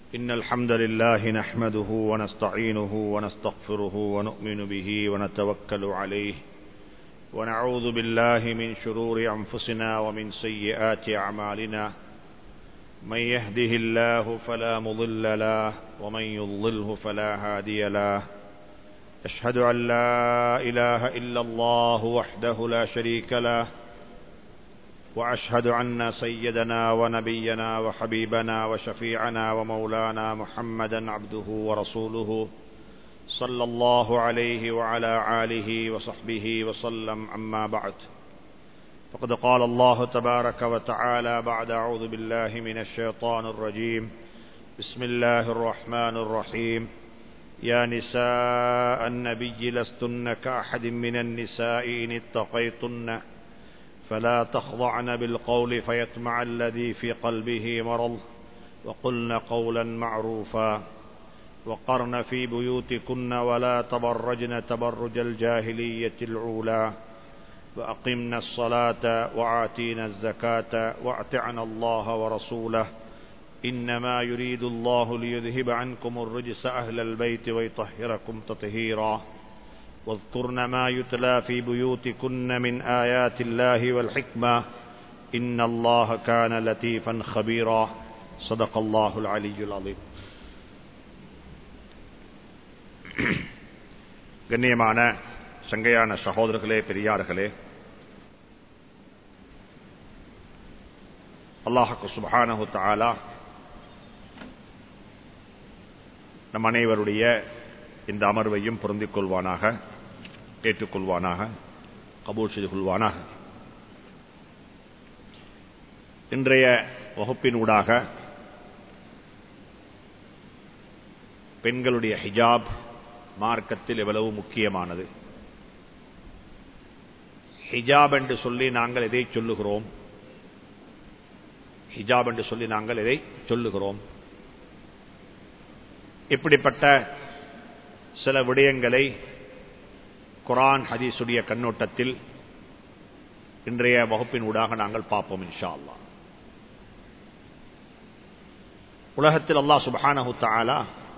إن الحمد لله نحمده ونستعينه ونستغفره ونؤمن به ونتوكل عليه ونعوذ بالله من شرور أنفسنا ومن سيئات أعمالنا من يهده الله فلا مضل له ومن يضلله فلا هادي له أشهد أن لا إله إلا الله وحده لا شريك له وأشهد أن سيدنا ونبينا وحبيبنا وشفيعنا ومولانا محمدا عبده ورسوله صلى الله عليه وعلى آله وصحبه وسلم أما بعد فقد قال الله تبارك وتعالى بعد أعوذ بالله من الشيطان الرجيم بسم الله الرحمن الرحيم يا نساء النبي لستن كأحد من النساء إن اتقيتن فلا تخضعن بالقول فيطمع الذي في قلبه مرض وقلن قولا معروفا وقرن في بيوتكن ولا تبرجن تبرج الجاهلية العولى وأقمنا الصلاة وآتينا الزكاة وأطعنا الله ورسوله إنما يريد الله ليذهب عنكم الرجس أهل البيت ويطهركم تطهيرا واذكرن ما يتلى في بيوتكن من آيات الله والحكمة إن الله كان لطيفا خبيرا صدق الله العلي العظيم கண்ணியமான சங்கையான சகோதரர்களே பெரியார்களே அல்லாஹு சுபானஹு தாலா நம் அனைவருடைய இந்த அமர்வையும் பொருந்திக் கொள்வானாக ஏற்றுக்கொள்வானாக கபூல் செய்து கொள்வானாக இன்றைய வகுப்பினூடாக பெண்களுடைய ஹிஜாப் மார்க்கத்தில் எவ்வளவு முக்கியமானது ஹிஜாப் என்று சொல்லி நாங்கள் எதை சொல்லுகிறோம் ஹிஜாப் என்று சொல்லி நாங்கள் எதை சொல்லுகிறோம் இப்படிப்பட்ட சில விடயங்களை குரான் ஹதீசுடைய கண்ணோட்டத்தில் இன்றைய வகுப்பின் ஊடாக நாங்கள் பார்ப்போம் இன்ஷா அல்லா உலகத்தில் அல்லாஹ் சுபானஹு தாலா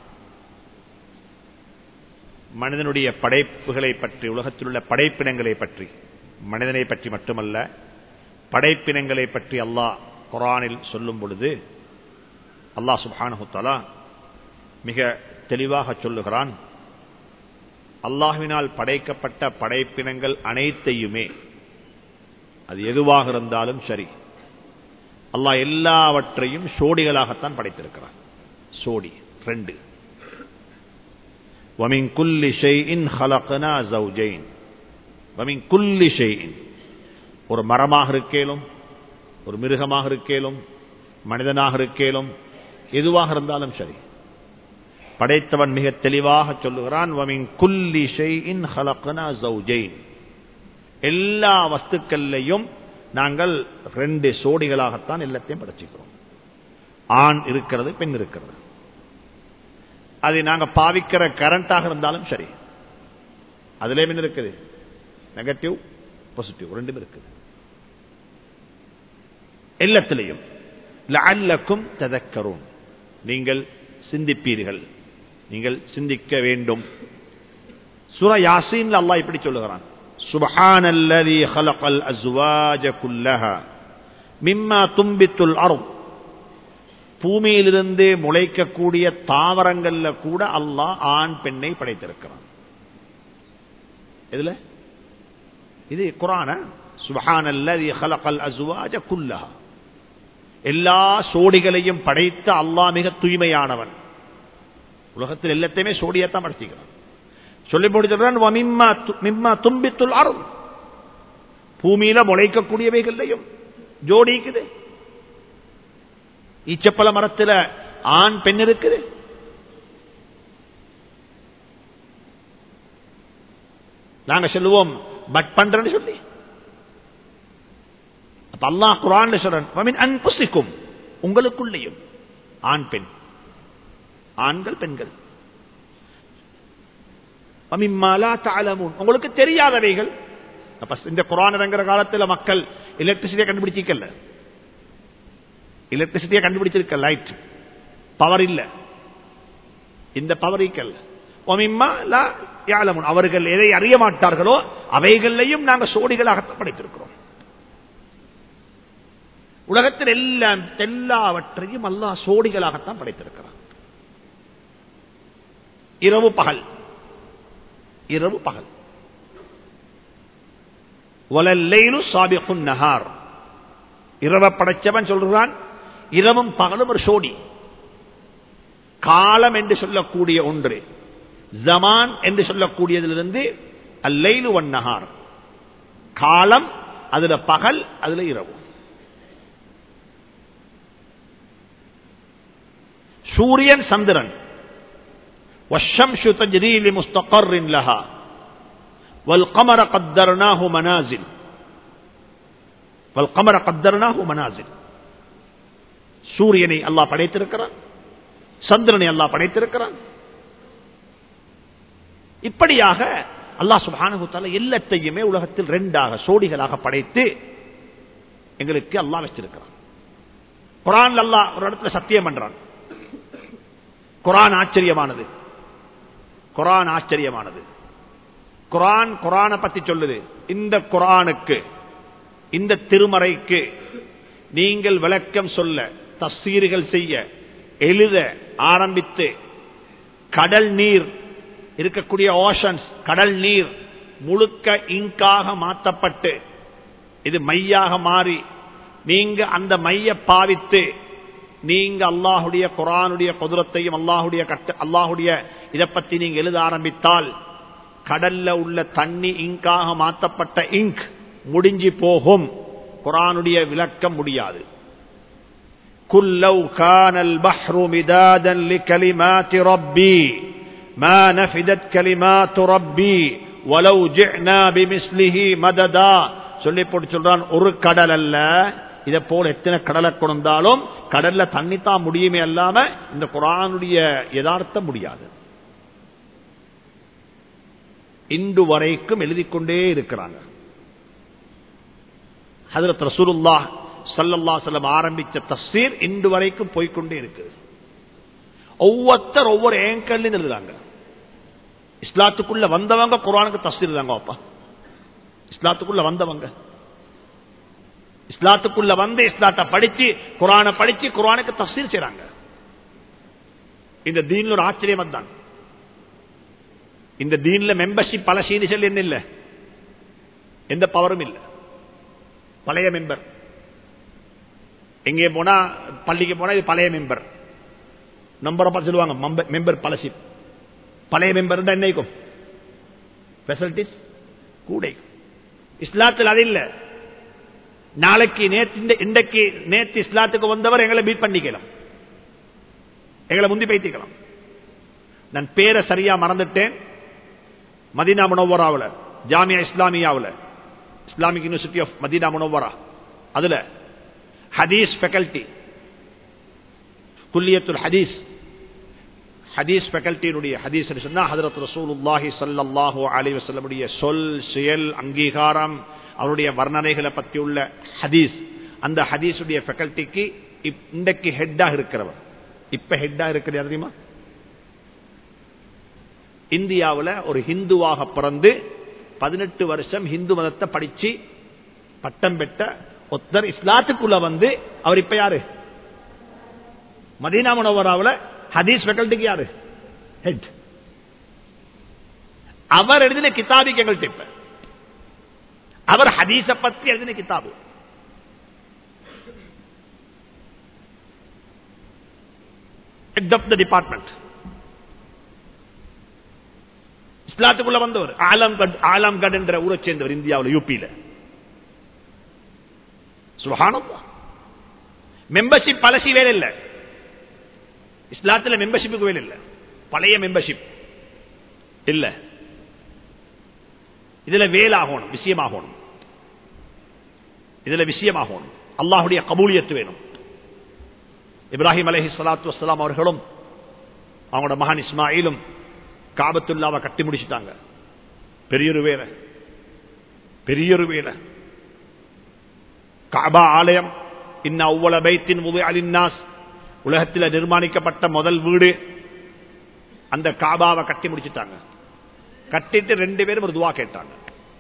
மனிதனுடைய படைப்புகளை பற்றி உலகத்தில் உள்ள படைப்பினங்களை பற்றி மனிதனை பற்றி மட்டுமல்ல படைப்பினங்களை பற்றி அல்லாஹ் குரானில் சொல்லும் பொழுது அல்லாஹ் சுபானஹு தாலா மிக தெளிவாக சொல்லுகிறான் அல்லாஹுவினால் படைக்கப்பட்ட படைப்பினங்கள் அனைத்தையுமே அது எதுவாக இருந்தாலும் சரி அல்லாஹ் எல்லாவற்றையும் சோடிகளாகத்தான் படைத்திருக்கிறான் சோடி ரெண்டு ومن كل شيء خلقنا زوجين ومن كل شيء ஒரு மரமாக இருக்கேலும் ஒரு மிருகமாக இருக்கேலும் மனிதனாக இருக்கேலும் எதுவாக இருந்தாலும் சரி படைத்தவன் மிக தெளிவாக சொல்லுகிறான் எல்லா வஸ்துக்கள்லையும் நாங்கள் ரெண்டு சோடிகளாகத்தான் எல்லாத்தையும் படைச்சிக்கிறோம் ஆண் இருக்கிறது பெண் இருக்கிறது அதை நாங்க பாவிக்கிற கரண்டாக இருந்தாலும் சரி அதுல என்ன இருக்குது நெகட்டிவ் பாசிட்டிவ் ரெண்டும் இருக்குது எல்லாத்திலையும் லஅல்லக்கும் ததக்கரும் நீங்கள் சிந்திப்பீர்கள் நீங்கள் சிந்திக்க வேண்டும் சுர யாசீன் அல்லாஹ் இப்படி சொல்லுகிறான் سبحان الذي خلق الأزواج كلها مما تنبت الأرض பூமியிலிருந்து முளைக்கக்கூடிய தாவரங்கள்ல கூட அல்லாஹ் ஆண் பெண்ணை படைத்திருக்கிறான் இதுல இது குரான சுபஹான் அல்லது ஹலகல் அசுவாஜ குல்லஹா எல்லா சோடிகளையும் படைத்த அல்லாஹ் மிக தூய்மையானவன் உலகத்தில் எல்லாத்தையுமே சோடியத்தான் படைச்சிக்கிறான் சொல்லி முடிச்சிருக்கான் தும்பித்துள் அருள் பூமியில முளைக்கக்கூடியவைகள்லையும் ஜோடிக்குது ஈச்சப்பழ மரத்தில் ஆண் பெண் இருக்குது நாங்க சொல்லுவோம் பட் பண்றேன்னு சொல்லி அப்ப அல்லாஹ் குரான் சொல்றன் அன்புசிக்கும் உங்களுக்குள்ளேயும் ஆண் பெண் ஆண்கள் பெண்கள் உங்களுக்கு தெரியாதவைகள் இந்த குரான் இறங்குற காலத்தில் மக்கள் எலக்ட்ரிசிட்டியை கண்டுபிடிச்சிக்கல எலக்ட்ரிசிட்டியை கண்டுபிடிச்சிருக்க லைட் பவர் இல்ல இந்த பவரிக்கல் அவர்கள் எதை அறிய மாட்டார்களோ அவைகளையும் நாங்கள் சோடிகளாக படைத்திருக்கிறோம் உலகத்தில் எல்லாம் எல்லாவற்றையும் அல்லாஹ் சோடிகளாகத்தான் படைத்திருக்கிறான் இரவு பகல் இரவு பகல் வலல்லைலு சாபிகுன் நஹார் இரவ படைச்சவன் சொல்றான் இரவும் பகலும் ஒரு சோடி காலம் என்று சொல்லக்கூடிய ஒன்று ஜமான் என்று சொல்லக்கூடியதிலிருந்து அல்லைலு ஒன் நஹார் காலம் அதுல பகல் அதுல இரவு சூரியன் சந்திரன் والشمس تجري لمستقر لها والقمر قدرناه منازل والقمر قدرناه منازل சூரியனை அல்லாஹ் படைத்திருக்கிறான் சந்திரனை அல்லாஹ் படைத்திருக்கிறான் இப்படியாக அல்லாஹ் சுபானுத்தால எல்லாத்தையுமே உலகத்தில் ரெண்டாக சோடிகளாக படைத்து எங்களுக்கு அல்லாஹ் வச்சிருக்கிறான் குரான் அல்லாஹ் ஒரு இடத்துல சத்தியம் பண்றான் குரான் ஆச்சரியமானது குரான் ஆச்சரியமானது குரான் குரானை பத்தி சொல்லுது இந்த குரானுக்கு இந்த திருமறைக்கு நீங்கள் விளக்கம் சொல்ல தஸ்தீர்கள் செய்ய எழுத ஆரம்பித்து கடல் நீர் இருக்கக்கூடிய ஓஷன்ஸ் கடல் நீர் முழுக்க இங்காக மாற்றப்பட்டு இது மையாக மாறி நீங்க அந்த மைய பாவித்து நீங்க அல்லாஹுடைய குரானுடைய குதிரத்தையும் அல்லாஹுடைய கட்ட அல்லாஹுடைய இதை பத்தி நீங்க எழுத ஆரம்பித்தால் கடல்ல உள்ள தண்ணி இங்காக மாற்றப்பட்ட இங்க் முடிஞ்சு போகும் குரானுடைய விளக்கம் முடியாது قل لو كان البحر مدادا لكلمات ربي ما نفدت كلمات ربي ولو جئنا بمثله مددا சொல்லி போட்டு சொல்றான் ஒரு கடல் அல்ல இதை போல எத்தனை கடலை கொண்டாலும் கடல்ல தண்ணி தான் முடியுமே அல்லாம இந்த குரானுடைய யதார்த்தம் முடியாது இன்று வரைக்கும் எழுதி கொண்டே இருக்கிறாங்க ஹதரத் ரசூலுல்லா சல்லல்லா செல்லம் ஆரம்பிச்ச தஸ்தீர் இன்று வரைக்கும் போய்கொண்டே இருக்கு ஒவ்வொருத்தர் ஒவ்வொரு ஏங்கல்லையும் எழுதுறாங்க இஸ்லாத்துக்குள்ள வந்தவங்க குரானுக்கு தஸ்தீர் தாங்க அப்பா இஸ்லாத்துக்குள்ள வந்தவங்க இஸ்லாத்துக்குள்ள வந்து இஸ்லாத்தை படிச்சு குரானை படிச்சு குரானுக்கு தஸ்தீர் செய்றாங்க இந்த தீன்ல ஒரு ஆச்சரியம் தான் இந்த தீன்ல மெம்பர்ஷிப் பல சீனிசல் என்ன இல்ல எந்த பவரும் இல்ல பழைய மெம்பர் எங்கே போனா பள்ளிக்கு போனா இது பழைய மெம்பர் நம்பரை பார்த்து சொல்லுவாங்க மெம்பர் பலசிப் பழைய மெம்பர் என்னைக்கும் பெசிலிட்டிஸ் கூட இஸ்லாத்தில் அது இல்ல நாளைக்கு நேற்று இன்றைக்கு நேற்று இஸ்லாத்துக்கு வந்தவர் எங்களை மீட் பண்ணிக்கலாம் எங்களை முந்தி பைத்திக்கலாம் நான் பேரை சரியா மறந்துட்டேன் மதீனா முனவராவில் ஜாமியா இஸ்லாமியாவில் Islamic university of Medina Munawwara அதுல ஹதீஸ் ஃபேக்கல்டி குல்லியத்துல் ஹதீஸ் ஹதீஸ் ஃபேக்கல்டியினுடைய ஹதீஸ் சொன்னா ஹதரத் ரசூலுல்லாஹி சல்லல்லாஹு அலைஹி வஸல்லமுடைய சொல் செயல் அங்கீகாரம் அவருடைய வர்ணனைகளை பத்தி உள்ள ஹதீஸ் அந்த ஹதீஸுடைய ஃபேக்கல்டிக்கு இன்றைக்கு ஹெட்டாக இருக்கிறவர் இப்ப ஹெட்டா இருக்கிறது தெரியுமா இந்தியாவில் ஒரு ஹிந்துவாக பிறந்து பதினெட்டு வருஷம் ஹிந்து மதத்தை படிச்சு பட்டம் பெற்ற ஒத்தர் இஸ்லாத்துக்குள்ள வந்து அவர் இப்ப யாரு மதீனா முனவராவில் ஹதீஸ் ஃபேக்கல்டிக்கு யாரு ஹெட் அவர் எழுதின கிதாபிக்கு எங்கள்கிட்ட இப்ப அவர் ஹதீஸ பத்தி எழுதின கிதாபு ஹெட் ஆஃப் த டிபார்ட்மெண்ட் இஸ்லாத்துக்குள்ள வந்தவர் ஆலம்கட் ஆலம்கட் என்ற ஊரை சேர்ந்தவர் இந்தியாவில் யூபியில சுகானந்தா மெம்பர்ஷிப் பழசி வேலை இல்லை இஸ்லாத்துல மெம்பர்ஷிப்புக்கு வேலை இல்லை பழைய மெம்பர்ஷிப் இல்ல இதுல வேலாகணும் விஷயமாகணும் இதுல விஷயமாகணும் அல்லாஹுடைய கபூலியத்து வேணும் இப்ராஹிம் அலஹி சலாத்து வலாம் அவர்களும் அவங்களோட மகன் இஸ்மாயிலும் காபத்துல்லாவை கட்டி முடிச்சுட்டாங்க பெரியொரு வேலை பெரியொரு வேலை காபா ஆலயம் இன்ன அவ்வள பைத்தின் முது அலின்னாஸ் உலகத்தில் நிர்மாணிக்கப்பட்ட முதல் வீடு அந்த காபாவை கட்டி முடிச்சுட்டாங்க கட்டிட்டு ரெண்டு பேரும் ஒரு துவா கேட்டாங்க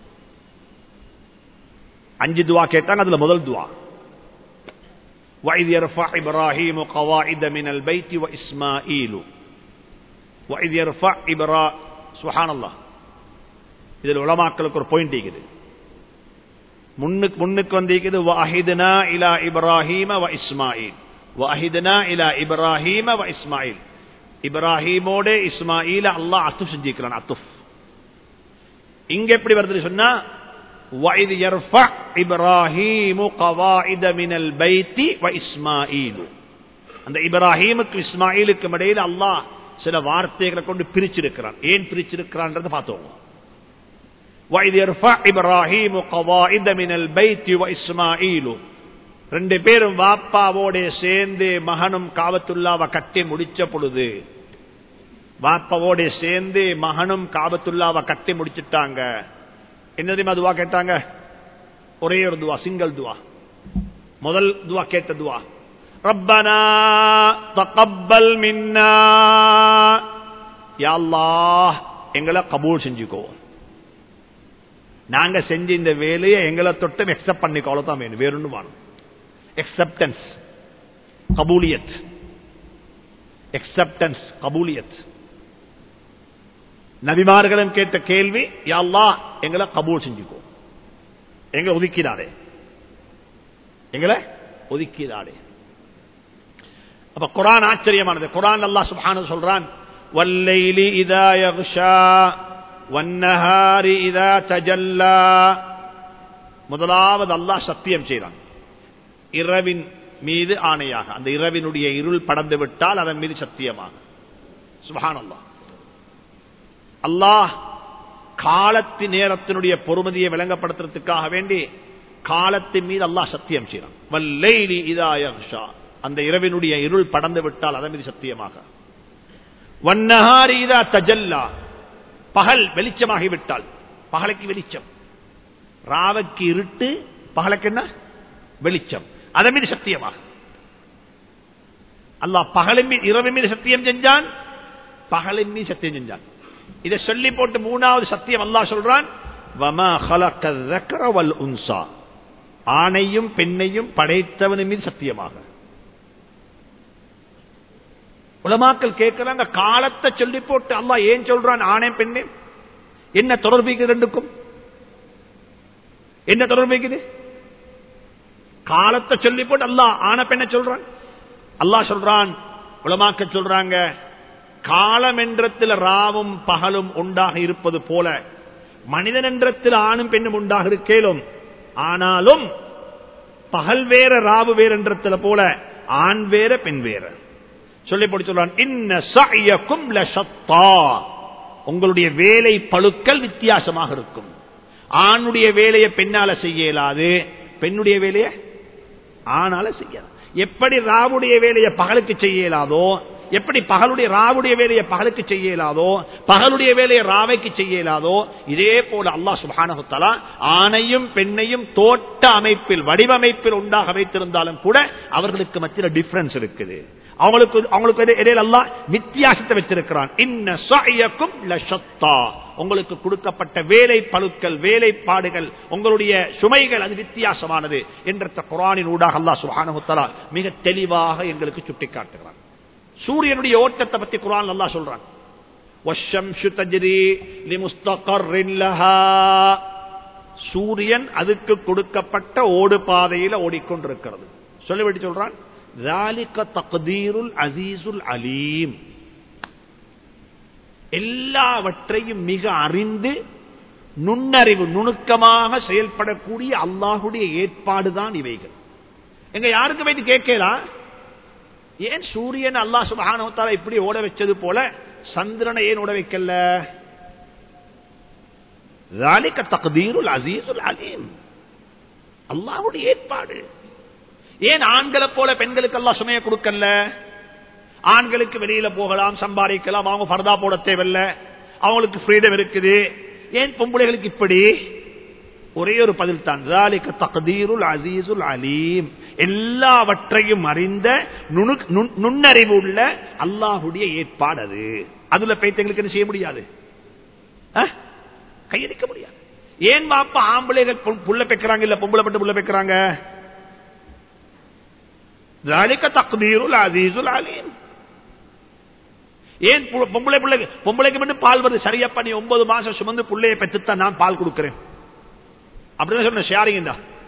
அஞ்சு துவா கேட்டாங்க அதுல முதல் துவா وإذ يرفع إبراهيم قواعد من البيت وإسماعيل وإذ يرفع إبرا سبحان الله இதில் உலமாக்களுக்கு ஒரு பாயிண்ட் இருக்குது முன்னுக்கு முன்னுக்கு வந்திருக்குது வாஹிதுனா இலா இப்ராஹீம வ இஸ்மாயில் வாஹிதுனா இலா இப்ராஹீம வ இஸ்மாயில் இப்ராஹீமோட இஸ்மாயில அல்லாஹ் அத்துப் செஞ்சிருக்கிறான் அத்துப் இங்க எப்படி வருது சொன்னா وَإِذْ يَرْفَعْ إِبْرَاهِيمُ قَوَاعِدَ مِنَ الْبَيْتِ وَإِسْمَاعِيلُ அந்த இப்ராஹீமுக்கு இஸ்மாயிலுக்கு இடையில அல்லாஹ் சில வார்த்தைகளை கொண்டு பிரிச்சிருக்கிறான் ஏன் பிரிச்சிருக்கிறான்றத பார்த்தோம் وَإِذْ يَرْفَعْ إِبْرَاهِيمُ قَوَاعِدَ مِنَ الْبَيْتِ وَإِسْمَاعِيلُ ரெண்டு பேரும் வாப்பாவோட சேர்ந்து மகனும் காபத்துல்லாவை கட்டி முடிச்ச பொழுது வாப்பாவோட சேர்ந்து மகனும் காபத்துல்லாவை கட்டி முடிச்சிட்டாங்க என்ன தெரியுமா துவா கேட்டாங்க ஒரே ஒரு துவா சிங்கிள் துவா முதல் துவா கேட்ட துவா ரப்பனா தகப்பல் மின்னா யா அல்லாஹ் எங்களை கபூல் செஞ்சுக்கோ நாங்க செஞ்ச இந்த வேலையை எங்களை தொட்டும் எக்ஸப்ட் பண்ணிக்கோ அவ்வளவுதான் வேணும் வேறொன்னு வேணும் எக்ஸப்டன்ஸ் கபூலியத் எக்ஸப்டன்ஸ் கபூலியத் நபிமார்களும் கேட்ட கேள்வி யாழ்லா எங்களை கபூல் செஞ்சுக்கோ எங்களை ஒதுக்கிடாதே எங்களை ஒதுக்கிடாதே அப்ப குரான் ஆச்சரியமானது குரான் அல்லா சுபானு சொல்றான் வல்லைலி இதா யகுஷா வன்னஹாரி இதா தஜல்லா முதலாவது அல்லாஹ் சத்தியம் செய்றான் இரவின் மீது ஆணையாக அந்த இரவினுடைய இருள் படந்து விட்டால் அதன் மீது சத்தியமாக சுபான் அல்லாஹ் அல்லாஹ் காலத்து நேரத்தினுடைய பொறுமதியை விளங்கப்படுத்துறதுக்காக வேண்டி காலத்தின் மீது அல்லாஹ் சத்தியம் செய்யறான் வல்லைலி இதாயஷா அந்த இரவினுடைய இருள் படந்து விட்டால் அதன் மீது சத்தியமாக வன்னஹாரி இதா தஜல்லா பகல் வெளிச்சமாகிவிட்டால் பகலுக்கு வெளிச்சம் ராவுக்கு இருட்டு பகலுக்கு என்ன வெளிச்சம் அதன் மீது சத்தியமாக அல்லாஹ் பகலின் மீது இரவின் மீது சத்தியம் செஞ்சான் பகலின் மீது சத்தியம் செஞ்சான் இதை சொல்லி போட்டு மூணாவது சத்தியம் அல்லா சொல்றான் ஆணையும் பெண்ணையும் படைத்தவனின் மீது சத்தியமாக உலமாக்கள் கேட்கிறாங்க காலத்தை சொல்லி போட்டு அல்லா ஏன் சொல்றான் ஆணை பெண்ணே என்ன தொடர்பு ரெண்டுக்கும் என்ன தொடர்பு காலத்தை சொல்லி போட்டு அல்லா ஆன பெண்ணை சொல்றான் அல்லா சொல்றான் உலமாக்க சொல்றாங்க காலம் என்றத்தில் ராவும் பகலும் உண்டாக இருப்பது போல மனிதன் என்றத்தில் ஆணும் பெண்ணும் உண்டாக இருக்கேலும் ஆனாலும் பகல் வேற ராவு வேற என்றத்தில் போல ஆண் வேற பெண் வேற சொல்லி போட்டு சொல்றான் இன்ன சயக்கும் உங்களுடைய வேலை பழுக்கள் வித்தியாசமாக இருக்கும் ஆணுடைய வேலையை பெண்ணால செய்ய இயலாது பெண்ணுடைய வேலையை ஆனால செய்யாது எப்படி ராவுடைய வேலையை பகலுக்கு செய்ய இயலாதோ எப்படி பகலுடைய ராவுடைய வேலையை பகலுக்கு செய்ய இயலாதோ பகலுடைய வேலையை ராவைக்கு செய்ய இயலாதோ இதே போல அல்லா சுபானகுத்தலா ஆணையும் பெண்ணையும் தோட்ட அமைப்பில் வடிவமைப்பில் உண்டாக வைத்திருந்தாலும் கூட அவர்களுக்கு மத்தியில் டிஃபரன்ஸ் இருக்குது அவங்களுக்கு அவங்களுக்கு இடையில அல்லா வித்தியாசத்தை வச்சிருக்கிறான் இன்ன சாயக்கும் உங்களுக்கு கொடுக்கப்பட்ட வேலை பழுக்கள் வேலைப்பாடுகள் உங்களுடைய சுமைகள் அது வித்தியாசமானது என்ற குரானின் ஊடாக அல்லா சுபானகுத்தலா மிக தெளிவாக எங்களுக்கு சுட்டிக்காட்டுகிறான் சூரியனுடைய ஓட்டத்தை பத்தி குரான் நல்லா சொல்றான் சூரியன் அதுக்கு கொடுக்கப்பட்ட ஓடு பாதையில ஓடிக்கொண்டிருக்கிறது சொல்லிவிட்டு சொல்றான் அசீசுல் அலீம் எல்லாவற்றையும் மிக அறிந்து நுண்ணறிவு நுணுக்கமாக செயல்படக்கூடிய அல்லாஹுடைய ஏற்பாடுதான் இவைகள் எங்க யாருக்கு வைத்து கேட்கலாம் ஏன் சூரியன் அல்லா சுபகானவத்தால இப்படி ஓட வச்சது போல சந்திரனை ஏன் ஓட வைக்கல தகுதீருல் அசீசுல் அலீம் அல்லாவுடைய ஏற்பாடு ஏன் ஆண்களை போல பெண்களுக்கு எல்லாம் சுமைய கொடுக்கல ஆண்களுக்கு வெளியில போகலாம் சம்பாதிக்கலாம் அவங்க பரதா போட தேவையில்ல அவங்களுக்கு ஃப்ரீடம் இருக்குது ஏன் பொம்பளைகளுக்கு இப்படி ஒரே ஒரு பதில் தான் தகுதீருல் அசீசுல் அலீம் எல்லாவற்றையும் அறிந்த நுண்ணறிவு உள்ள அல்லாஹுடைய ஏற்பாடு அது அதுல போயிட்டு எங்களுக்கு என்ன செய்ய முடியாது ஆ? கையடிக்க முடியாது ஏன் வாப்பா ஆம்பளைகள் பொ- புள்ள பெக்கிறாங்க இல்ல பொம்பளை பட்டு புள்ள பெக்கிறாங்க ذلك تقدير العزيز العليم ஏன் பு- பொம்பளை பிள்ளைக்கு பொம்பளைக்கு மட்டும் பால் வருது சரியாப்பா நீ ஒன்பது மாசம் சுமந்து பிள்ளைய பெற்றுத்தான் நான் பால் கொடுக்கிறேன் அப்படிதான் சொன்ன ஷேரிங்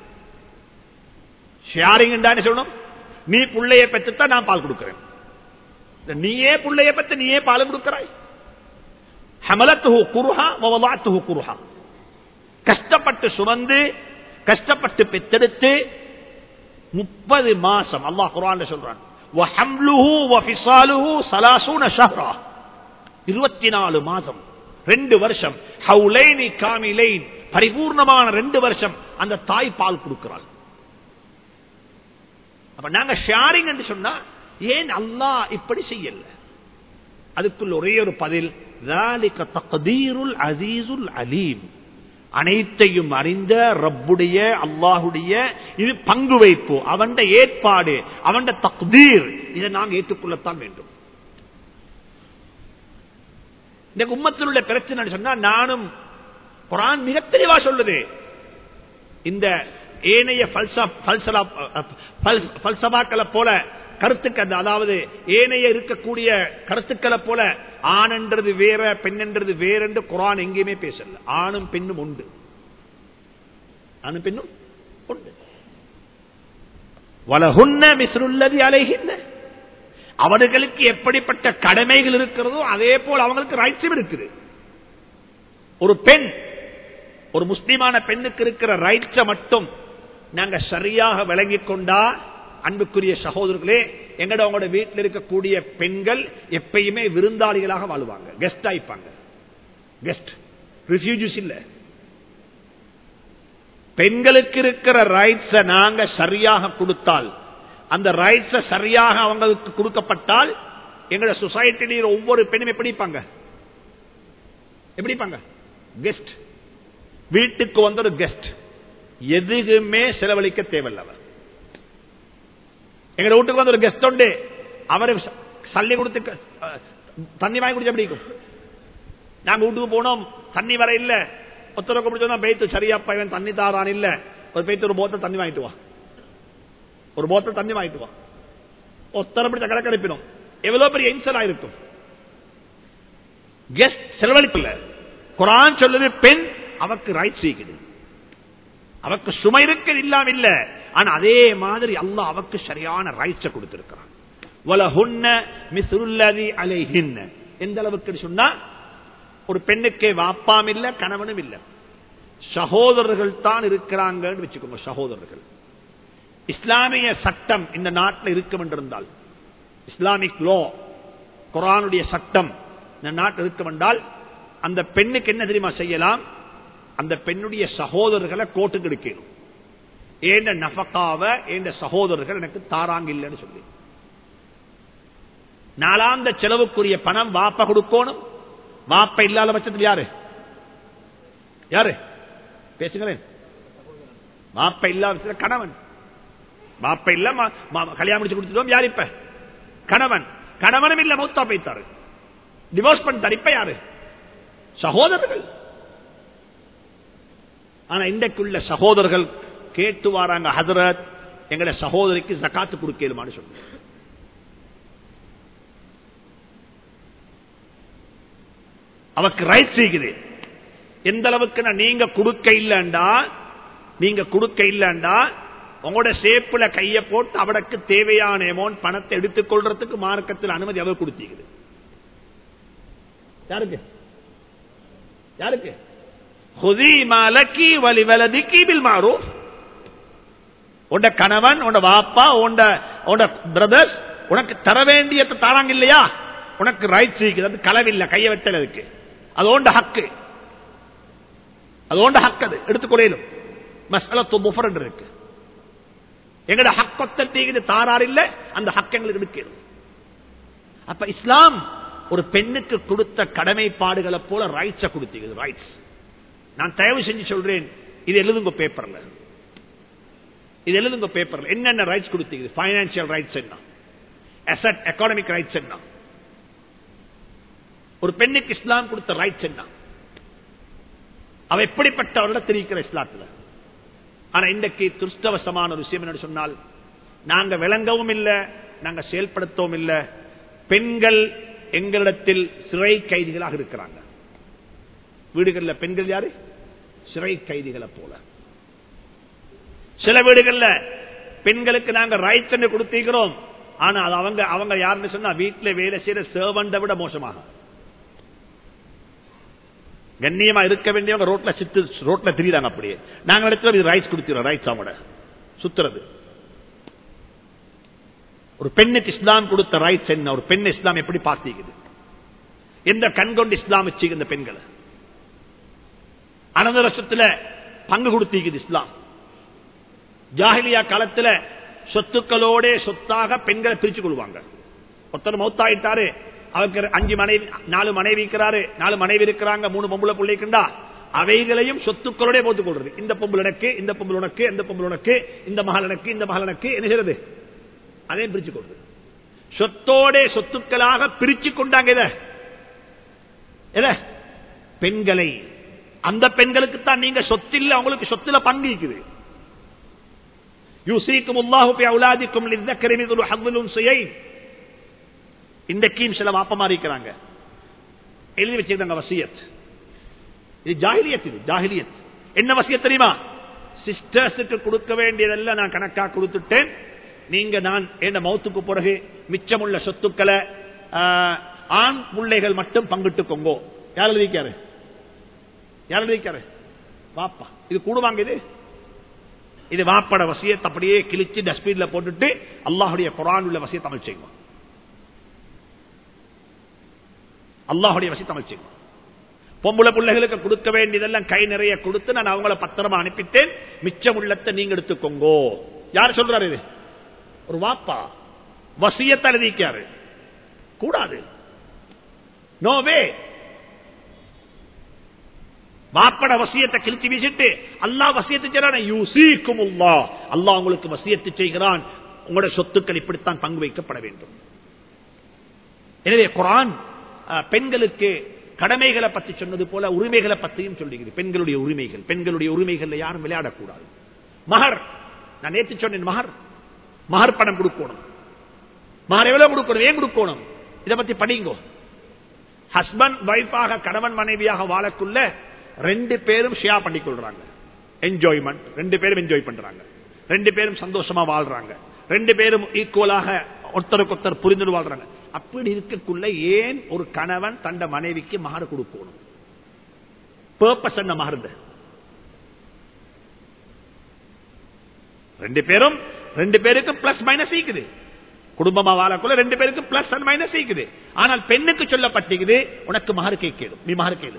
ஷேரிங் சொல்லணும் நீ பிள்ளைய பெற்றுத்தான் நான் பால் கொடுக்கிறேன் இந்த நீயே பிள்ளைய பெற்று நீயே பால் கொடுக்கிறாய் ஹமலத்துஹு குருஹா வவதாத்துஹு குருஹா கஷ்டப்பட்டு சுமந்து கஷ்டப்பட்டு பெத்தெடுத்து முப்பது மாசம் அல்லாஹ் குரான் சொல்றான் وَحَمْلُهُ وَفِصَالُهُ ثَلَاثُونَ شَهْرًا இருபத்தி நாலு மாசம் ரெண்டு வருஷம் ஹவுலைனி காமிலைன் பரிபூர்ணமான ரெண்டு வருஷம் அந்த தாய் பால் கொடுக்கிறாள் அப்ப நாங்க ஷேரிங் என்று சொன்னா ஏன் அல்லாஹ் இப்படி செய்யல அதுக்குள்ள ஒரே ஒரு பதில் ذَلِكَ تَقْدِيرُ الْعَزِيزُ الْعَلِيمُ அனைத்தையும் அறிந்த ரப்புடைய அல்லாஹுடைய இது பங்கு வைப்பு அவன் ஏற்பாடு அவன் தக்தீர் இதை நாம் ஏற்றுக்கொள்ளத்தான் வேண்டும் இந்த உம்மத்தில் உள்ள பிரச்சனை சொன்னா நானும் குரான் மிக தெளிவா சொல்லுது இந்த ஏனைய பல்சா- பல்சலா- பல்- பல்சபாக்களை போல கருத்துக்கள் அதாவது ஏனைய இருக்கக்கூடிய கருத்துக்களை போல ஆணன்றது வேற பெண்ணென்றது வேற என்று குரான் எங்கேயுமே பேசல ஆணும் பெண்ணும் உண்டு ஆணும் பெண்ணும் உண்டு வலகுன்ன மிஸ்ருல்லதி அலைகின்ற அவர்களுக்கு எப்படிப்பட்ட கடமைகள் இருக்கிறதோ அதே போல் அவங்களுக்கு ரைட்ஸும் இருக்குது ஒரு பெண் ஒரு முஸ்லிமான பெண்ணுக்கு இருக்கிற ரைட்ஸ மட்டும் நாங்க சரியாக விளங்கிக் கொண்டா அன்புக்குரிய சகோதரர்களே எங்கட உங்களோட வீட்டில் இருக்கக்கூடிய பெண்கள் எப்பயுமே விருந்தாளிகளாக வாழ்வாங்க கெஸ்ட் ஆயிப்பாங்க கெஸ்ட் ரிஃப்யூஜிஸ் இல்ல பெண்களுக்கு இருக்கிற ரைட்ஸ நாங்க சரியாக கொடுத்தால் அந்த ரைட்ஸ சரியாக அவங்களுக்கு கொடுக்கப்பட்டால் எங்களோட சொசைட்டில ஒவ்வொரு பெண்ணும் எப்படி இருப்பாங்க எப்படி இருப்பாங்க கெஸ்ட் வீட்டுக்கு வந்த ஒரு கெஸ்ட் எதுக்குமே செலவழிக்க தேவையில்ல அவர் எங்க வீட்டுக்கு வந்து ஒரு கெஸ்ட் உண்டு அவரு ச- சல்லி கொடுத்து க- அஹ், தண்ணி வாங்கி குடிச்சா எப்படி இருக்கும் நாங்க வீட்டுக்கு போனோம் தண்ணி வர இல்ல ஒத்தரை குடிச்சோம் பெய்த்து சரியாப்பா இவன் தண்ணி தாரான் இல்ல ஒரு பெய்த்து ஒரு போத்தல் தண்ணி வாங்கிட்டு வா ஒரு போத்தல் தண்ணி வாங்கிட்டு வா ஒத்தரை பிடிச்ச கடை கிடைப்பினோம் எவ்வளவு பெரிய இன்சல் ஆயிருக்கும் கெஸ்ட் செலவழிப்பில்ல குரான் சொல்லுது பெண் அவக்கு ரைட் சீக்குது அவக்கு சுமை இருக்க இல்லாம இல்ல ஆனா அதே மாதிரி அல்லாஹ் அவக்கு சரியான ரைட்ஸ கொடுத்திருக்கிறான் வலஹுன்ன மிஸ்ருல்லதி அலைஹின்ன எந்த அளவுக்கு சொன்னா ஒரு பெண்ணுக்கே வாப்பாம் இல்ல கணவனும் இல்ல சகோதரர்கள் தான் இருக்கிறாங்கன்னு வச்சுக்கோங்க சகோதரர்கள் இஸ்லாமிய சட்டம் இந்த நாட்டில் இருக்கும் என்றிருந்தால் இஸ்லாமிக் லோ குரானுடைய சட்டம் இந்த நாட்டில் இருக்கும் என்றால் அந்த பெண்ணுக்கு என்ன தெரியுமா செய்யலாம் அந்த பெண்ணுடைய சகோதரர்களை கோட்டுக்கு எடுக்கணும் ஏண்ட நபக்காவ ஏண்ட சகோதரர்கள் எனக்கு தாராங்க இல்லைன்னு சொல்லி நாலாந்த செலவுக்குரிய பணம் வாப்ப கொடுக்கணும் வாப்ப இல்லாத பட்சத்தில் யாரு யாரு பேசுங்களேன் வாப்ப இல்லாத பட்சத்தில் கணவன் வாப்ப இல்ல மா- மா- கல்யாணம் முடிச்சு கொடுத்துட்டோம் யார் இப்ப கணவன் கணவனும் இல்ல மௌத்தா போய்த்தாரு டிவோர்ஸ் பண்ணிட்டார் இப்ப யாரு சகோதரர்கள் ஆனா இன்றைக்குள்ள சகோதரர்கள் கேட்டு வராங்க ஹதரத் எங்கட சகோதரிக்கு ஜக்காத்து கொடுக்கலுமான்னு சொல்லு அவக்கு ரைட் செய்குது எந்த அளவுக்கு நான் நீங்க கொடுக்க இல்லண்டா நீங்க கொடுக்க இல்லண்டா உங்களோட சேப்புல கைய போட்டு அவனுக்கு தேவையான அமௌண்ட் பணத்தை எடுத்துக் கொள்றதுக்கு மார்க்கத்தில் அனுமதி அவர் கொடுத்தீங்க யாருக்கு யாருக்கு ஹுதி மாலக்கி வலி வலதிக்கு பில் மாரூஃப் உண்ட கணவன் உண்ட வாப்பா உண்ட உண்ட பிரதர்ஸ் உனக்கு தர வேண்டியது தாராங்க இல்லையா உனக்கு ரைட் இருக்குது அது களவில்லை கைய வெட்டல் இருக்கு அது ஓண்ட ஹக்கு அது ஓண்ட ஹக்கு அது எடுத்துக்கொள்ளும் மசாலத்து முஃபர் என்று இருக்கு எங்கட ஹக்கொத்த தீங்குது தாரார் இல்ல அந்த ஹக் எங்களுக்கு எடுக்கணும் அப்ப இஸ்லாம் ஒரு பெண்ணுக்கு கொடுத்த கடமைப்பாடுகளை போல ரைட்ஸ கொடுத்தீங்க ரைட்ஸ் நான் தயவு செஞ்சு சொல்றேன் இது எழுதுங்க பேப்பர்ல இது எழுதுங்க பேப்பர்ல என்னென்ன ரைட்ஸ் கொடுத்தீங்க பைனான்சியல் ரைட்ஸ் என்ன அசட் எக்கானமிக் ரைட்ஸ் என்ன ஒரு பெண்ணுக்கு இஸ்லாம் கொடுத்த ரைட்ஸ் என்ன அவ எப்படிப்பட்டவர்கள தெரிவிக்கிற இஸ்லாத்துல ஆனா இன்றைக்கு துஷ்டவசமான ஒரு விஷயம் என்ன சொன்னால் நாங்க விளங்கவும் இல்லை நாங்க செயல்படுத்தவும் இல்லை பெண்கள் எங்களிடத்தில் சிறை கைதிகளாக இருக்கிறாங்க வீடுகளில் பெண்கள் யாரு சிறை கைதிகளை போல சில வீடுகள்ல பெண்களுக்கு நாங்க ரைட்ஸ் என்று கொடுத்திருக்கிறோம் ஆனா அது அவங்க அவங்க யாருன்னு சொன்னா வீட்டுல வேலை செய்யற சேவண்டை விட மோசமாக கண்ணியமா இருக்க வேண்டியவங்க ரோட்ல சித்து ரோட்ல திரியுறாங்க அப்படியே நாங்க இடத்துல இது ரைட்ஸ் கொடுத்துறோம் ரைட்ஸ் அவங்களோட சுத்துறது ஒரு பெண்ணுக்கு இஸ்லாம் கொடுத்த ரைட்ஸ் என்ன ஒரு பெண் இஸ்லாம் எப்படி பார்த்திக்குது எந்த கண் கொண்டு இஸ்லாம் வச்சு இந்த பெண்களை அனந்தரசத்துல பங்கு கொடுத்திக்குது இஸ்லாம் ஜாகிலியா காலத்துல சொத்துக்களோட சொத்தாக பெண்களை பிரிச்சு கொள்வாங்க ஒருத்தர் மௌத்தாயிட்டாரு அவருக்கு அஞ்சு மனைவி நாலு மனைவி இருக்கிறாரு நாலு மனைவி இருக்கிறாங்க மூணு பொம்பளை பிள்ளைக்குண்டா அவைகளையும் சொத்துக்களோட போத்துக் கொள்றது இந்த பொம்பளை உனக்கு இந்த பொம்பளை உனக்கு இந்த பொம்பளை உனக்கு இந்த மகள் எனக்கு இந்த மகள் எனக்கு என்ன செய்யறது அதையும் பிரிச்சு கொள்றது சொத்தோட சொத்துக்களாக பிரிச்சு கொண்டாங்க இத எத பெண்களை அந்த பெண்களுக்கு தான் நீங்க சொத்தில் அவங்களுக்கு சொத்துல பங்கு இருக்குது யூசிக்கும் உல்லாஹு அவுலாதிக்கும் லித்தக்கரிமிதுல் ஹவ்விலும் செய்யை இன்றைக்கும் சில வாப்பமா இருக்கிறாங்க எழுதி வச்சிருந்தாங்க வசியத் இது ஜாகிலியத் இது ஜாகிலியத் என்ன வசியத் தெரியுமா சிஸ்டர்ஸுக்கு கொடுக்க வேண்டியதெல்லாம் நான் கணக்கா கொடுத்துட்டேன் நீங்க நான் என்ன மௌத்துக்கு பிறகு மிச்சமுள்ள சொத்துக்களை ஆண் பிள்ளைகள் மட்டும் பங்கிட்டுக்கோங்கோ யார் எழுதிக்காரு யார் எழுதிக்காரு வாப்பா இது கூடுவாங்க இது இது வாப்பட வசியத்தை அப்படியே கிழிச்சு டஸ்ட்பின்ல போட்டுட்டு அல்லாஹுடைய குரான் உள்ள வசியத்தை தமிழ் செய்வோம் அல்லாஹுடைய வசி தமிழ் செய்வோம் பொம்பளை பிள்ளைகளுக்கு கொடுக்க வேண்டியதெல்லாம் கை நிறைய கொடுத்து நான் அவங்கள பத்திரமா அனுப்பிட்டேன் மிச்சம் உள்ளத்தை நீங்க எடுத்துக்கோங்கோ யார் சொல்றாரு இது ஒரு வாப்பா வசியத்தை எழுதிக்காரு கூடாது நோவே வாப்பட வசியத்தை கிழிச்சு வீசிட்டு அல்லா வசியத்தை செய்யறான் யூசிக்கும் அல்லா உங்களுக்கு வசியத்தை செய்கிறான் உங்களோட சொத்துக்கள் இப்படித்தான் பங்கு வைக்கப்பட வேண்டும் எனவே குரான் பெண்களுக்கு கடமைகளை பற்றி சொன்னது போல உரிமைகளை பற்றியும் சொல்லுகிறது பெண்களுடைய உரிமைகள் பெண்களுடைய உரிமைகள் யாரும் விளையாடக்கூடாது மகர் நான் நேற்று சொன்னேன் மகர் மகர் பணம் கொடுக்கணும் மகர் எவ்வளவு கொடுக்கணும் ஏன் கொடுக்கணும் இதை பத்தி படிங்கோ ஹஸ்பண்ட் வைஃபாக கணவன் மனைவியாக வாழக்குள்ள ரெண்டு பேரும் ஷேர் பண்ணிக் கொள்றாங்க என்ஜாய்மெண்ட் ரெண்டு பேரும் என்ஜாய் பண்றாங்க ரெண்டு பேரும் சந்தோஷமா வாழ்றாங்க ரெண்டு பேரும் ஈக்குவலாக ஒருத்தருக்கு ஒருத்தர் புரிந்து வாழ்றாங்க அப்படி இருக்கக்குள்ள ஏன் ஒரு கணவன் தண்ட மனைவிக்கு மகர் கொடுக்கணும் பர்பஸ் என்ன மகர்ந்த ரெண்டு பேரும் ரெண்டு பேருக்கு பிளஸ் மைனஸ் ஈக்குது குடும்பமா வாழக்குள்ள ரெண்டு பேருக்கு பிளஸ் அண்ட் மைனஸ் ஈக்குது ஆனால் பெண்ணுக்கு சொல்லப்பட்டிருக்குது உனக்கு மகர் கேட்கணும் நீ மகர் கேளு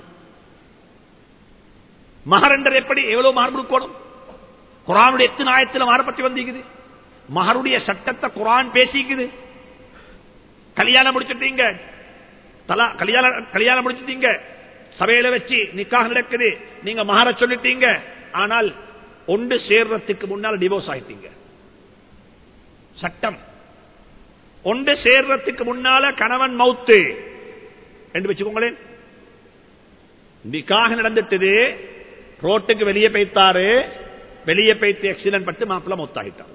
மகர் என்றது எப்படி எவ்வளவு மகர் கொடுக்கணும் குரானுடைய எத்தனை ஆயத்தில் மகர் பற்றி வந்திருக்குது மகருடைய சட்டத்தை குரான் பேசிக்குது கல்யாணம் முடிச்சுட்டீங்க தலா கல்யாணம் கல்யாணம் முடிச்சுட்டீங்க சபையில வச்சு நிக்காக நடக்குது நீங்க மகார சொல்லிட்டீங்க ஆனால் ஒன்று சேர்றதுக்கு முன்னால் டிவோர்ஸ் ஆயிட்டீங்க சட்டம் ஒன்று சேர்றதுக்கு முன்னால கணவன் மவுத்து என்று வச்சுக்கோங்களேன் நிக்காக நடந்துட்டது ரோட்டுக்கு வெளியே போய்த்தாரு வெளியே போய்த்து ஆக்சிடென்ட் பட்டு மாப்பிள்ள மொத்தாகிட்டார்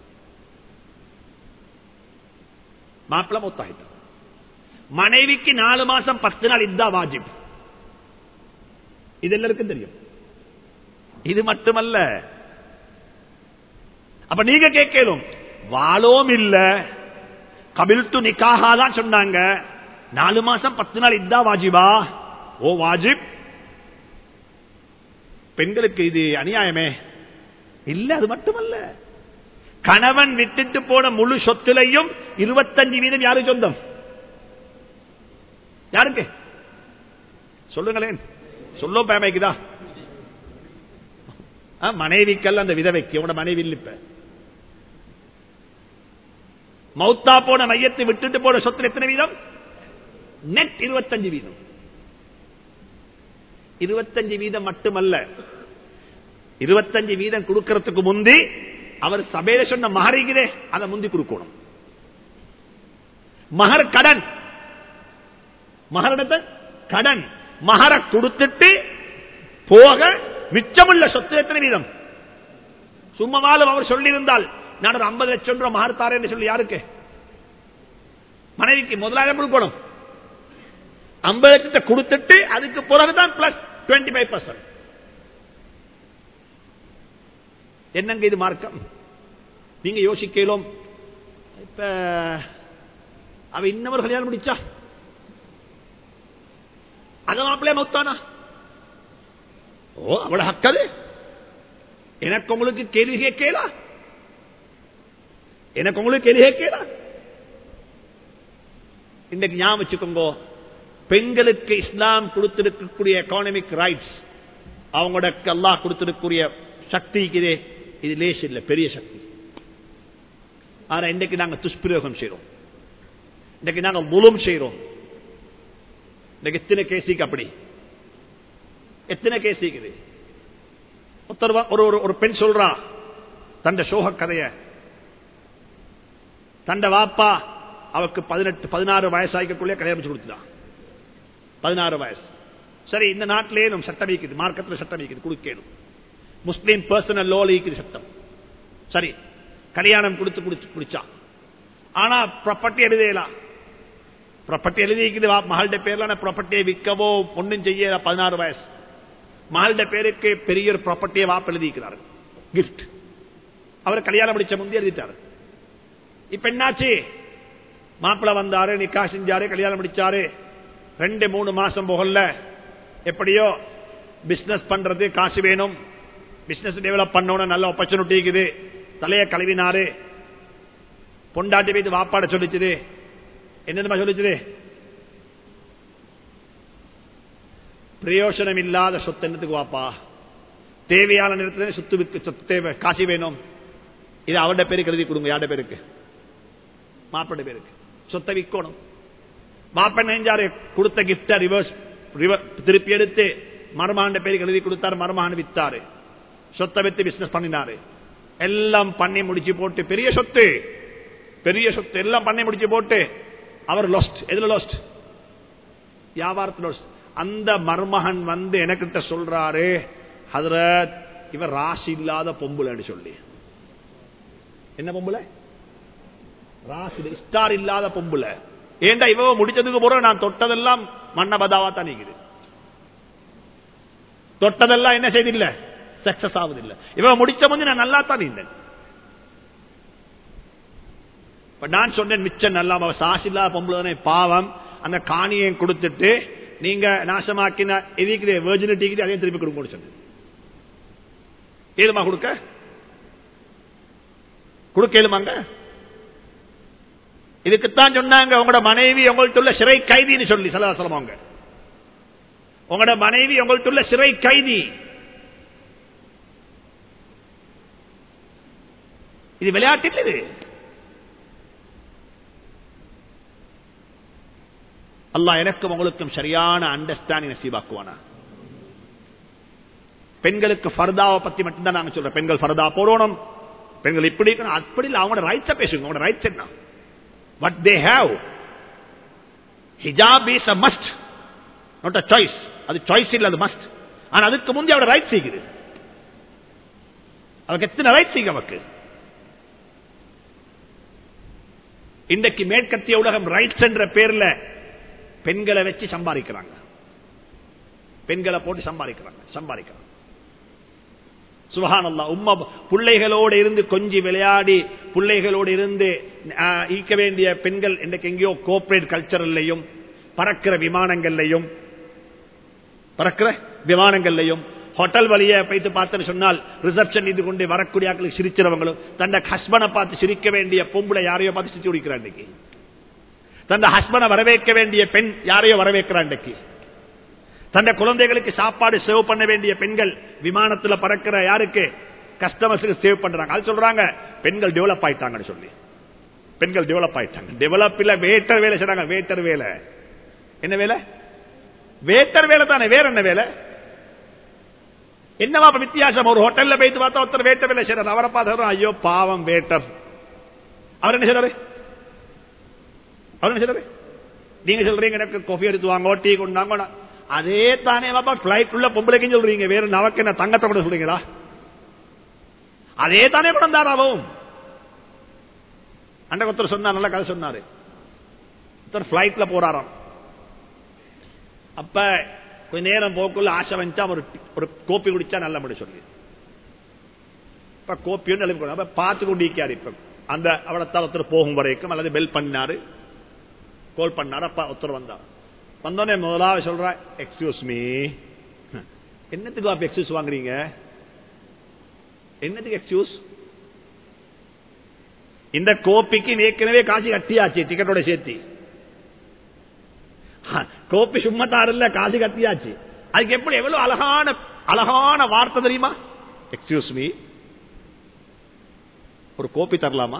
மாப்பிள்ள மொத்தாகிட்டார் மனைவிக்கு நாலு மாசம் பத்து நாள் இதா வாஜிப் இது எல்லாருக்கும் தெரியும் இது மட்டுமல்ல அப்ப நீங்க கேட்கலும் வாழோம் இல்ல கபில்த்து நிக்காகா தான் சொன்னாங்க நாலு மாசம் பத்து நாள் இதா வாஜிபா ஓ வாஜிப் பெண்களுக்கு இது அநியாயமே இல்ல அது மட்டுமல்ல கணவன் விட்டுட்டு போன முழு சொத்துலையும் இருபத்தஞ்சு வீதம் யாரு சொந்தம் யாருக்கு சொல்லுங்களேன் சொல்லும் பேமைக்குதா மனைவிக்கல்ல அந்த விதவைக்கு உன மனைவி இப்ப மௌத்தா போன மையத்தை விட்டுட்டு போன சொத்துல எத்தனை வீதம் நெட் இருபத்தஞ்சு வீதம் இருபத்தஞ்சு வீதம் மட்டுமல்ல இருபத்தஞ்சு வீதம் கொடுக்கறதுக்கு முந்தி அவர் சபையில சொன்ன மகரிகிறே அதை முந்தி கொடுக்கணும் மகர் கடன் மகரிடத்தை கடன் மகர கொடுத்துட்டு போக மிச்சமுள்ள சொத்து எத்தனை வீதம் சும்மாவாலும் அவர் சொல்லியிருந்தால் நான் ஒரு ஐம்பது லட்சம் ரூபாய் மகர் தாரேன்னு சொல்லி யாருக்கு மனைவிக்கு முதலாளியம் கொடுக்கணும் ஐம்பது லட்சத்தை கொடுத்துட்டு அதுக்கு பிறகுதான் பிளஸ் டுவெண்ட்டி ஃபைவ் பர்சன்ட் என்னங்க இது மார்க்கம் நீங்க யோசிக்கலாம் இப்ப அவ இன்னவர் கல்யாணம் முடிச்சா அத மாப்பிள்ளைய மௌத்தானா ஓ அவள ஹக்கது எனக்கு உங்களுக்கு கேள்வி கேட்கலா எனக்கு உங்களுக்கு கேள்வி கேட்கலா இன்றைக்கு ஞாபகம் வச்சுக்கோங்க பெண்களுக்கு இஸ்லாம் கொடுத்திருக்கக்கூடிய எக்கானமிக் ரைட்ஸ் அவங்களோட அல்லாஹ் கொடுத்திருக்கக்கூடிய சக்திக்கு இது லேஸ் இல்லை பெரிய சக்தி ஆனா இன்றைக்கு நாங்க துஷ்பிரயோகம் செய்யறோம் இன்றைக்கு நாங்க முலும் செய்யறோம் இன்னைக்கு எத்தனை கேசிக்கு அப்படி எத்தனை கேசிக்குது ஒருத்தர் ஒரு ஒரு பெண் சொல்றா தண்ட சோக கதைய தண்ட வாப்பா அவருக்கு பதினெட்டு பதினாறு வயசாய்க்குள்ளே கல்யாணம் கொடுத்துட்டான் பதினாறு வயசு சரி இந்த நாட்டிலே நம்ம சட்டம் வைக்குது மார்க்கத்தில் சட்டம் வைக்குது கொடுக்கணும் முஸ்லீம் பர்சனல் லோல இருக்குது சட்டம் சரி கல்யாணம் கொடுத்து குடிச்சு குடிச்சா ஆனா ப்ராப்பர்ட்டி எழுதலாம் ப்ராப்பர்ட்டி எழுதிக்குது மகள்ட பேர்ல ப்ராப்பர்ட்டியை விற்கவோ ஒன்னும் செய்ய பதினாறு வயசு மகள்ட பேருக்கு பெரிய ஒரு ப்ராப்பர்ட்டியை வாப்பு எழுதிக்கிறார் கிஃப்ட் அவர் கல்யாணம் முடிச்ச முந்தைய எழுதிட்டாரு இப்ப என்னாச்சு மாப்பிள்ள வந்தாரு நிக்கா செஞ்சாரு கல்யாணம் முடிச்சாரு ரெண்டு மூணு மாசம் போகல எப்படியோ பிசினஸ் பண்றது காசு வேணும் பிசினஸ் டெவலப் பண்ணணும் நல்ல ஆப்பர்ச்சுனிட்டி இருக்குது தலைய கழுவினாரு பொண்டாட்டி போய் வாப்பாட சொல்லிச்சுது என்னமா சொல்லிச்சுது பிரயோசனம் இல்லாத சொத்து என்னத்துக்கு வாப்பா தேவையான நேரத்தில் சொத்து விற்கு சொத்து தேவை காசு வேணும் இது அவருடைய பேருக்கு எழுதி கொடுங்க யாருடைய பேருக்கு மாப்பிட பேருக்கு சொத்தை விற்கணும் மாப்பன் நெஞ்சாரு கொடுத்த கிப்ட ரிவர்ஸ் திருப்பி எடுத்து மருமகன் பேருக்கு எழுதி கொடுத்தாரு மருமகன் வித்தாரு சொத்தை வித்து பிசினஸ் பண்ணினாரு எல்லாம் பண்ணி முடிச்சு போட்டு பெரிய சொத்து பெரிய சொத்து எல்லாம் பண்ணி முடிச்சு போட்டு அவர் லொஸ்ட் எதுல லொஸ்ட் வியாபாரத்தில் லொஸ்ட் அந்த மருமகன் வந்து எனக்கிட்ட சொல்றாரு அதுல இவர் ராசி இல்லாத பொம்புலன்னு சொல்லி என்ன பொம்புல ராசி ஸ்டார் இல்லாத பொம்புல ஏண்டா இவ முடிச்சதுக்கு போற நான் தொட்டதெல்லாம் மன்னபதாவா தான் நீக்குது தொட்டதெல்லாம் என்ன செய்தில்ல சக்சஸ் ஆகுதில்லை இவன் முடிச்ச முந்தி நான் நல்லா தான் இருந்தேன் நான் சொன்னேன் மிச்சம் நல்லா சாசி இல்லாத பொம்பளை பாவம் அந்த காணியை கொடுத்துட்டு நீங்க நாசமாக்கின எதிர்க்கிற வேர்ஜினிட்டிக்கு அதையும் திருப்பி கொடுக்க சொன்னேன் ஏழுமா கொடுக்க கொடுக்க ஏழுமாங்க இதுக்குத்தான் சொன்னாங்க உங்களோட மனைவி உங்கள்ட்ட உள்ள சிறை கைதின்னு சொல்லி சலவாசலம் அவங்க உங்களோட மனைவி உங்கள்ட்ட உள்ள சிறை கைதி இது விளையாட்டில் இது அல்லா எனக்கும் உங்களுக்கும் சரியான அண்டர்ஸ்டாண்டிங் நசீபாக்குவானா பெண்களுக்கு ஃபர்தாவை பத்தி மட்டும்தான் நாங்க சொல்றோம் பெண்கள் ஃபர்தா போடணும் பெண்கள் இப்படி இருக்கணும் அப்படி இல்லை அவங்களோட ரைட்ஸை பேசுங்க அவங்களோட ரைட்ஸ் என்ன what they have. Hijab is a must, not a choice. அது சாய்ஸ் இல்ல அது மஸ்ட் ஆனா அதுக்கு முந்தைய அவட ரைட் செய்யுது அவருக்கு எத்தனை ரைட் செய்ய அவருக்கு இன்றைக்கு மேற்கத்திய உலகம் ரைட்ஸ் என்ற பேர்ல பெண்களை வச்சு சம்பாதிக்கிறாங்க பெண்களை போட்டு சம்பாதிக்கிறாங்க சம்பாதிக்கிறாங்க சுபஹானல்லா உம்மா பிள்ளைகளோடு இருந்து கொஞ்சி விளையாடி பிள்ளைகளோடு இருந்து ஈக்க வேண்டிய பெண்கள் இன்றைக்கு எங்கேயோ கோஆபரேட் கல்ச்சரல்லையும் பறக்கிற விமானங்கள்லையும் பறக்கிற விமானங்கள்லையும் ஹோட்டல் வழிய போயிட்டு பார்த்து சொன்னால் ரிசப்ஷன் இது கொண்டு வரக்கூடிய ஆட்களுக்கு சிரிச்சிறவங்களும் தந்த ஹஸ்பனை பார்த்து சிரிக்க வேண்டிய பொம்பளை யாரையோ பார்த்து சிரிச்சு குடிக்கிறான் இன்னைக்கு தந்த ஹஸ்பனை வரவேற்க வேண்டிய பெண் யாரையோ வரவேற்கிறான் இன்னைக்கு தந்த குழந்தைகளுக்கு சாப்பாடு சேவ் பண்ண வேண்டிய பெண்கள் விமானத்துல பறக்கிற யாருக்கு கஸ்டமர்ஸுக்கு சேவ் பண்றாங்க அது சொல்றாங்க பெண்கள் டெவலப் ஆயிட்டாங்கன்னு சொல்லி பெண்கள் டெவலப் ஆயிட்டாங்க டெவலப் இல்ல வேட்டர் வேலை செய்றாங்க வேட்டர் வேலை என்ன வேலை வேட்டர் வேலை தானே வேற என்ன வேலை என்னவா அப்ப வித்தியாசம் ஒரு ஹோட்டல்ல போயிட்டு பார்த்தா ஒருத்தர் வேட்டர் வேலை செய்யறாரு அவரை பார்த்தா ஐயோ பாவம் வேட்டர் அவர் என்ன செய்யறாரு அவர் என்ன செய்யறாரு நீங்க சொல்றீங்க எனக்கு காஃபி எடுத்து வாங்க டீ கொண்டாங்க அதே தானே பாப்பா பிளைட் உள்ள பொம்பளைக்கும் சொல்றீங்க வேற நமக்கு என்ன தங்கத்தை கூட சொல்றீங்களா அதே தானே கொண்டாராவும் அண்ட ஒருத்தர் சொன்னார் நல்ல கதை சொன்னாரு ஒருத்தர் பிளைட்ல போறாராம் அப்ப கொஞ்ச நேரம் போக்குள்ள ஆசை வந்துச்சா ஒரு ஒரு கோப்பி குடிச்சா நல்ல முடி சொல்லி இப்ப கோப்பியும் எழுதி அப்ப பார்த்து கொண்டு இருக்காரு இப்ப அந்த அவளத்தால் ஒருத்தர் போகும் வரைக்கும் அல்லது பெல் பண்ணாரு கோல் பண்ணாரு அப்ப ஒருத்தர் வந்தார் வந்தோடனே முதலாவது சொல்ற எக்ஸ்கியூஸ் மீ என்னத்துக்கு அப்ப எக்ஸ்கியூஸ் வாங்குறீங்க என்னத்துக்கு எக்ஸ்கியூஸ் இந்த கோப்பிக்கு ஏற்கனவே காசு கட்டியாச்சு டிக்கெட்டோட சேர்த்து கோப்பி சும்மா தாரில்ல காசு கட்டியாச்சு அதுக்கு எப்படி எவ்வளவு அழகான அழகான வார்த்தை தெரியுமா எக்ஸ்கியூஸ் மீ ஒரு கோப்பி தரலாமா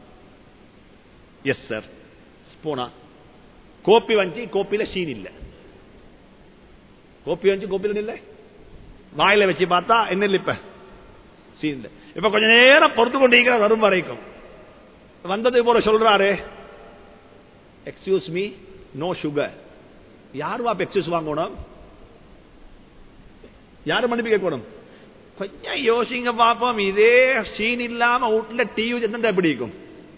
எஸ் சார் போனா கோப்பி வஞ்சி கோப்பில சீன் இல்ல கோப்பி வஞ்சி கோப்பில இல்ல வாயில வச்சு பார்த்தா என்ன இல்ல இப்ப சீன் இல்ல இப்ப கொஞ்ச நேரம் பொறுத்து கொண்டிருக்கிற வரும் வரைக்கும் வந்தது போல சொல்றாரு எக்ஸ்கியூஸ் மீ நோ சுகர் யார் வாப்ப எக்ஸ்கியூஸ் வாங்கணும் யாரு மன்னிப்பு கேட்கணும் கொஞ்சம் யோசிங்க பாப்போம் இதே சீன் இல்லாம வீட்டுல டிவி எந்த எப்படி இருக்கும்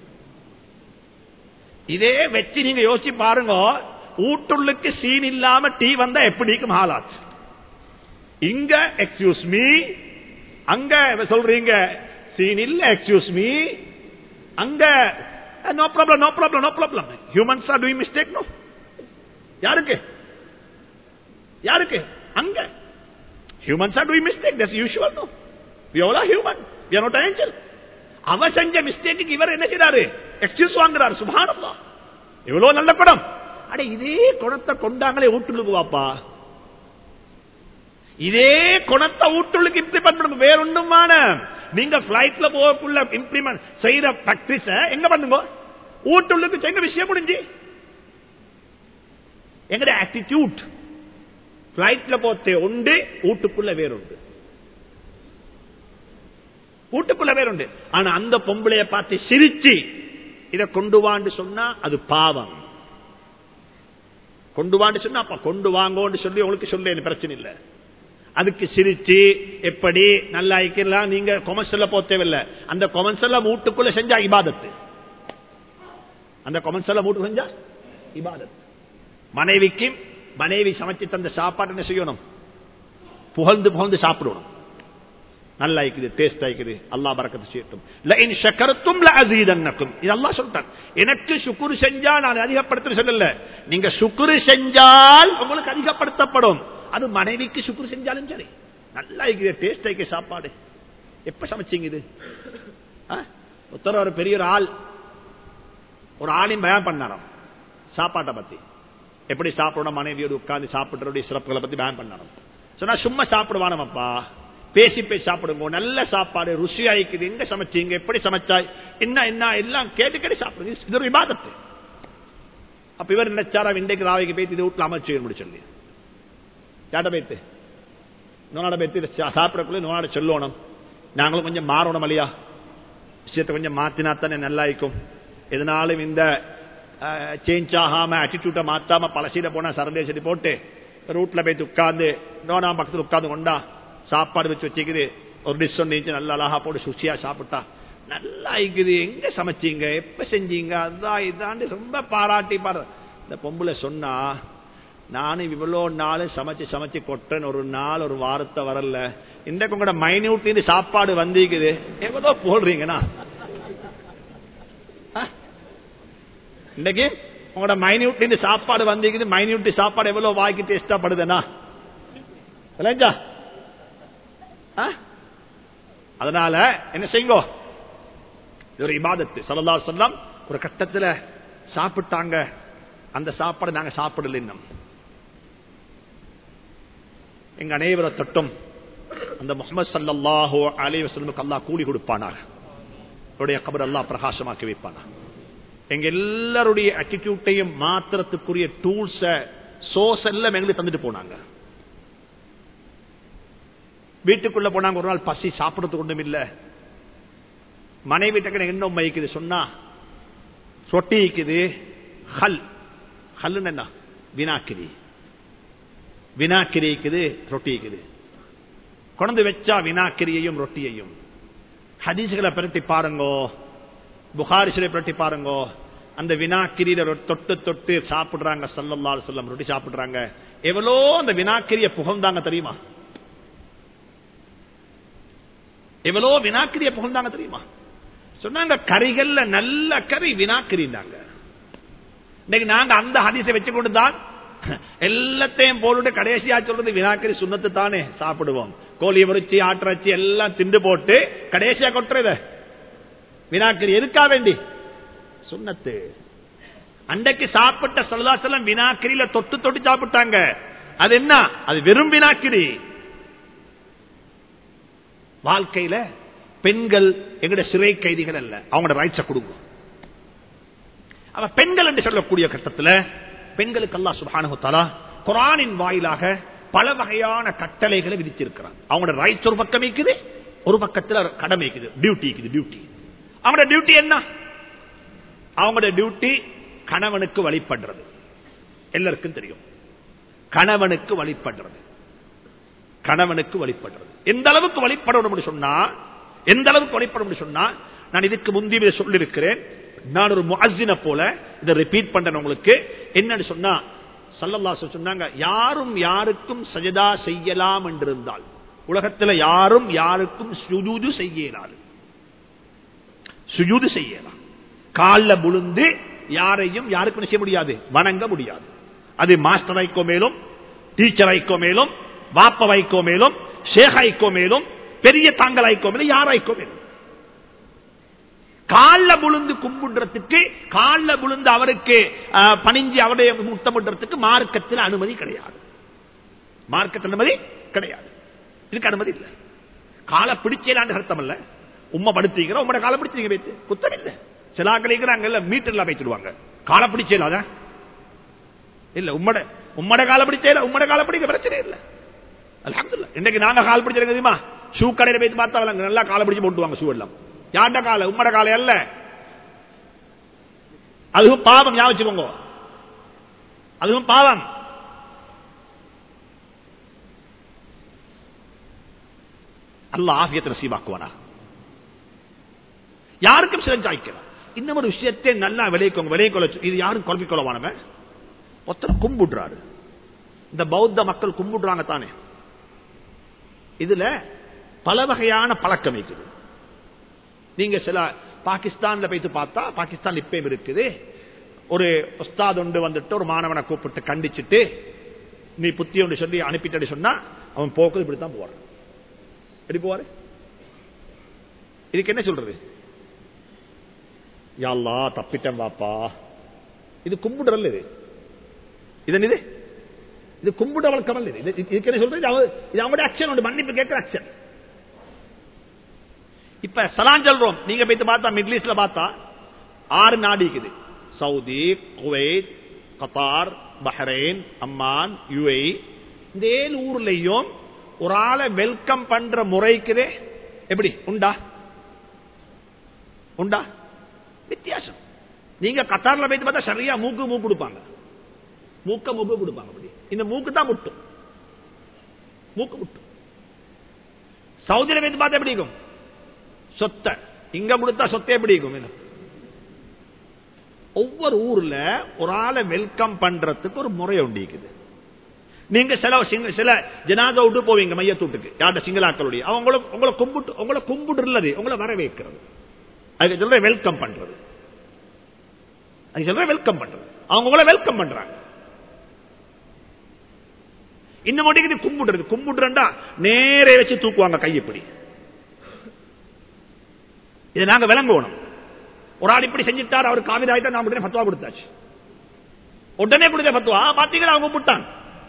இதே வச்சு நீங்க யோசிச்சு பாருங்க வீட்டுள்ளுக்கு சீன் இல்லாம டீ வந்தா எப்படி இருக்கும் ஹாலாத் இங்க எக்ஸ்கியூஸ் மீ அங்க சொல்றீங்க சீன் இல்ல எக்ஸ்கியூஸ் மீ அங்க no problem no problem no problem humans are doing mistake no யாருக்கு யாருக்கு அங்க humans are doing mistake that's usual no we all are human we are not angel அவ செஞ்ச mistake இவர் என்ன செய்யறாரு எக்ஸ்கியூஸ் வாங்குறாரு சுபானல்லா எவ்வளவு நல்ல குடம் அட இதே குணத்தை கொண்டாங்களே வீட்டுக்கு வாப்பா இதே குணத்தை வீட்டுக்கு இம்ப்ளிமெண்ட் பண்ணுங்க வேற ஒன்றுமான நீங்க பிளைட்ல போகக்குள்ள இம்ப்ளிமெண்ட் செய்யற பிராக்டிஸ எங்க பண்ணுங்க வீட்டுக்கு செய்ய விஷயம் முடிஞ்சு எங்கட ஆட்டிடியூட் பிளைட்ல போத்தே உண்டு வீட்டுக்குள்ள வேறுண்டு வீட்டுக்குள்ள வேறுண்டு ஆனா அந்த பொம்பளைய பார்த்து சிரிச்சு இதை கொண்டு வாண்டு சொன்னா அது பாவம் கொண்டு வாண்டு சொன்னா அப்ப கொண்டு வாங்கோன்னு சொல்லி உங்களுக்கு சொல்ல பிரச்சனை இல்லை அதுக்கு சிரிச்சு எப்படி நல்லா ஐக்கலாம் நீங்க கொமர்ஷியல்ல போ தேவையில்ல அந்த கொமர்ஷியல்ல வீட்டுக்குள்ள செஞ்சா இபாதத்து அந்த கொமர்ஷியல்ல வீட்டு செஞ்சா இபாதத் மனைவிக்கு மனைவி சமைச்சு தந்த சாப்பாடு என்ன செய்யணும் புகழ்ந்து புகழ்ந்து சாப்பிடணும் நல்லா இருக்குது டேஸ்ட் ஆயிக்குது அல்லா பறக்கத்து செய்யட்டும் லைன் ஷக்கரத்தும் லஅஸீதன்னக்கும் இது அல்லாஹ் சொல்றான் எனக்கு சுக்குரு செஞ்சா நான் அதிகப்படுத்த சொல்லல நீங்க சுக்குரு செஞ்சால் உங்களுக்கு அதிகப்படுத்தப்படும் அது மனைவிக்கு சுக்குரு செஞ்சாலும் சரி நல்லா இருக்குது டேஸ்ட் ஆயிக்கு சாப்பாடு எப்ப சமைச்சீங்க இது உத்தர ஒரு பெரிய ஒரு ஆள் ஒரு ஆளின் பயம் பண்ணாராம் சாப்பாட்டை பத்தி எப்படி சாப்பிடணும் மனைவியோடு உட்கார்ந்து சாப்பிடுறதுடைய சிறப்புகளை பத்தி பயன் பண்ணணும் சொன்னா சும்மா சாப்பிடுவானப்பா பேசி பேசி சாப்பிடுங்க நல்ல சாப்பாடு ருசியா இருக்குது எங்க சமைச்சீங்க எப்படி சமைச்சாய் என்ன என்ன எல்லாம் கேட்டு கேட்டு சாப்பிடுங்க இது ஒரு விவாதத்து அப்ப இவர் நினைச்சாரா இன்றைக்கு ராவைக்கு போய் இது வீட்டுல அமைச்சு முடிச்சு சொல்லி யாட்ட போய்த்து நோனாட போய்த்து சாப்பிடக்குள்ள நோனாட சொல்லணும் நாங்களும் கொஞ்சம் மாறணும் இல்லையா விஷயத்தை கொஞ்சம் மாத்தினா தானே நல்லா இருக்கும் எதனாலும் இந்த சேஞ்ச் ஆகாம அட்டிடியூட்டை மாத்தாம பழசீட போனா சரதேசடி போட்டு ரூட்ல போய் உட்கார்ந்து நோனா பக்கத்தில் உட்கார்ந்து கொண்டா சாப்பாடு வச்சு வச்சுக்குது ஒரு டிஷ் ஒன்று நல்லா அழகா போட்டு சுசியா சாப்பிட்டா நல்லா இருக்குது எங்க சமைச்சீங்க எப்ப செஞ்சீங்க அதான் இதாண்டு ரொம்ப பாராட்டி பாரு இந்த பொம்பளை சொன்னா நானும் இவ்வளவு நாள் சமைச்சு சமைச்சு கொட்டேன் ஒரு நாள் ஒரு வாரத்தை வரல இன்றைக்கு உங்களோட மைன்யூட்ல சாப்பாடு வந்திருக்குது எவ்வளோ போடுறீங்கண்ணா இன்னைக்கு உங்களோட மைன்யூட்ல சாப்பாடு வந்திருக்குது மைன்யூட் சாப்பாடு எவ்வளவு வாய்க்கு டேஸ்டா படுதுண்ணா இல்லைஞ்சா அதனால என்ன செய்யுங்கோ இது ஒரு இபாதத்து சல்லா சொல்லாம் ஒரு கட்டத்தில் சாப்பிட்டாங்க அந்த சாப்பாடு நாங்க சாப்பிடல இன்னும் எங்க அனைவரை தொட்டும் அந்த முகமது சல்லாஹோ அலி வசலமுக்கு அல்லா கூலி கொடுப்பானாக அவருடைய கபர் அல்லா பிரகாசமாக்கி வைப்பானா எங்க எல்லாருடைய அட்டிடியூட்டையும் மாத்திரத்துக்குரிய டூல்ஸ சோர்ஸ் எல்லாம் எங்களுக்கு தந்துட்டு போனாங்க வீட்டுக்குள்ள போனாங்க ஒரு நாள் பசி சாப்பிடறதுக்கு ஒன்றும் இல்ல மனைவி டக்குனு என்ன மயிக்குது சொன்னா சொட்டி இருக்குது ஹல் ஹல்லுன்னு என்ன வினாக்கிரி வினாக்கிரி இருக்குது ரொட்டி இருக்குது கொண்டு வச்சா வினாக்கிரியையும் ரொட்டியையும் ஹதீஸ்களை பிரட்டி பாருங்கோ புகாரிசிலை பிரட்டி பாருங்கோ அந்த வினாக்கிரியில ரொ- தொட்டு தொட்டு சாப்பிடுறாங்க சல்லல்லா சொல்லம் ரொட்டி சாப்பிடுறாங்க எவ்வளோ அந்த வினாக்கிரிய புகழ்ந்தாங்க தெரியுமா எவ்வளோ வினாக்கிரிய புகழ்ந்தாங்க தெரியுமா சொன்னாங்க கறிகள்ல நல்ல கறி வினாக்கிரிந்தாங்க இன்னைக்கு நாங்க அந்த ஹதீஸை வச்சு கொண்டு தான் எல்லாத்தையும் போட்டுட்டு கடைசியா சொல்றது வினாக்கரி சுண்ணத்து தானே சாப்பிடுவோம் கோழி முறிச்சி ஆட்டிறச்சி எல்லாம் திண்டு போட்டு கடைசியா கொட்டுறது வினாக்கரி எதுக்கா வேண்டி சுண்ணத்து அன்றைக்கு சாப்பிட்ட சல்லாசலம் வினாக்கிரியில தொட்டு தொட்டு சாப்பிட்டாங்க அது என்ன அது வெறும் வினாக்கிரி வாழ்க்கையில பெண்கள் எங்கட சிறை கைதிகள் அல்ல அவங்களோட ரைட்ஸ கொடுங்க அவ பெண்கள் என்று சொல்லக்கூடிய கட்டத்தில் பெண்களுக்கு அல்லாஹ் சுப்ஹானஹு தஆலா குர்ஆனின் வாயிலாக பல வகையான கட்டளைகளை விதிச்சிருக்கிறான் அவங்களோட ரைட்ஸ் ஒரு பக்கம் இருக்குது ஒரு பக்கத்துல கடமை இருக்குது டியூட்டி இருக்குது டியூட்டி அவங்களோட டியூட்டி என்ன அவங்களோட டியூட்டி கணவனுக்கு வழிபடுறது எல்லாருக்கும் தெரியும் கணவனுக்கு வழிபடுறது கணவனுக்கு வழிபடுறது எந்த அளவுக்கு வழிபடணும் சொன்னா எந்த அளவுக்கு வழிபடணும் சொன்னா நான் இதுக்கு முந்தைய சொல்லிருக்கிறேன் நான் ஒரு முஅஸ்ஸின போல இதை ரிப்பீட் பண்றேன் உங்களுக்கு என்னன்னு சொன்னா சல்லல்லாஹு அலைஹி சொன்னாங்க யாரும் யாருக்கும் சஜதா செய்யலாம் என்றிருந்தால் உலகத்துல யாரும் யாருக்கும் சுஜூது செய்யலாது சுஜூது செய்யலாம் கால்ல விழுந்து யாரையும் யாருக்கும் செய்ய முடியாது வணங்க முடியாது அது மாஸ்டர் வைக்கோ மேலும் டீச்சர் வைக்கோ மேலும் வாப்ப வைக்கோ மேலும் ஷேக் ஐக்கோ மேலும் பெரிய தாங்கள் ஐக்கோ மேலும் யார் ஐக்கோ மேலும் கால்ல விழுந்து கும்பிடுறதுக்கு கால்ல விழுந்து அவருக்கு அஹ், பணிஞ்சு அவருடைய முத்தமிடுறதுக்கு மார்க்கத்தில் அனுமதி கிடையாது மார்க்கத்தில் அனுமதி கிடையாது இதுக்கு அனுமதி இல்லை காலை பிடிச்சலான்னு அர்த்தம் இல்ல உம்மை படுத்திக்கிற உம்மோட காலை பிடிச்சீங்க வைத்து குத்தம் இல்லை சில ஆக்களிக்கிறாங்கல்ல மீட்டர்ல வைத்துடுவாங்க காலை பிடிச்சலாத இல்ல உம்மட உம்மட காலை பிடிச்சல உம்மட காலை பிடிக்க பிரச்சனை இல்லை அல்ஹம்துலில்லாஹ் இன்னைக்கு நாங்க கால் பிடிச்சிருக்க தெரியுமா ஷூ கடையில போய் பார்த்தா அவங்க நல்லா காலை பிடிச்சு போட்டுவாங்க ஷூ எல்லாம் யார்ட காலை உம்மட காலை அல்ல அதுவும் பாவம் ஞாபகம் வச்சுக்கோங்க அதுவும் பாவம் அல்லாஹ் ஆஃபியத்தை நசீபாக்குவானா யாருக்கும் சிறஞ்சாய்க்கலாம் இந்த ஒரு விஷயத்தை நல்லா விளைவிக்கோங்க விளைவிக்கொள்ள இது யாரும் குழப்பிக் கொள்ளவானவன் ஒருத்தர் கும்பிடுறாரு இந்த பௌத்த மக்கள் கும்பிடுறாங்க தானே இதுல பல வகையான பழக்கம் இருக்குது நீங்க சில பாகிஸ்தான்ல போயிட்டு பார்த்தா பாகிஸ்தான் இப்பயும் இருக்குது ஒரு உஸ்தாத் ஒன்று வந்துட்டு ஒரு மாணவனை கூப்பிட்டு கண்டிச்சுட்டு நீ புத்தி ஒன்று சொல்லி அனுப்பிட்டு சொன்னா அவன் போக்குது இப்படித்தான் போவான் எப்படி போவாரு இதுக்கு என்ன சொல்றது யாழ்லா தப்பிட்டேன் வாப்பா இது கும்பிடுறல்ல இது இது இது இது கும்பிட வழக்கம் அல்ல இது இது- இதுக்கு என்ன சொல்றது இது அவ- இது அவங்களுடைய அக்ஷன் உண்டு மன்னிப்பு கேட்கிற அக்ஷன் இப்ப சலான் சொல்றோம் நீங்க போயிட்டு பார்த்தா மிடில் ஈஸ்ட்ல பார்த்தா ஆறு நாடு இருக்குது Saudi Kuwait Qatar Bahrain Oman UAE இந்த ஏழு ஊர்லயும் ஒரு ஆளை வெல்கம் பண்ற முறைக்குதே எப்படி உண்டா உண்டா வித்தியாசம் நீங்க கத்தார்ல போயிட்டு பார்த்தா சரியா மூக்கு மூக்கு கொடுப்பாங்க மூக்க மூக்கு கொடுப்பாங்க அப்படி இந்த மூக்கு தான் முட்டும் மூக்கு முட்டும் சவுதியில போயிட்டு பார்த்தா எப்படி இருக்கும் சொத்தை இங்க கொடுத்தா சொத்தை எப்படி இருக்கும் என்ன? ஒவ்வொரு ஊர்ல ஒரு ஆளை வெல்கம் பண்றதுக்கு ஒரு முறை உண்டு இருக்குது நீங்க சில சிங்க- சில ஜனாதா விட்டு போவீங்க மையத்தூட்டுக்கு யார்ட்ட சிங்களாக்களுடைய அவங்கள உங்களை கும்பிட்டு உங்களை கும்பிடுறது உங்களை வர வைக்கிறது அதுக்கு சொல்ற வெல்கம் பண்றது அதுக்கு சொல்ற வெல்கம் பண்றது அவங்க உங்களை வெல்கம் பண்றாங்க இன்னும் மட்டும் கும்பிடுறது கும்பிடுறா நேரே வச்சு தூக்குவாங்க கையப்படி இதை நாங்க விளங்குவோம் ஒரு ஆள் இப்படி செஞ்சுட்டார் அவர் காவிராயிட்டா நான் உடனே பத்துவா கொடுத்தாச்சு உடனே கொடுத்த பத்துவா பாத்தீங்களா அவங்க கும்பிட்டாங்க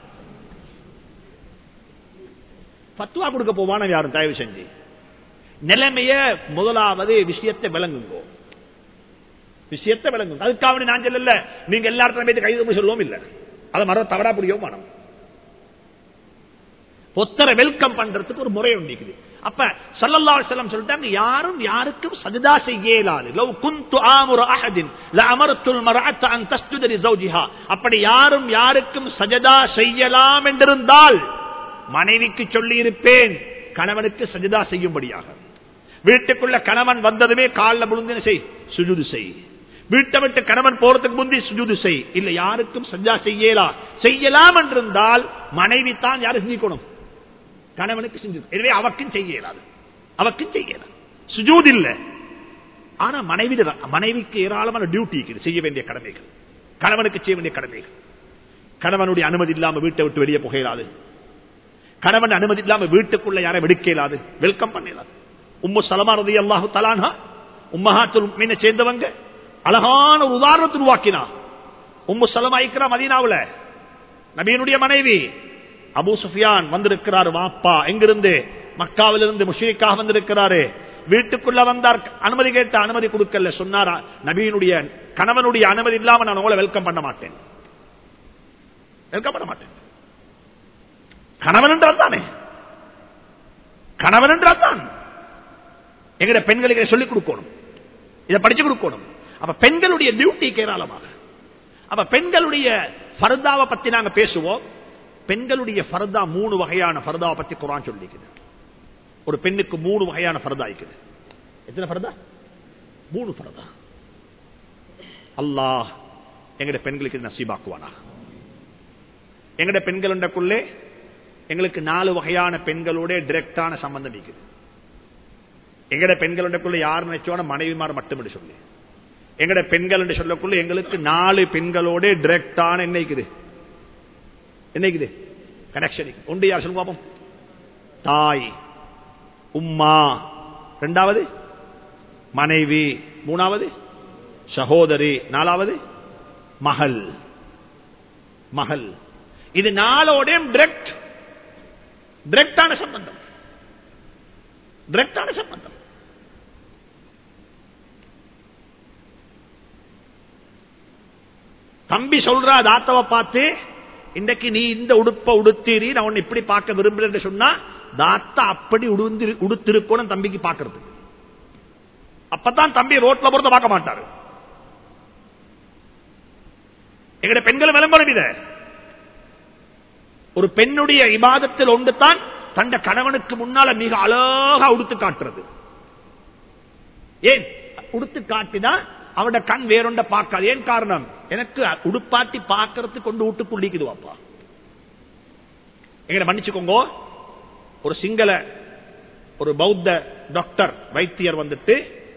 பத்துவா கொடுக்க போவான யாரும் தயவு செஞ்சு நிலைமைய முதலாவது விஷயத்தை விளங்குங்கோ விஷயத்தை விளங்குங்க அதுக்காக நான் சொல்லல நீங்க எல்லாருக்கும் போய் கைது சொல்லுவோம் இல்ல அதை மரம் தவறா புரியவும் வேணும் ஒத்தரை வெல்கம் பண்றதுக்கு ஒரு முறை ஒன்று இருக்குது அப்ப சல்லல்லாஹு அலைஹி வஸல்லம் சொல்லிட்டாங்க யாரும் யாருக்கும் சஜதா செய்ய இயலாது லவ் குன்து ஆமுரு அஹதின் லஅமர்துல் மர்அத்த அன் தஸ்ஜுத லிஸௌஜிஹா அப்படி யாரும் யாருக்கும் சஜதா செய்யலாம் என்றிருந்தால் மனைவிக்கு சொல்லி இருப்பேன் கணவனுக்கு சஜதா செய்யும்படியாக வீட்டுக்குள்ள கணவன் வந்ததுமே காலில் விழுந்து செய் சுஜுது செய் வீட்டை விட்டு கணவன் போறதுக்கு முந்தி சுஜுது செய் இல்ல யாருக்கும் சஜா செய்யலாம் செய்யலாம் என்றிருந்தால் மனைவி தான் யாரும் செஞ்சுக்கணும் கணவனுக்கு செஞ்சு எனவே அவக்கும் செய்ய இயலாது அவக்கும் செய்ய இயலாது சுஜூத் இல்ல ஆனா மனைவி மனைவிக்கு ஏராளமான டியூட்டி இருக்குது செய்ய வேண்டிய கடமைகள் கணவனுக்கு செய்ய வேண்டிய கடமைகள் கணவனுடைய அனுமதி இல்லாம வீட்டை விட்டு வெளியே புகையலாது கணவன் அனுமதி இல்லாம வீட்டுக்குள்ள யாரை வெடுக்க இயலாது வெல்கம் பண்ண இயலாது உம்மு சலமாரதி அல்லாஹு தலானா உம்மஹாத்துல் மீன சேர்ந்தவங்க அழகான ஒரு உதாரணத்தை உருவாக்கினா உம்மு சலமா இக்ரா மதீனாவுல நபியினுடைய மனைவி அபு சுஃபியான் வந்திருக்கிறார் வாப்பா எங்கிருந்து மக்காவிலிருந்து முஷிரிக்காக வந்திருக்கிறாரு வீட்டுக்குள்ள வந்தார் அனுமதி கேட்ட அனுமதி கொடுக்கல சொன்னாரா நபியினுடைய கணவனுடைய அனுமதி இல்லாம நான் உங்களை வெல்கம் பண்ண மாட்டேன் வெல்கம் பண்ண மாட்டேன் கணவன் என்றால் தானே கணவன் என்றால் தான் எங்கட பெண்களுக்கு சொல்லிக் கொடுக்கணும் இதை படிச்சு கொடுக்கணும் அப்ப பெண்களுடைய டியூட்டி ஏராளமாக அப்ப பெண்களுடைய ஃபர்தாவை பத்தி நாங்க பேசுவோம் பெண்களுடைய ஃபர்தா மூணு வகையான ஃபர்தாவை பத்தி குரான் சொல்லிக்குது ஒரு பெண்ணுக்கு மூணு வகையான ஃபர்தா இருக்குது எத்தனை ஃபர்தா மூணு ஃபர்தா அல்லாஹ் எங்கட பெண்களுக்கு நசீபாக்குவானா எங்கட பெண்களுக்குள்ளே எங்களுக்கு நாலு வகையான பெண்களோட டிரெக்டான சம்பந்தம் இருக்குது எங்கட பெண்களுக்குள்ள யார் நினைச்சோன மனைவிமார் மட்டும் சொல்லி எங்கட பெண்கள் என்று சொல்லக்குள்ள எங்களுக்கு நாலு பெண்களோட டிரெக்டான என்னைக்குது என்னைக்குது கனெக்ஷன் ஒன்று யார் சொல்லுங்க பாப்போம் தாய் உம்மா ரெண்டாவது மனைவி மூணாவது சகோதரி நாலாவது மகள் மகள் இது நாளோடையும் டிரெக்ட் டிரெக்டான சம்பந்தம் டிரெக்டான சம்பந்தம் தம்பி சொல்றா தாத்தவை பார்த்து இன்றைக்கு நீ இந்த உடுப்ப உடுத்தீரி நான் உன்னை இப்படி பார்க்க விரும்புறேன் சொன்னா தாத்தா அப்படி உடுந்து உடுத்திருக்கணும் தம்பிக்கு பார்க்கறது அப்பதான் தம்பி ரோட்ல போறத பார்க்க மாட்டாரு எங்கட பெண்கள் விளம்பரம் இத ஒரு பெண்ணுடைய இபாதத்தில் ஒன்று தான் தந்த கணவனுக்கு முன்னால மிக அழகா உடுத்து காட்டுறது ஏன் உடுத்து காட்டினா அவட கண் வேறொண்ட பார்க்காது ஏன் காரணம் எனக்கு உடுப்பாட்டி பார்க்கறது கொண்டு வீட்டுக்குள்ளிக்குது வாப்பா எங்களை மன்னிச்சுக்கோங்க ஒரு சிங்கள ஒரு பௌத்த டாக்டர் வைத்தியர் வந்துட்டு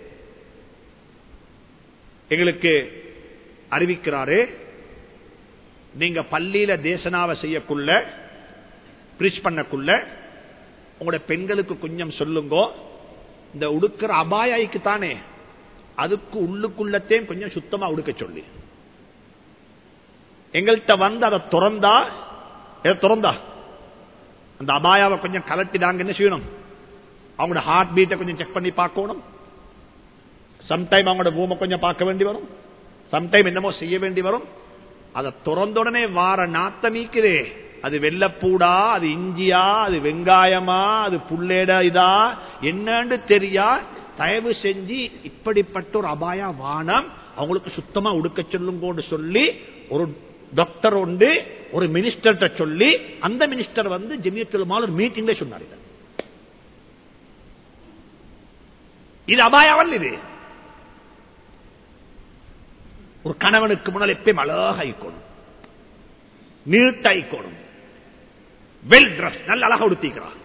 எங்களுக்கு அறிவிக்கிறாரு நீங்க பள்ளியில தேசனாவை செய்யக்குள்ள பிரீச் பண்ணக்குள்ள உங்களோட பெண்களுக்கு கொஞ்சம் சொல்லுங்க இந்த உடுக்கிற அபாயாய்க்கு தானே அதுக்கு உள்ளுக்குள்ளத்தையும் கொஞ்சம் சுத்தமா உடுக்க சொல்லி எங்கள்கிட்ட வந்து அதை திறந்தா எதை திறந்தா அந்த அபாயாவை கொஞ்சம் கலட்டிடாங்க என்ன செய்யணும் அவங்களோட ஹார்ட் பீட்டை கொஞ்சம் செக் பண்ணி பார்க்கணும் சம்டைம் அவங்களோட பூமை கொஞ்சம் பார்க்க வேண்டி வரும் சம்டைம் என்னமோ செய்ய வேண்டி வரும் அதை திறந்த உடனே வார நாத்தமீக்குதே அது வெள்ளப்பூடா அது இஞ்சியா அது வெங்காயமா அது புள்ளேடா இதா என்னன்னு தெரியா தயவு செஞ்சு இப்படிப்பட்ட ஒரு அபாயா வானம் அவங்களுக்கு சுத்தமா உடுக்க சொல்லுங்கன்னு சொல்லி ஒரு டாக்டர் உண்டு ஒரு மினிஸ்டர்கிட்ட சொல்லி அந்த மினிஸ்டர் வந்து ஜெமியத்துல் மால் ஒரு மீட்டிங்ல சொன்னார் இது அபாயாவல் இது ஒரு கணவனுக்கு முன்னால் எப்பயும் அழகாய்க்கணும் நீட்டாய்க்கணும் வெல் ட்ரெஸ் நல்ல அழகா உடுத்திக்கிறான்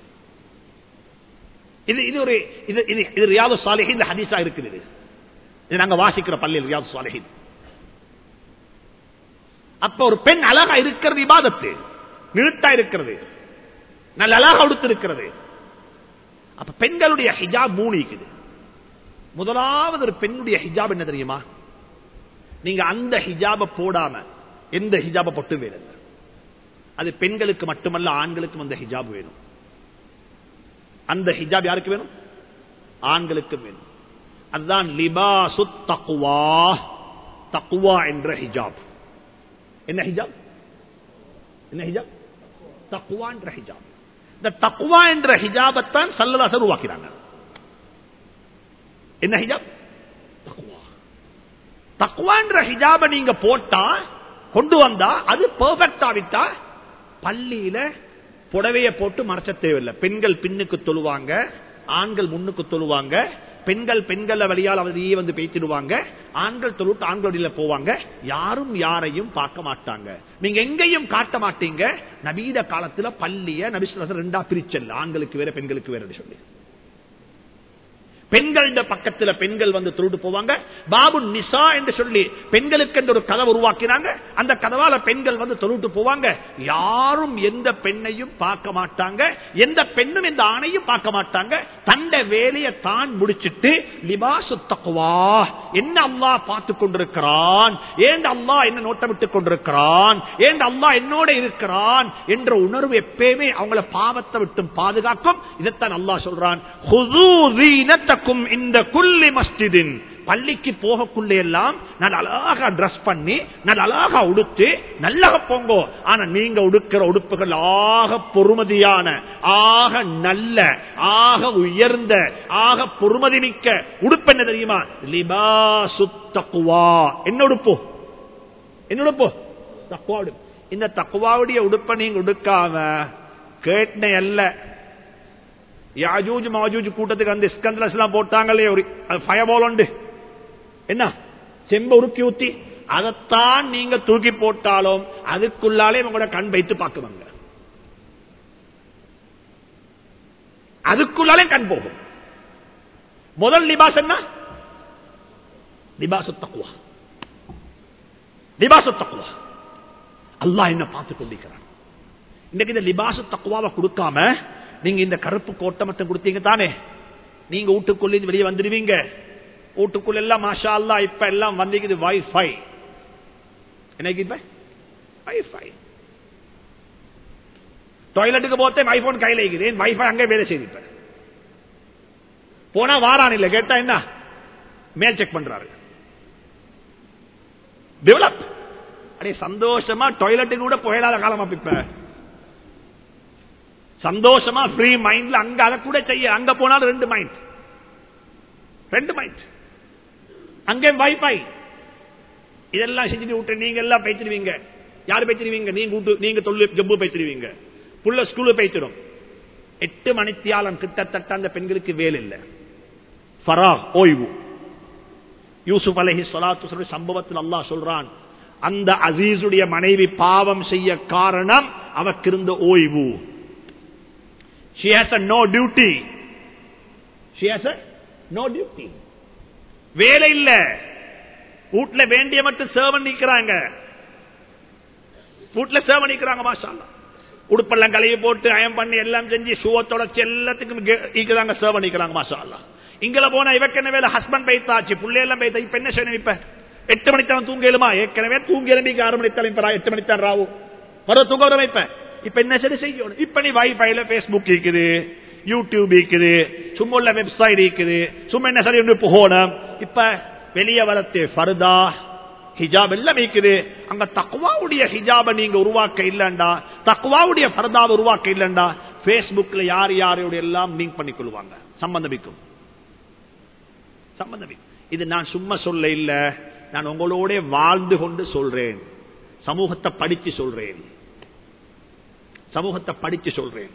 இது இது ஒரு இது இது இது ரியாது சாலிஹின் இந்த ஹதீஸா இருக்குது இது இது நாங்க வாசிக்கிற பள்ளியில் ரியாது சாலிஹின் அப்ப ஒரு பெண் அழகா இருக்கிறது இபாதத்து நீட்டா இருக்கிறது நல்ல அழகா உடுத்து இருக்கிறது அப்ப பெண்களுடைய ஹிஜாப் மூணு இருக்குது முதலாவது ஒரு பெண்ணுடைய ஹிஜாப் என்ன தெரியுமா நீங்க அந்த ஹிஜாப போடாம எந்த ஹிஜாப பொட்டு வேணும் அது பெண்களுக்கு மட்டுமல்ல ஆண்களுக்கும் அந்த ஹிஜாப் வேணும் அந்த ஹிஜாப் யாருக்கு வேணும் ஆண்களுக்கும் வேணும் அதுதான் லிபாசு தக்குவா தக்குவா என்ற ஹிஜாப் என்ன ஹிஜாப் என்ன ஹிஜாப் தக்குவா என்ற ஹிஜாப் இந்த தக்குவா என்ற ஹிஜாபத்தான் சல்லதாசர் உருவாக்கிறாங்க என்ன ஹிஜாப் தக்குவா தக்குவா என்ற ஹிஜாப நீங்க போட்டா கொண்டு வந்தா அது பெர்ஃபெக்ட் ஆவிட்டா பள்ளியில புடவைய போட்டு மறைச்ச தேவையில்லை பெண்கள் பின்னுக்கு தொழுவாங்க ஆண்கள் முன்னுக்கு தொழுவாங்க பெண்கள் பெண்கள் வழியால் அவதையே வந்து பேசிடுவாங்க ஆண்கள் தொழுட்டு ஆண்களில போவாங்க யாரும் யாரையும் பார்க்க மாட்டாங்க நீங்க எங்கேயும் காட்ட மாட்டீங்க நவீன காலத்துல பள்ளிய நபிசுல ரெண்டா பிரிச்சல்ல ஆண்களுக்கு வேற பெண்களுக்கு வேற சொல்லி பெண்கள் பக்கத்துல பெண்கள் வந்து திருட்டு போவாங்க பாபு நிசா என்று சொல்லி பெண்களுக்கு என்று ஒரு கதவை உருவாக்கினாங்க அந்த கதவால பெண்கள் வந்து தொழுட்டு போவாங்க யாரும் எந்த பெண்ணையும் பார்க்க மாட்டாங்க எந்த பெண்ணும் எந்த ஆணையும் பார்க்க மாட்டாங்க தண்ட வேலையை தான் முடிச்சிட்டு லிபாசு தக்குவா என்ன அல்லா பார்த்து கொண்டிருக்கிறான் ஏன் அல்லா என்ன நோட்டமிட்டுக் கொண்டிருக்கிறான் ஏன் அல்லா என்னோட இருக்கிறான் என்ற உணர்வு எப்பயுமே அவங்கள பாவத்தை விட்டும் பாதுகாக்கும் இதைத்தான் அல்லா சொல்றான் இருக்கும் இந்த குள்ளி மஸ்ஜிதின் பள்ளிக்கு போகக்குள்ளே எல்லாம் நல்ல அழகா ட்ரெஸ் பண்ணி நல்ல அழகா உடுத்து நல்லா போங்கோ ஆனா நீங்க உடுக்கிற உடுப்புகள் ஆக பொறுமதியான ஆக நல்ல ஆக உயர்ந்த ஆக பொறுமதி மிக்க உடுப்பு என்ன தெரியுமா லிபா சுத்தக்குவா என்ன உடுப்போ என்ன உடுப்போ தக்குவா உடுப்பு இந்த தக்குவாவுடைய உடுப்பை நீங்க உடுக்காம கேட்ன அல்ல யாஜூஜ் மாஜூஜ் கூட்டத்துக்கு அந்த ஸ்கந்தலஸ் எல்லாம் போட்டாங்களே ஒரு ஃபயபால் உண்டு என்ன செம்ப உருக்கி ஊத்தி அதைத்தான் நீங்க தூக்கி போட்டாலும் அதுக்குள்ளாலே உங்களோட கண் வைத்து பார்க்குவாங்க அதுக்குள்ளாலே கண் போகும் முதல் லிபாஸ் என்ன லிபாசு தக்குவா லிபாசு தக்குவா அல்லாஹ் என்ன பார்த்து கொண்டிருக்கிறான் இன்னைக்கு இந்த லிபாசு தக்குவாவை கொடுக்காம நீங்க இந்த கருப்பு கோட்டை மட்டும் கொடுத்தீங்க தானே நீங்க வீட்டுக்குள்ள வெளியே வந்துடுவீங்க வீட்டுக்குள்ள எல்லாம் மாஷா அல்லா இப்ப எல்லாம் வந்திக்குது வைஃபை எனக்கு இப்ப வைஃபை டாய்லெட்டுக்கு போத்தே ஐபோன் கையில இருக்கிறேன் வைஃபை அங்கே வேலை செய்திருப்பேன் போனா வாரான் இல்ல கேட்டா என்ன மேல் செக் பண்றாரு டெவலப் அடே சந்தோஷமா டாய்லெட்டுக்கு கூட போயிடாத காலம் இப்ப சந்தோஷமா ஃப்ரீ மைண்ட்ல அங்க அதை கூட செய்ய அங்க போனாலும் ரெண்டு மைண்ட் ரெண்டு மைண்ட் அங்கே வைஃபை இதெல்லாம் செஞ்சுட்டு விட்டு நீங்க எல்லாம் பேச்சிருவீங்க யாரு பேச்சிருவீங்க நீங்க விட்டு நீங்க தொழில் ஜப்பு பேச்சிருவீங்க புள்ள ஸ்கூலு பேச்சிடும் எட்டு மணித்தியாலம் கிட்டத்தட்ட அந்த பெண்களுக்கு வேலை இல்லை ஃபரா ஓய்வு யூசுப் அலஹி சலாத்து சொல்லி சம்பவத்தில் அல்லாஹ் சொல்றான் அந்த அசீசுடைய மனைவி பாவம் செய்ய காரணம் அவக்கு இருந்த ஓய்வு She has a no duty. She has a no duty. வேலை இல்ல வீட்டுல வேண்டிய மட்டும் சேவன் நிக்கிறாங்க வீட்டுல சேவன் நிக்கிறாங்க மாஷா உடுப்பெல்லாம் கழுவி போட்டு அயம் பண்ணி எல்லாம் செஞ்சு ஷூவை தொடச்சு எல்லாத்துக்கும் ஈக்குறாங்க சேவன் நிக்கிறாங்க மாஷா இங்கல போனா இவக்கு என்ன வேலை ஹஸ்பண்ட் பைத்தாச்சு பிள்ளையெல்லாம் பைத்தா இப்ப என்ன செய்யணும் இப்ப எட்டு மணித்தான் தூங்கலுமா ஏற்கனவே தூங்கி எழும்பிக்கு ஆறு மணித்தான் இப்ப எட்டு மணித்தான் ராவு மறு தூங்க வர இப்ப இப்ப என்ன சரி செய்யணும் இப்ப நீ வைஃபைல பேஸ்புக் இருக்குது யூடியூப் இருக்குது சும்மா உள்ள வெப்சைட் இருக்குது சும்மா என்ன சரி ஒன்று போகணும் இப்ப வெளியே வளர்த்து ஃபர்தா ஹிஜாப் எல்லாம் இருக்குது அங்க தக்குவாவுடைய ஹிஜாப நீங்க உருவாக்க இல்லண்டா தக்குவாவுடைய ஃபர்தாவை உருவாக்க இல்லண்டா பேஸ்புக்ல யார் யாரோட எல்லாம் லிங்க் பண்ணி கொள்வாங்க சம்பந்தமிக்கும் சம்பந்தமிக்கும் இது நான் சும்மா சொல்ல இல்ல நான் உங்களோட வாழ்ந்து கொண்டு சொல்றேன் சமூகத்தை படிச்சு சொல்றேன் சமூகத்தை படிச்சு சொல்றேன்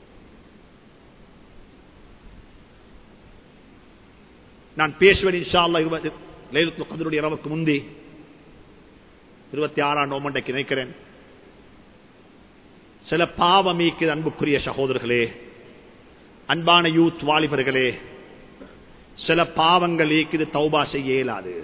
நான் பேசுவேன் இன்ஷா அல்லா இருபது லைலத்து கதருடைய இரவுக்கு முந்தி இருபத்தி ஆறாம் நோமண்டைக்கு நினைக்கிறேன் சில பாவமீக்கு அன்புக்குரிய சகோதரர்களே அன்பான யூத் வாலிபர்களே சில பாவங்கள் ஈக்குது தௌபா செய்ய இயலாது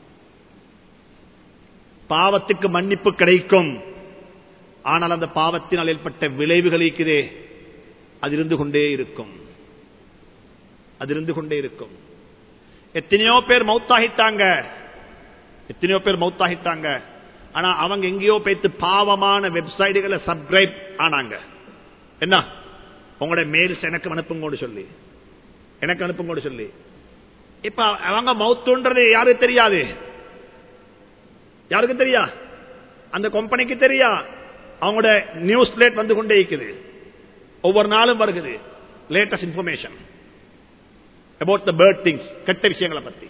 பாவத்துக்கு மன்னிப்பு கிடைக்கும் ஆனால் அந்த பாவத்தினால் ஏற்பட்ட விளைவுகள் இருக்குதே அது இருந்து கொண்டே இருக்கும் அது இருந்து கொண்டே இருக்கும் எத்தனையோ பேர் மௌத்தாகிட்டாங்க எத்தனையோ பேர் மௌத்தாகிட்டாங்க ஆனா அவங்க எங்கேயோ போய்த்து பாவமான வெப்சைட்டுகளை சப்ஸ்கிரைப் ஆனாங்க என்ன உங்களோட மெயில்ஸ் எனக்கு அனுப்புங்கோடு சொல்லி எனக்கு அனுப்புங்கோடு சொல்லி இப்ப அவங்க மவுத்துன்றது யாருக்கு தெரியாது யாருக்கு தெரியா அந்த கம்பெனிக்கு தெரியா அவங்களோட நியூஸ் பிளேட் வந்து கொண்டே இருக்குது ஒவ்வொரு நாளும் வருகிறது latest information about the bad things கெட்ட விஷயங்களை பத்தி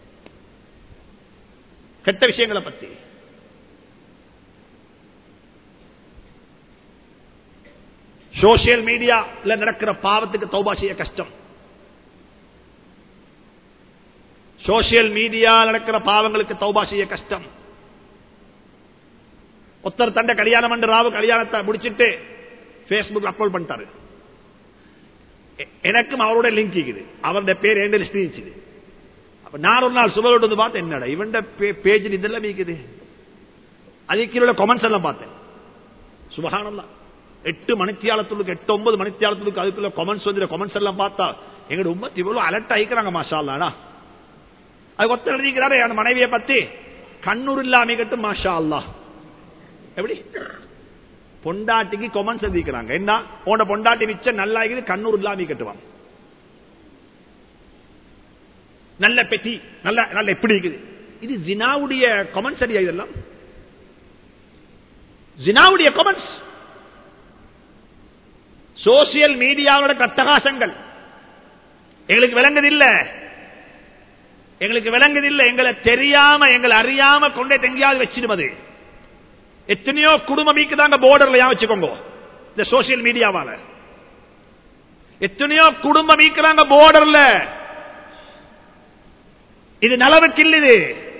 கெட்ட விஷயங்களை பத்தி சோசியல் மீடியால நடக்கிற பாவத்துக்கு தௌபா செய்ய கஷ்டம் சோசியல் மீடியா நடக்கிற பாவங்களுக்கு தௌபா செய்ய கஷ்டம் ஒருத்தர் தண்ட கல்யாணம் என்று ராவு கல்யாணத்தை முடிச்சிட்டு பேஸ்புக் அப்லோட் பண்ணிட்டாரு எ- எனக்கும் அவரோட லிங்க் இருக்குது அவருடைய பேர் எந்த லிஸ்ட் இருந்துச்சு அப்ப நான் ஒரு நாள் சுபரோடு வந்து பார்த்தேன் என்னடா இவன் பேஜ் இதெல்லாம் இருக்குது அதுக்கு கீழே கமெண்ட்ஸ் எல்லாம் பார்த்தேன் சுபகானம்தான் எட்டு மணித்தியாலத்துக்கு எட்டு ஒன்பது மணித்தியாலத்துக்கு அதுக்குள்ள கமெண்ட்ஸ் வந்து கமெண்ட்ஸ் எல்லாம் பார்த்தா எங்க உம்மத்து இவ்வளவு அலர்ட் ஆகிக்கிறாங்க மாஷா அல்லாடா அது ஒருத்தர் எழுதிக்கிறாரு என் மனைவியை பத்தி கண்ணூர் இல்லாம கட்டும் மாஷா அல்லாஹ் எப்படி பொண்டாட்டிக்கு கொமன்ஸ் எழுதிக்கிறாங்க என்ன உன பொண்டாட்டி மிச்ச நல்லா இருக்குது கண்ணூர் இல்லாம கட்டுவான் நல்ல பெட்டி நல்ல நல்ல எப்படி இருக்குது இது ஜினாவுடைய கொமன்ஸ் அடியா இதெல்லாம் ஜினாவுடைய கொமன்ஸ் சோசியல் மீடியாவோட கட்டகாசங்கள் எங்களுக்கு விளங்குதில்ல எங்களுக்கு விளங்குதில்லை எங்களை தெரியாம எங்களை அறியாம கொண்டே எங்கேயாவது வச்சிடுவது எத்தனையோ குடும்பம் மீக்குதாங்க போர்டர்ல யா வச்சுக்கோங்க இந்த சோசியல் மீடியாவால எத்தனையோ குடும்பம் மீக்குறாங்க போர்டர்ல இது நலவுக்கு இல்லது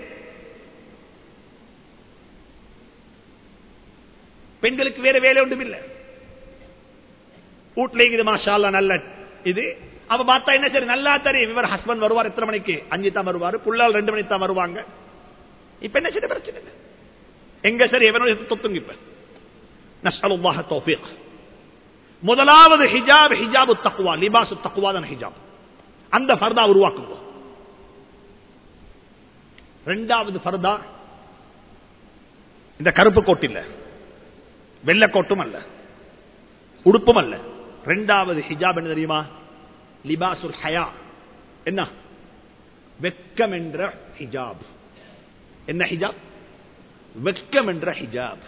பெண்களுக்கு வேற வேலை ஒன்றும் இல்லை வீட்டுல இது மாஷா அல்லாஹ் நல்ல இது அவ பார்த்தா என்ன சரி நல்லா தெரியும் இவர் ஹஸ்பண்ட் வருவார் எத்தனை மணிக்கு அஞ்சு தான் வருவாரு புள்ளால் ரெண்டு மணிக்கு தான் வருவாங்க இப்ப என்ன சரி பிரச்சனை இல்லை எங்க சரி எவனோட தொத்துங்க இப்ப நஸ்அலுல்லாஹ தௌஃபீக் முதலாவது ஹிஜாப் ஹிஜாபு தக்குவா லிபாசு தக்குவா தான் ஹிஜாப் அந்த ஃபர்தா உருவாக்குங்க ரெண்டாவது ஃபர்தா இந்த கருப்பு கோட்டு இல்ல வெள்ளை கோட்டும் அல்ல உடுப்பும் அல்ல ரெண்டாவது ஹிஜாப் என்ன தெரியுமா லிபாசுல் ஹயா என்ன வெக்கம் என்ற ஹிஜாப் என்ன ஹிஜாப் வெக்கம் என்ற ஹிஜாப்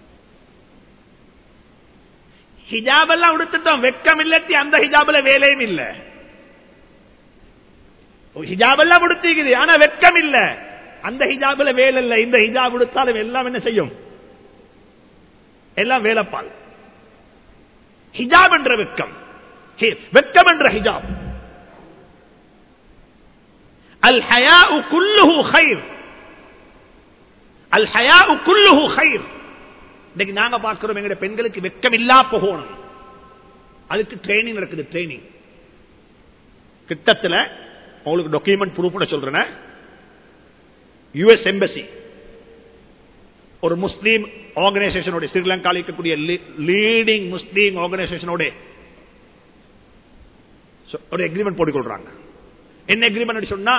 ஹிஜாப் எல்லாம் உடுத்துட்டோம் வெக்கம் இல்லத்தி அந்த ஹிஜாப்ல வேலையும் இல்ல ஹிஜாப் எல்லாம் உடுத்திக்குது ஆனா வெக்கம் இல்ல அந்த ஹிஜாப்ல வேலை இல்ல இந்த ஹிஜாப் உடுத்தாலும் எல்லாம் என்ன செய்யும் எல்லாம் வேலைப்பால் ஹிஜாப் என்ற வெக்கம் ஹி- வெக்கம் என்ற ஹிஜாப் அல் ஹயா குல்லுஹு ஹைர் அல் ஹயா குல்லுஹு ஹைர் இன்னைக்கு நாங்க பார்க்கிறோம் எங்களுடைய பெண்களுக்கு வெக்கம் இல்லா போகணும் அதுக்கு ட்ரைனிங் நடக்குது ட்ரைனிங் கிட்டத்துல உங்களுக்கு டாக்குமெண்ட் ப்ரூஃப் சொல்றேன் யுஎஸ் எம்பசி ஒரு முஸ்லீம் ஆர்கனைசேஷனோட ஸ்ரீலங்காவில் இருக்கக்கூடிய லீடிங் முஸ்லீம் ஆர்கனைசேஷனோட ஒரு எக்ரிமெண்ட் போட்டுக்கொள்றாங்க என்ன எக்ரிமெண்ட் சொன்னா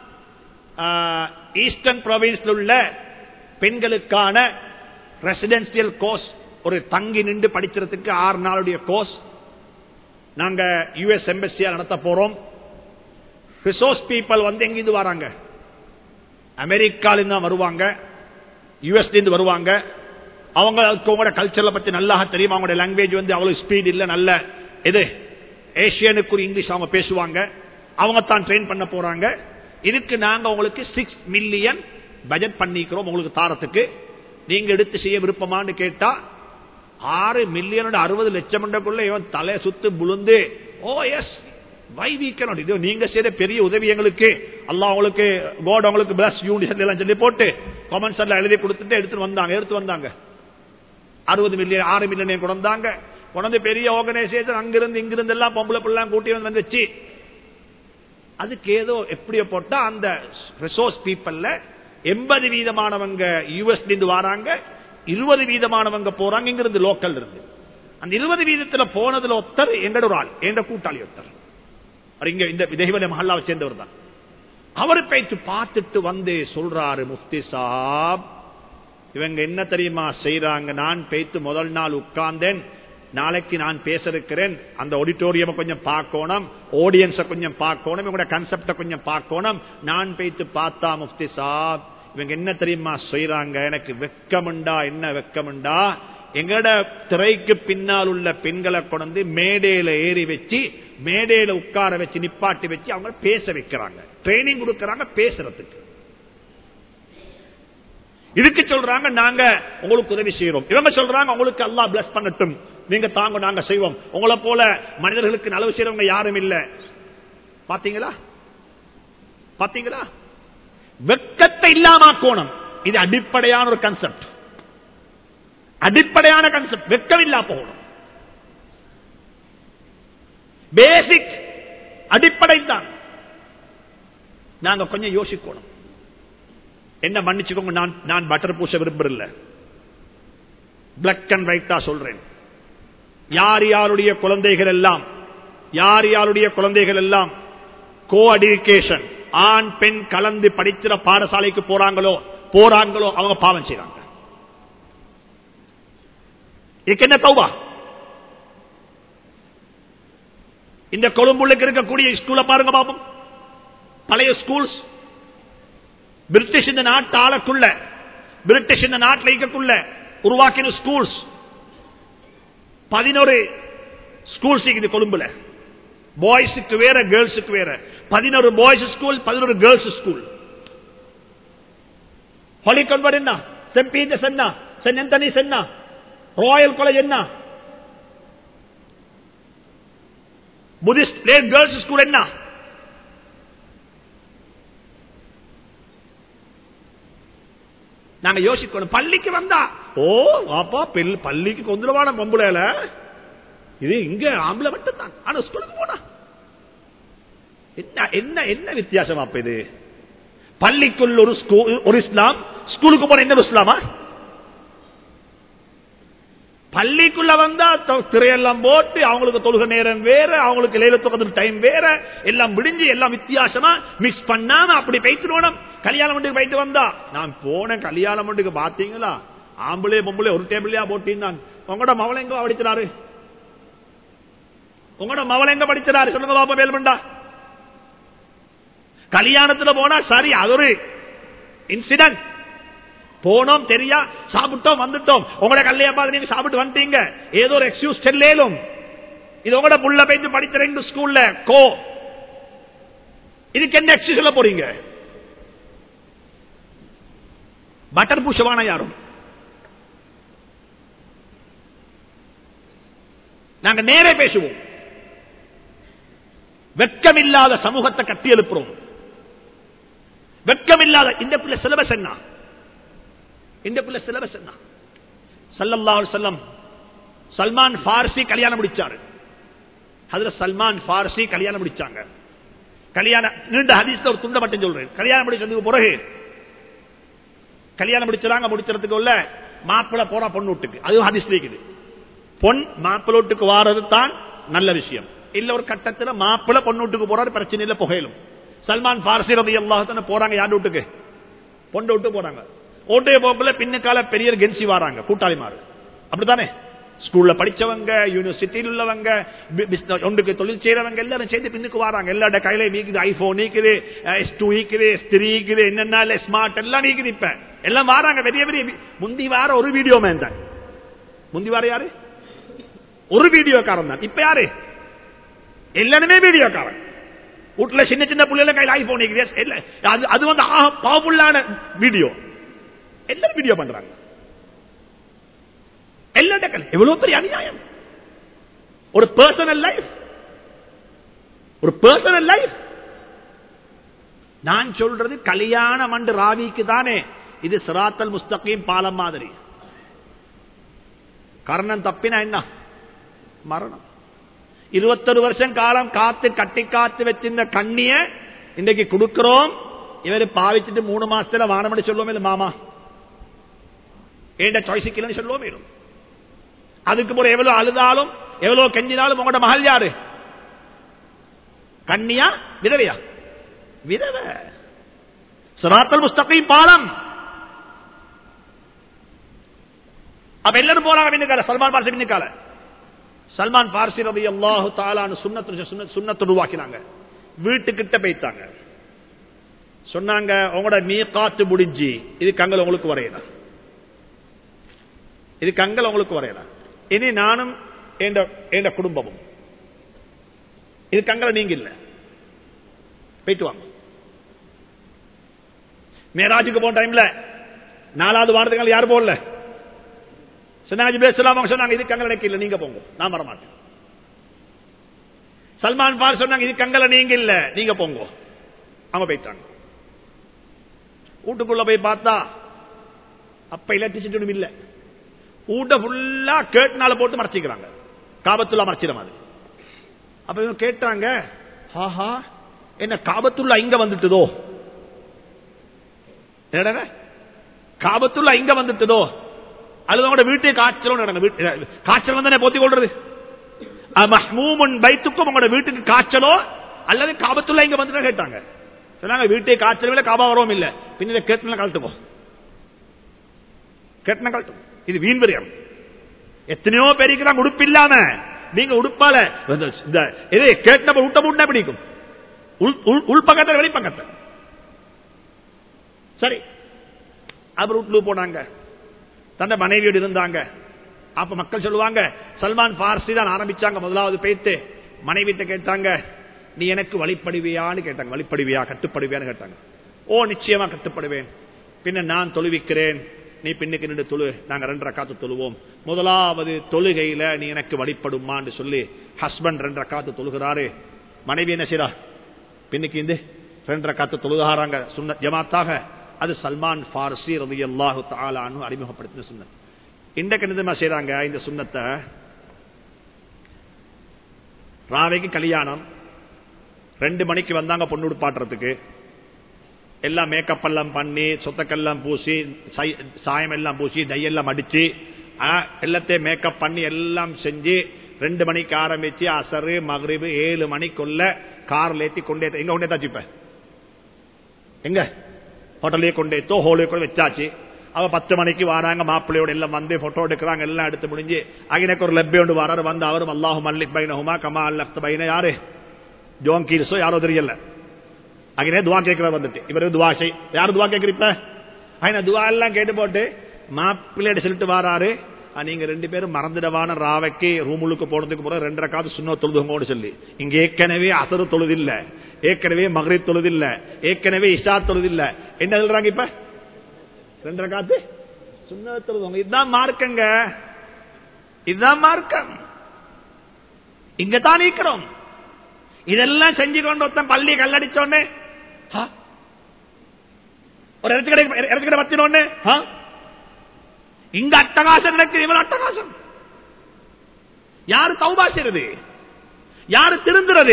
ஈஸ்டர்ன் ப்ரொவின்ஸ்ல உள்ள பெண்களுக்கான ரெசிடென்சியல் கோர்ஸ் ஒரு தங்கி நின்று படிக்கிறதுக்கு ஆறு நாளுடைய கோர்ஸ் நாங்க யுஎஸ் எம்பசியா நடத்த போறோம் ரிசோர்ஸ் பீப்பிள் வந்து எங்கிருந்து வராங்க அமெரிக்கால தான் வருவாங்க யுஎஸ்ல இருந்து வருவாங்க அவங்க அவங்களோட கல்ச்சர்ல பத்தி நல்லா தெரியும் அவங்களோட லாங்குவேஜ் வந்து அவ்வளவு ஸ்பீட் இல்ல நல்ல இது ஏசியனுக்கு ஒரு இங்கிலீஷ் அவங்க பேசுவாங்க அவங்க தான் ட்ரெயின் பண்ண போறாங்க இதுக்கு நாங்க உங்களுக்கு சிக்ஸ் மில்லியன் பட்ஜெட் பண்ணிக்கிறோம் உங்களுக்கு தாரத்துக்கு நீங்க எடுத்து செய்ய விருப்பமான்னு கேட்டா ஆறு மில்லியனோட அறுபது லட்சம் இவன் தலை சுத்து புழுந்து ஓ எஸ் வை வீக்கணும் இது நீங்க செய்த பெரிய உதவி எங்களுக்கு அல்லாஹ் உங்களுக்கு கோட் உங்களுக்கு பிளஸ் யூனிசன் எல்லாம் சொல்லி போட்டு கமெண்ட்ஸ் எல்லாம் எழுதி கொடுத்துட்டு எடுத்துட்டு வந்தாங்க எடுத்து வந்தாங்க அறுபது மில்லியன் ஆறு மில்லியன் கொண்டு வந்தாங்க கொண்டு பெரிய ஆர்கனைசேஷன் அங்கிருந்து இங்கிருந்து எல்லாம் பொம்பளை பிள்ளை கூட்டி வந்து வந்துச்சு அதுக்கு ஏதோ எப்படியோ போட்டா அந்த ரிசோர்ஸ் பீப்பிள்ல எண்பது வீதமானவங்க யூஎஸ்ல இருந்து வராங்க இருபது வீதமானவங்க போறாங்க இங்கிருந்து லோக்கல் இருந்து அந்த இருபது வீதத்துல போனதுல ஒருத்தர் எங்கட ஒரு ஆள் எங்க கூட்டாளி ஒருத்தர் அவர் இங்க இந்த தெய்வல மஹல்லாவை சேர்ந்தவர் தான் அவர் பேச்சு பார்த்துட்டு வந்து சொல்றாரு முஃப்தி சாப் இவங்க என்ன தெரியுமா செய்யறாங்க நான் பேத்து முதல் நாள் உட்கார்ந்தேன் நாளைக்கு நான் பேச இருக்கிறேன் அந்த ஆடிட்டோரியம் கொஞ்சம் பார்க்கணும் ஆடியன்ஸ கொஞ்சம் பார்க்கணும் இவங்களோட கன்செப்ட கொஞ்சம் பார்க்கணும் நான் பேத்து பார்த்தா முஃப்தி சாப் இவங்க என்ன தெரியுமா செய்யறாங்க எனக்கு வெக்கமுண்டா என்ன வெக்கமுண்டா எங்கட திரைக்கு பின்னால் உள்ள பெண்களை கொண்டு மேடையில ஏறி வச்சு மேடையில உட்கார வச்சு நிப்பாட்டி வச்சு அவங்க பேச வைக்கிறாங்க ட்ரைனிங் கொடுக்கறாங்க பேசுறதுக்கு இதுக்கு சொல்றாங்க நாங்க உங்களுக்கு உதவி செய்யறோம் இவங்க சொல்றாங்க உங்களுக்கு அல்லா பிளஸ் பண்ணட்டும் நீங்க தாங்க நாங்க செய்வோம் உங்களை போல மனிதர்களுக்கு நலவு செய்யறவங்க யாரும் இல்ல பாத்தீங்களா பாத்தீங்களா வெக்கத்தை இல்லாமக்கோணம் இது அடிப்படையான ஒரு கன்செப்ட் அடிப்படையான கன்செப்ட் வெக்கம் இல்லா போகணும் பேசிக் அடிப்படை தான் நாங்க கொஞ்சம் யோசிக்கணும் என்ன மன்னிச்சுக்கோங்க நான் நான் பட்டர் பூச விரும்புறல பிளாக் அண்ட் ஒயிட்டா சொல்றேன் யார் யாருடைய குழந்தைகள் எல்லாம் யார் யாருடைய குழந்தைகள் எல்லாம் கோ அடிகேஷன் ஆண் பெண் கலந்து படிக்கிற பாடசாலைக்கு போறாங்களோ போறாங்களோ அவங்க பாவம் செய்றாங்க இதுக்கு என்ன தௌபா இந்த கொழும்புள்ளுக்கு இருக்கக்கூடிய ஸ்கூல பாருங்க பாப்போம் பழைய ஸ்கூல்ஸ் பிரிட்டிஷ் இந்த நாட்டு ஆளக்குள்ள பிரிட்டிஷ் இந்த நாட்டில் இருக்கக்குள்ள உருவாக்கின ஸ்கூல்ஸ் பதினோரு ஸ்கூல்ஸ் இருக்குது கொழும்புல பாய்ஸுக்கு வேற கேர்ள்ஸுக்கு வேற பதினோரு பாய்ஸ் ஸ்கூல் பதினோரு கேர்ள்ஸ் ஸ்கூல் ஹாலி கன்வர்ட் என்ன சென்ட் பீட்டர்ஸ் என்ன சென்ட் ஆந்தனிஸ் என்ன ராயல் காலேஜ் என்ன புத்திஸ்ட் கேர்ள்ஸ் ஸ்கூல் என்ன நாங்க யோசிக்கணும் பள்ளிக்கு வந்தா ஓ அப்பா பள்ளிக்கு கொந்துருவான பொம்புல இது இங்க ஆம்பளை மட்டும் தான் ஆனா ஸ்கூலுக்கு போனா என்ன என்ன என்ன வித்தியாசம் அப்ப இது பள்ளிக்குள்ள ஒரு ஸ்கூல் ஒரு இஸ்லாம் ஸ்கூலுக்கு போன என்ன இஸ்லாமா பள்ளிக்குள்ள வந்தா திரையெல்லாம் போட்டு அவங்களுக்கு தொழுக நேரம் வேற அவங்களுக்கு லேல தொகுதி டைம் வேற எல்லாம் விடிஞ்சு எல்லாம் வித்தியாசமா மிக்ஸ் பண்ணாம அப்படி பைத்துருவோம் கல்யாணம் வீட்டுக்கு போயிட்டு வந்தா நான் போன கல்யாணம் வீட்டுக்கு பாத்தீங்களா ஆம்பளே பொம்பளே ஒரு டேபிள்லயா போட்டீங்க உங்களோட மவளை எங்க படிச்சிடாரு உங்களோட மவளை எங்க படிச்சிடாரு சொல்லுங்க பாப்பா வேல்மண்டா கல்யாணத்துல போனா சரி அது ஒரு இன்சிடென்ட் போனோம் தெரியா சாப்பிட்டோம் வந்துட்டோம் உங்களோட கல்லையா பார்த்து நீங்க சாப்பிட்டு வந்துட்டீங்க ஏதோ ஒரு எக்ஸ்கியூஸ் செல்லேலும் இது உங்களோட புள்ள போயிட்டு படித்த ரெண்டு ஸ்கூல்ல கோ இதுக்கு என்ன எக்ஸ்கியூஸ் சொல்ல போறீங்க பட்டர் பூஷவான யாரும் நாங்க நேரே பேசுவோம் வெட்கமில்லாத சமூகத்தை கட்டி எழுப்புறோம் வெட்கமில்லாத இந்த பிள்ளை சிலபஸ் என்ன இந்த பிள்ளை சிலபஸ் என்ன சல்லல்லா செல்லம் சல்மான் பார்சி கல்யாணம் முடிச்சாரு அதுல சல்மான் பார்சி கல்யாணம் முடிச்சாங்க கல்யாணம் நீண்ட ஹதீஸ்ல ஒரு துண்ட மட்டும் சொல்றேன் கல்யாணம் முடிச்சதுக்கு பிறகு கல்யாணம் முடிச்சாங்க முடிச்சதுக்கு உள்ள மாப்பிள்ள போறா பொண்ணு வீட்டுக்கு அதுவும் ஹதீஸ் இருக்குது பொன் மாப்பிள்ள வீட்டுக்கு வாரது தான் நல்ல விஷயம் இல்ல ஒரு கட்டத்தில் மாப்பிள்ள பொண்ணு வீட்டுக்கு போறாரு பிரச்சனை இல்ல புகையிலும் சல்மான் பார்சி ரவி எல்லாத்தான போறாங்க யார் வீட்டுக்கு பொண்ணு விட்டு போறாங்க ஓட்டைய போக்குல பின்னுக்கால பெரிய கென்சி வராங்க கூட்டாளிமாறு அப்படித்தானே ஸ்கூல்ல படிச்சவங்க யூனிவர்சிட்டியில் உள்ளவங்க ஒன்றுக்கு தொழில் செய்யறவங்க எல்லாரும் சேர்ந்து பின்னுக்கு வராங்க எல்லா கையில நீக்குது ஐபோன் நீக்குது எஸ் டூ நீக்குது எஸ் த்ரீ நீக்குது என்னென்ன ஸ்மார்ட் எல்லாம் நீக்குது இப்ப எல்லாம் வராங்க பெரிய பெரிய முந்தி வார ஒரு வீடியோ மேன் தான் முந்தி வார யாரு ஒரு வீடியோக்காரன் தான் இப்ப யாரு எல்லாருமே வீடியோக்காரன் வீட்டுல சின்ன சின்ன பிள்ளைல கையில் ஐபோன் நீக்குது அது வந்து பவர்ஃபுல்லான வீடியோ எல்லாரும் வீடியோ பண்றாங்க எல்லா எவ்வளவு பெரிய அநியாயம் ஒரு பர்சனல் லைஃப் ஒரு பர்சனல் லைஃப் நான் சொல்றது கல்யாணம் அண்டு ராவிக்கு தானே இது சிராத்தல் முஸ்தகீம் பாலம் மாதிரி காரணம் தப்பினா என்ன மரணம் இருபத்தொரு வருஷம் காலம் காத்து கட்டி காத்து வச்சிருந்த கண்ணிய இன்றைக்கு கொடுக்கிறோம் இவரு பாவிச்சுட்டு மூணு மாசத்துல வானமடி சொல்லுவோம் இல்ல மாமா ஏண்ட சாய்ஸுக்கு சொல்லுவோம் வேணும் அதுக்கு போல எவ்வளவு அழுதாலும் எவ்வளவு கெஞ்சினாலும் உங்களோட மகள் யாரு கண்ணியா விதவையா விதவ சிராத்தல் முஸ்தகையும் பாலம் அப்ப எல்லாரும் போறாங்க பின்னுக்கால சல்மான் பார்சி பின்னுக்கால சல்மான் பார்சி ரவி அல்லாஹு தாலான்னு சுண்ணத்து சுண்ணத்து உருவாக்கினாங்க வீட்டுக்கிட்ட போய்த்தாங்க சொன்னாங்க உங்களோட மீ காத்து முடிஞ்சு இது கங்கல் உங்களுக்கு வரையலாம் இது கங்கல் உங்களுக்கு வரையலாம் இனி நானும் என் குடும்பமும் இது கங்கல நீங்க இல்ல போயிட்டு வாங்க மேராஜுக்கு போன டைம்ல நாலாவது வாரத்துக்கு யார் போடல சொன்னாங்க பேசலாம் சொன்னாங்க இது கங்கல எனக்கு இல்ல நீங்க போங்க நான் வர மாட்டேன் சல்மான் பால் சொன்னாங்க இது கங்கல நீங்க இல்ல நீங்க போங்க அவங்க போயிட்டாங்க வீட்டுக்குள்ள போய் பார்த்தா அப்ப எலக்ட்ரிசிட்டி இல்ல ஊட்ட ஃபுல்லா கேட்னால போட்டு மறைச்சிக்கிறாங்க காபத்துல்லா மறைச்சிட மாதிரி அப்ப இவங்க கேட்டாங்க ஆஹா என்ன காபத்துல்லா இங்க வந்துட்டுதோ என்னடா காபத்துல்லா இங்க வந்துட்டுதோ அல்லது உங்களோட வீட்டை காய்ச்சலும் நடங்க காய்ச்சல் வந்தானே போத்தி கொள்றது மஹ்மூமன் பைத்துக்கும் உங்களோட வீட்டுக்கு காய்ச்சலோ அல்லது காபத்துல்லா இங்க வந்துட்டு கேட்டாங்க சொன்னாங்க வீட்டை காய்ச்சலும் இல்ல காபா வரவும் இல்ல பின்ன கேட்டுனா கழட்டுவோம் கேட்டன கழட்டும் இது வீண் பெரியம் எத்தனையோ பேருக்கு உடுப்பு இல்லாம நீங்க உடுப்பால இது கேட்ட விட்ட முட்டா பிடிக்கும் உள்பக்கத்தில் வெளிப்பக்கத்தில் சரி அவர் வீட்டுல போனாங்க தந்த மனைவியோடு இருந்தாங்க அப்ப மக்கள் சொல்லுவாங்க சல்மான் பார்சி தான் ஆரம்பிச்சாங்க முதலாவது பேத்து மனைவிட்ட கேட்டாங்க நீ எனக்கு வழிபடுவியான்னு கேட்டாங்க வழிபடுவியா கட்டுப்படுவியான்னு கேட்டாங்க ஓ நிச்சயமா கட்டுப்படுவேன் பின்ன நான் தொழுவிக்கிறேன் நீ பின்னுக்கு நின்று தொழு நாங்க ரெண்டரை காத்து தொழுவோம் முதலாவது தொழுகையில நீ எனக்கு வழிபடுமான்னு சொல்லி ஹஸ்பண்ட் ரெண்டரை காத்து தொழுகிறாரு மனைவி என்ன செய்யறா பின்னுக்கு இந்த ரெண்டரை காத்து தொழுகாராங்க சுண்ண ஜமாத்தாக அது சல்மான் பார்சி ரவி அல்லாஹு தாலான்னு அறிமுகப்படுத்தின சுண்ணத் இன்றைக்கு நிதமா செய்யறாங்க இந்த சுண்ணத்தை ராவைக்கு கல்யாணம் ரெண்டு மணிக்கு வந்தாங்க பொண்ணு பாட்டுறதுக்கு எல்லாம் மேக்கப் எல்லாம் பண்ணி சொத்தக்கெல்லாம் பூசி சாயம் எல்லாம் பூசி டையெல்லாம் அடிச்சு எல்லாத்தையும் மேக்கப் பண்ணி எல்லாம் செஞ்சு ரெண்டு மணிக்கு ஆரம்பிச்சு அசரு மகரிபு ஏழு மணிக்குள்ள கார்ல ஏத்தி கொண்டே எங்க கொண்டே தாச்சு எங்க ஹோட்டலே கொண்டேத்தோ ஹோலே கூட வச்சாச்சு அவ பத்து மணிக்கு வராங்க மாப்பிள்ளையோட எல்லாம் வந்து போட்டோ எடுக்கிறாங்க எல்லாம் எடுத்து முடிஞ்சு அகினக்கு ஒரு லெப்பே ஒன்று வராரு வந்து அவரும் அல்லாஹு மல்லிக் பைனஹுமா கமா அல்லப்த பைன யாரு ஜோன் கீல்ஸோ யாரோ தெரியல அங்கே துவா கேட்கிற வந்துட்டு இவரு துவா செய் யாரு துவா கேட்கிறப்ப ఆయన துவா எல்லாம் கேட்டு போட்டு மாப்பிள்ளையிட சொல்லிட்டு வாராரு நீங்க ரெண்டு பேரும் மறந்துடவான ராவைக்கு ரூமுளுக்கு போனதுக்கு போற ரெண்டரை காது சுண்ண தொழுதுங்கோடு சொல்லி இங்க ஏற்கனவே அசரு தொழுதில்ல ஏற்கனவே மகரி தொழுதில்ல ஏற்கனவே இஷா தொழுதில்ல என்ன சொல்றாங்க இப்ப ரெண்டரை காத்து சுண்ண தொழுதுங்க இதுதான் மார்க்கங்க இதுதான் மார்க்கம் இங்கதான் நீக்கிறோம் இதெல்லாம் செஞ்சு கொண்டு ஒருத்தன் பள்ளி கல்லடிச்சோன்னு ஒரு இடத்துக்கடை இடத்துக்கடை வச்சினோன்னு இங்க அட்டகாசம் நடக்குது இவன் அட்டகாசம் யாரு தௌபா செய்யறது யாரு திருந்துறது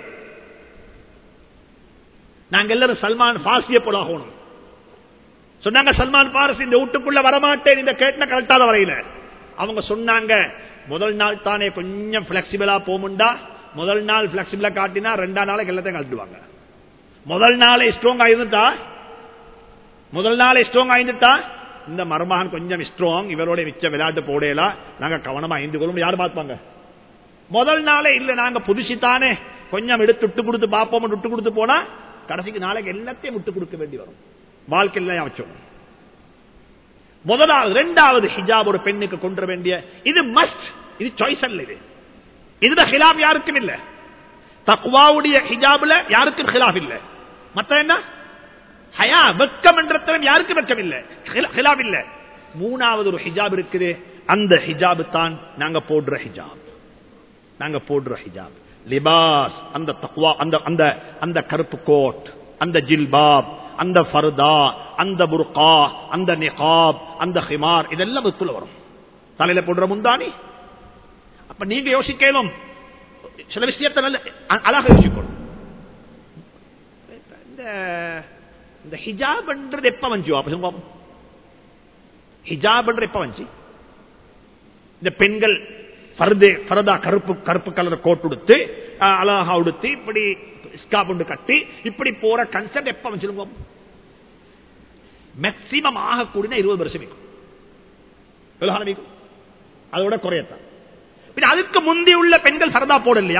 நாங்க எல்லாரும் சல்மான் பாசிய போல ஆகணும் சொன்னாங்க சல்மான் பாரஸ் இந்த வீட்டுக்குள்ள வரமாட்டேன் இந்த கேட்ட கரெக்டாத வரையில அவங்க சொன்னாங்க முதல் நாள் தானே கொஞ்சம் பிளெக்சிபிளா போமுண்டா முதல் நாள் பிளெக்சிபிளா காட்டினா ரெண்டாம் நாளைக்கு எல்லாத்தையும் கழட்டுவாங்க முதல் நாளே ஸ்ட்ராங் ஆயிருந்தா முதல் நாளே ஸ்ட்ராங் ஆயிருந்தா இந்த மருமகன் கொஞ்சம் ஸ்ட்ராங் இவரோட மிச்ச விளையாட்டு போடலாம் நாங்க கவனமா ஐந்து கொள்ளும் யாரு பார்ப்பாங்க முதல் நாளே இல்ல நாங்க புதுசுத்தானே கொஞ்சம் எடுத்து விட்டு கொடுத்து பார்ப்போம் விட்டு கொடுத்து போனா கடைசிக்கு நாளைக்கு எல்லாத்தையும் விட்டு கொடுக்க வேண்டி வரும் வாழ்க்கையில் அமைச்சோம் முதலாவது இரண்டாவது ஹிஜாப் ஒரு பெண்ணுக்கு கொண்டு வேண்டிய இது மஸ்ட் இது சாய்ஸ் அல்ல இது இதுல ஹிலாப் யாருக்கும் இல்ல தக்குவாவுடைய ஹிஜாப்ல யாருக்கும் ஹிலாப் இல்ல மத்த என்ன ஹயா வெக்கம் என்ற யாருக்கும் வெக்கம் இல்ல ஹிலாப் இல்ல மூணாவது ஒரு ஹிஜாப் இருக்குது அந்த ஹிஜாப் தான் நாங்க போடுற ஹிஜாப் நாங்க போடுற ஹிஜாப் லிபாஸ் அந்த தக்வா அந்த அந்த அந்த கருப்பு கோட் அந்த ஜில்பாப் அந்த ஃபர்தா அந்த புர்கா அந்த நிகாப் அந்த ஹிமார் இதெல்லாம் வித்துல வரும் தலையில போடுற முந்தானி அப்ப நீங்க யோசிக்கணும் சில விஷயத்தை நல்ல அழகாக யோசிக்கணும் இந்த இந்த ஹிஜாப்ன்றது எப்ப வந்துச்சோ அப்ப சொல்லுங்க ஹிஜாப்ன்ற எப்ப வந்துச்சு இந்த பெண்கள் பரது பரதா கருப்பு கருப்பு கலர் கோட் உடுத்து அழகா உடுத்து இப்படி ஸ்காப் கட்டி இப்படி போற கன்செப்ட் எப்ப வச்சிருக்கோம் மேக்சிமம் ஆகக்கூடிய இருபது வருஷம் இருக்கும் அதோட குறையத்தான் அதுக்கு முந்தி உள்ள பெண்கள் சரதா போட இல்லையா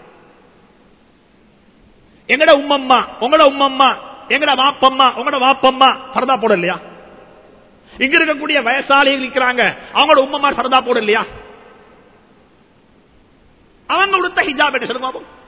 எங்கட உம்மம்மா உங்களோட உம்மம்மா எங்கட வாப்பம்மா உங்களோட வாப்பம்மா சரதா போட இல்லையா இங்க இருக்கக்கூடிய வயசாளிகள் இருக்கிறாங்க அவங்களோட உம்மமார் பரதா போட இல்லையா அவங்க கொடுத்த ஹிஜாப் என்ன சொல்லுங்க பாப்போம்.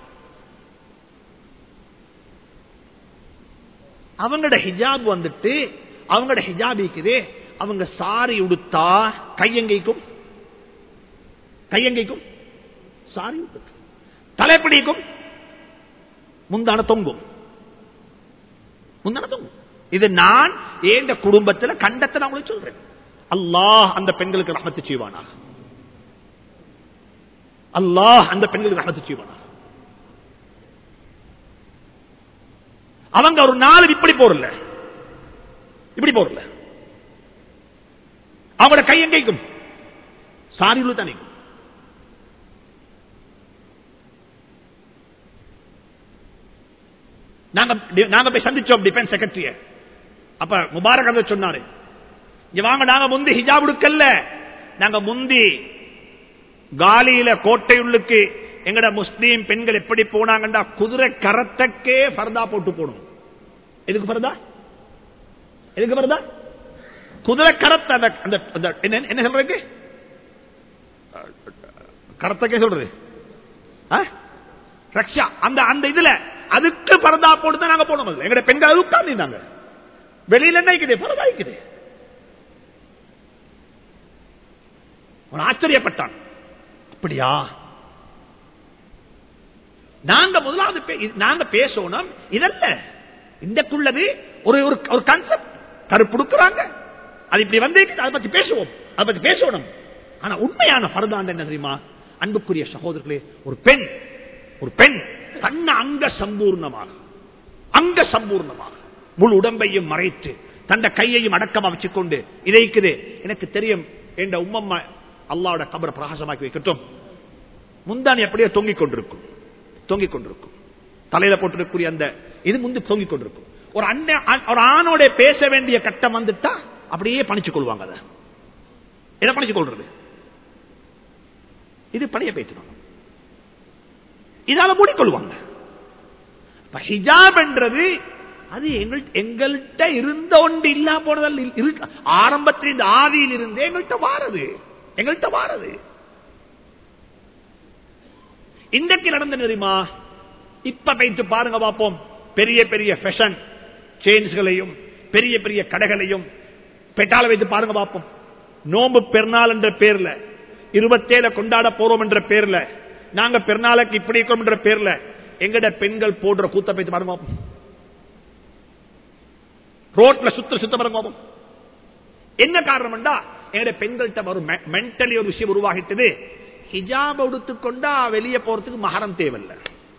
அவங்களோட ஹிஜாப் வந்துட்டு அவங்களோட ஹிஜாப் இருக்குது அவங்க சாரி உடுத்தா கையங்கைக்கும் கையங்கைக்கும் சாரி உடுத்து தலைப்பிடிக்கும் முந்தான தொங்கும் முந்தான தொங்கும் இது நான் ஏந்த குடும்பத்தில் கண்டத்தை நான் உங்களுக்கு சொல்றேன் அல்லாஹ் அந்த பெண்களுக்கு ரஹமத்து செய்வானா அல்லாஹ் அந்த பெண்களுக்கு ரஹமத்து செய்வானா அவங்க ஒரு நாள் இப்படி போறல இப்படி போறல அவங்களோட கை எங்கைக்கும் சாரி தானே நாங்க நாங்க போய் சந்திச்சோம் டிஃபென்ஸ் செக்ரட்டரிய அப்ப முபாரக் அதை சொன்னாரு இங்க வாங்க நாங்க முந்தி ஹிஜாப் உடுக்கல்ல நாங்க முந்தி காலியில கோட்டையுள்ளுக்கு எங்கட முஸ்லீம் பெண்கள் எப்படி போனாங்கண்டா குதிரை கரத்தக்கே பரதா போட்டு போடும் எதுக்கு பரதா எதுக்கு பரதா குதிரை கரத்த அந்த அந்த- அந்த- என்ன என்ன சொல்றதுக்கு கரத்தக்கே சொல்றது ஆ? ரக்ஷா அந்த அந்த இதுல அதுக்கு பரதா போட்டு தான் நாங்க போனோம் எங்கட பெண்கள் அது உட்கார்ந்து வெளியில என்ன இருக்குது பரதா இருக்குது அவன் ஆச்சரியப்பட்டான் அப்படியா நாங்க முதலாவது பே- இது- நாங்க பேசணும் இதல்ல இந்தக்குள்ளது ஒரு ஒரு ஒரு கான்செப்ட் கருப்புடுக்கிறாங்க அது இப்படி வந்து அதை பத்தி பேசுவோம் அதை பத்தி பேசணும் ஆனா உண்மையான பரதாண்ட என்ன தெரியுமா அன்புக்குரிய சகோதரர்களே ஒரு பெண் ஒரு பெண் தன்னை அங்க சம்பூர்ணமாக அங்க சம்பூர்ணமாக முழு உடம்பையும் மறைத்து தந்த கையையும் அடக்கமா வச்சுக்கொண்டு இதைக்குது எனக்கு தெரியும் என்ற உம்மம்மா அல்லாவோட கபரை பிரகாசமாக்கி வைக்கட்டும் முந்தானி அப்படியே தொங்கிக் கொண்டிருக்கும் தொங்கிக் கொண்டிருக்கும் தலையில போட்டிருக்கக்கூடிய அந்த இது முந்து தொங்கிக் கொண்டிருக்கும் ஒரு அண்ணன் ஒரு ஆணோட பேச வேண்டிய கட்டம் வந்துட்டா அப்படியே பணிச்சு கொள்வாங்க அதை எதை பணிச்சு கொள்றது இது பணிய பேசணும் இதால மூடிக்கொள்வாங்க இப்ப ஹிஜாப் என்றது அது எங்கள் எங்கள்கிட்ட இருந்த ஒன்று இல்லா போனதல் ஆரம்பத்தில் இந்த ஆதியில் இருந்தே எங்கள்கிட்ட வாரது எங்கள்கிட்ட வாரது இன்றைக்கு நடந்த தெரியுமா இப்ப வைத்து பாருங்க பார்ப்போம் பெரிய பெரிய ஃபேஷன் செயின்ஸ்களையும் பெரிய பெரிய கடைகளையும் பெட்டால வைத்து பாருங்க பார்ப்போம் நோம்பு பெருநாள் என்ற பேர்ல இருபத்தேழு கொண்டாட போறோம் என்ற பேர்ல நாங்க பெருநாளுக்கு இப்படி இருக்கிறோம் என்ற பேர்ல எங்கட பெண்கள் போடுற கூத்த வைத்து பாருங்க பார்ப்போம் ரோட்ல சுத்த சுத்த பாருங்க பார்ப்போம் என்ன காரணம்டா எங்கட பெண்கள்கிட்ட ஒரு மென்டலி ஒரு விஷயம் உருவாகிட்டது ஹிஜாப் உடுத்துக்கொண்டா வெளியே போறதுக்கு மகரம் தேவையில்லை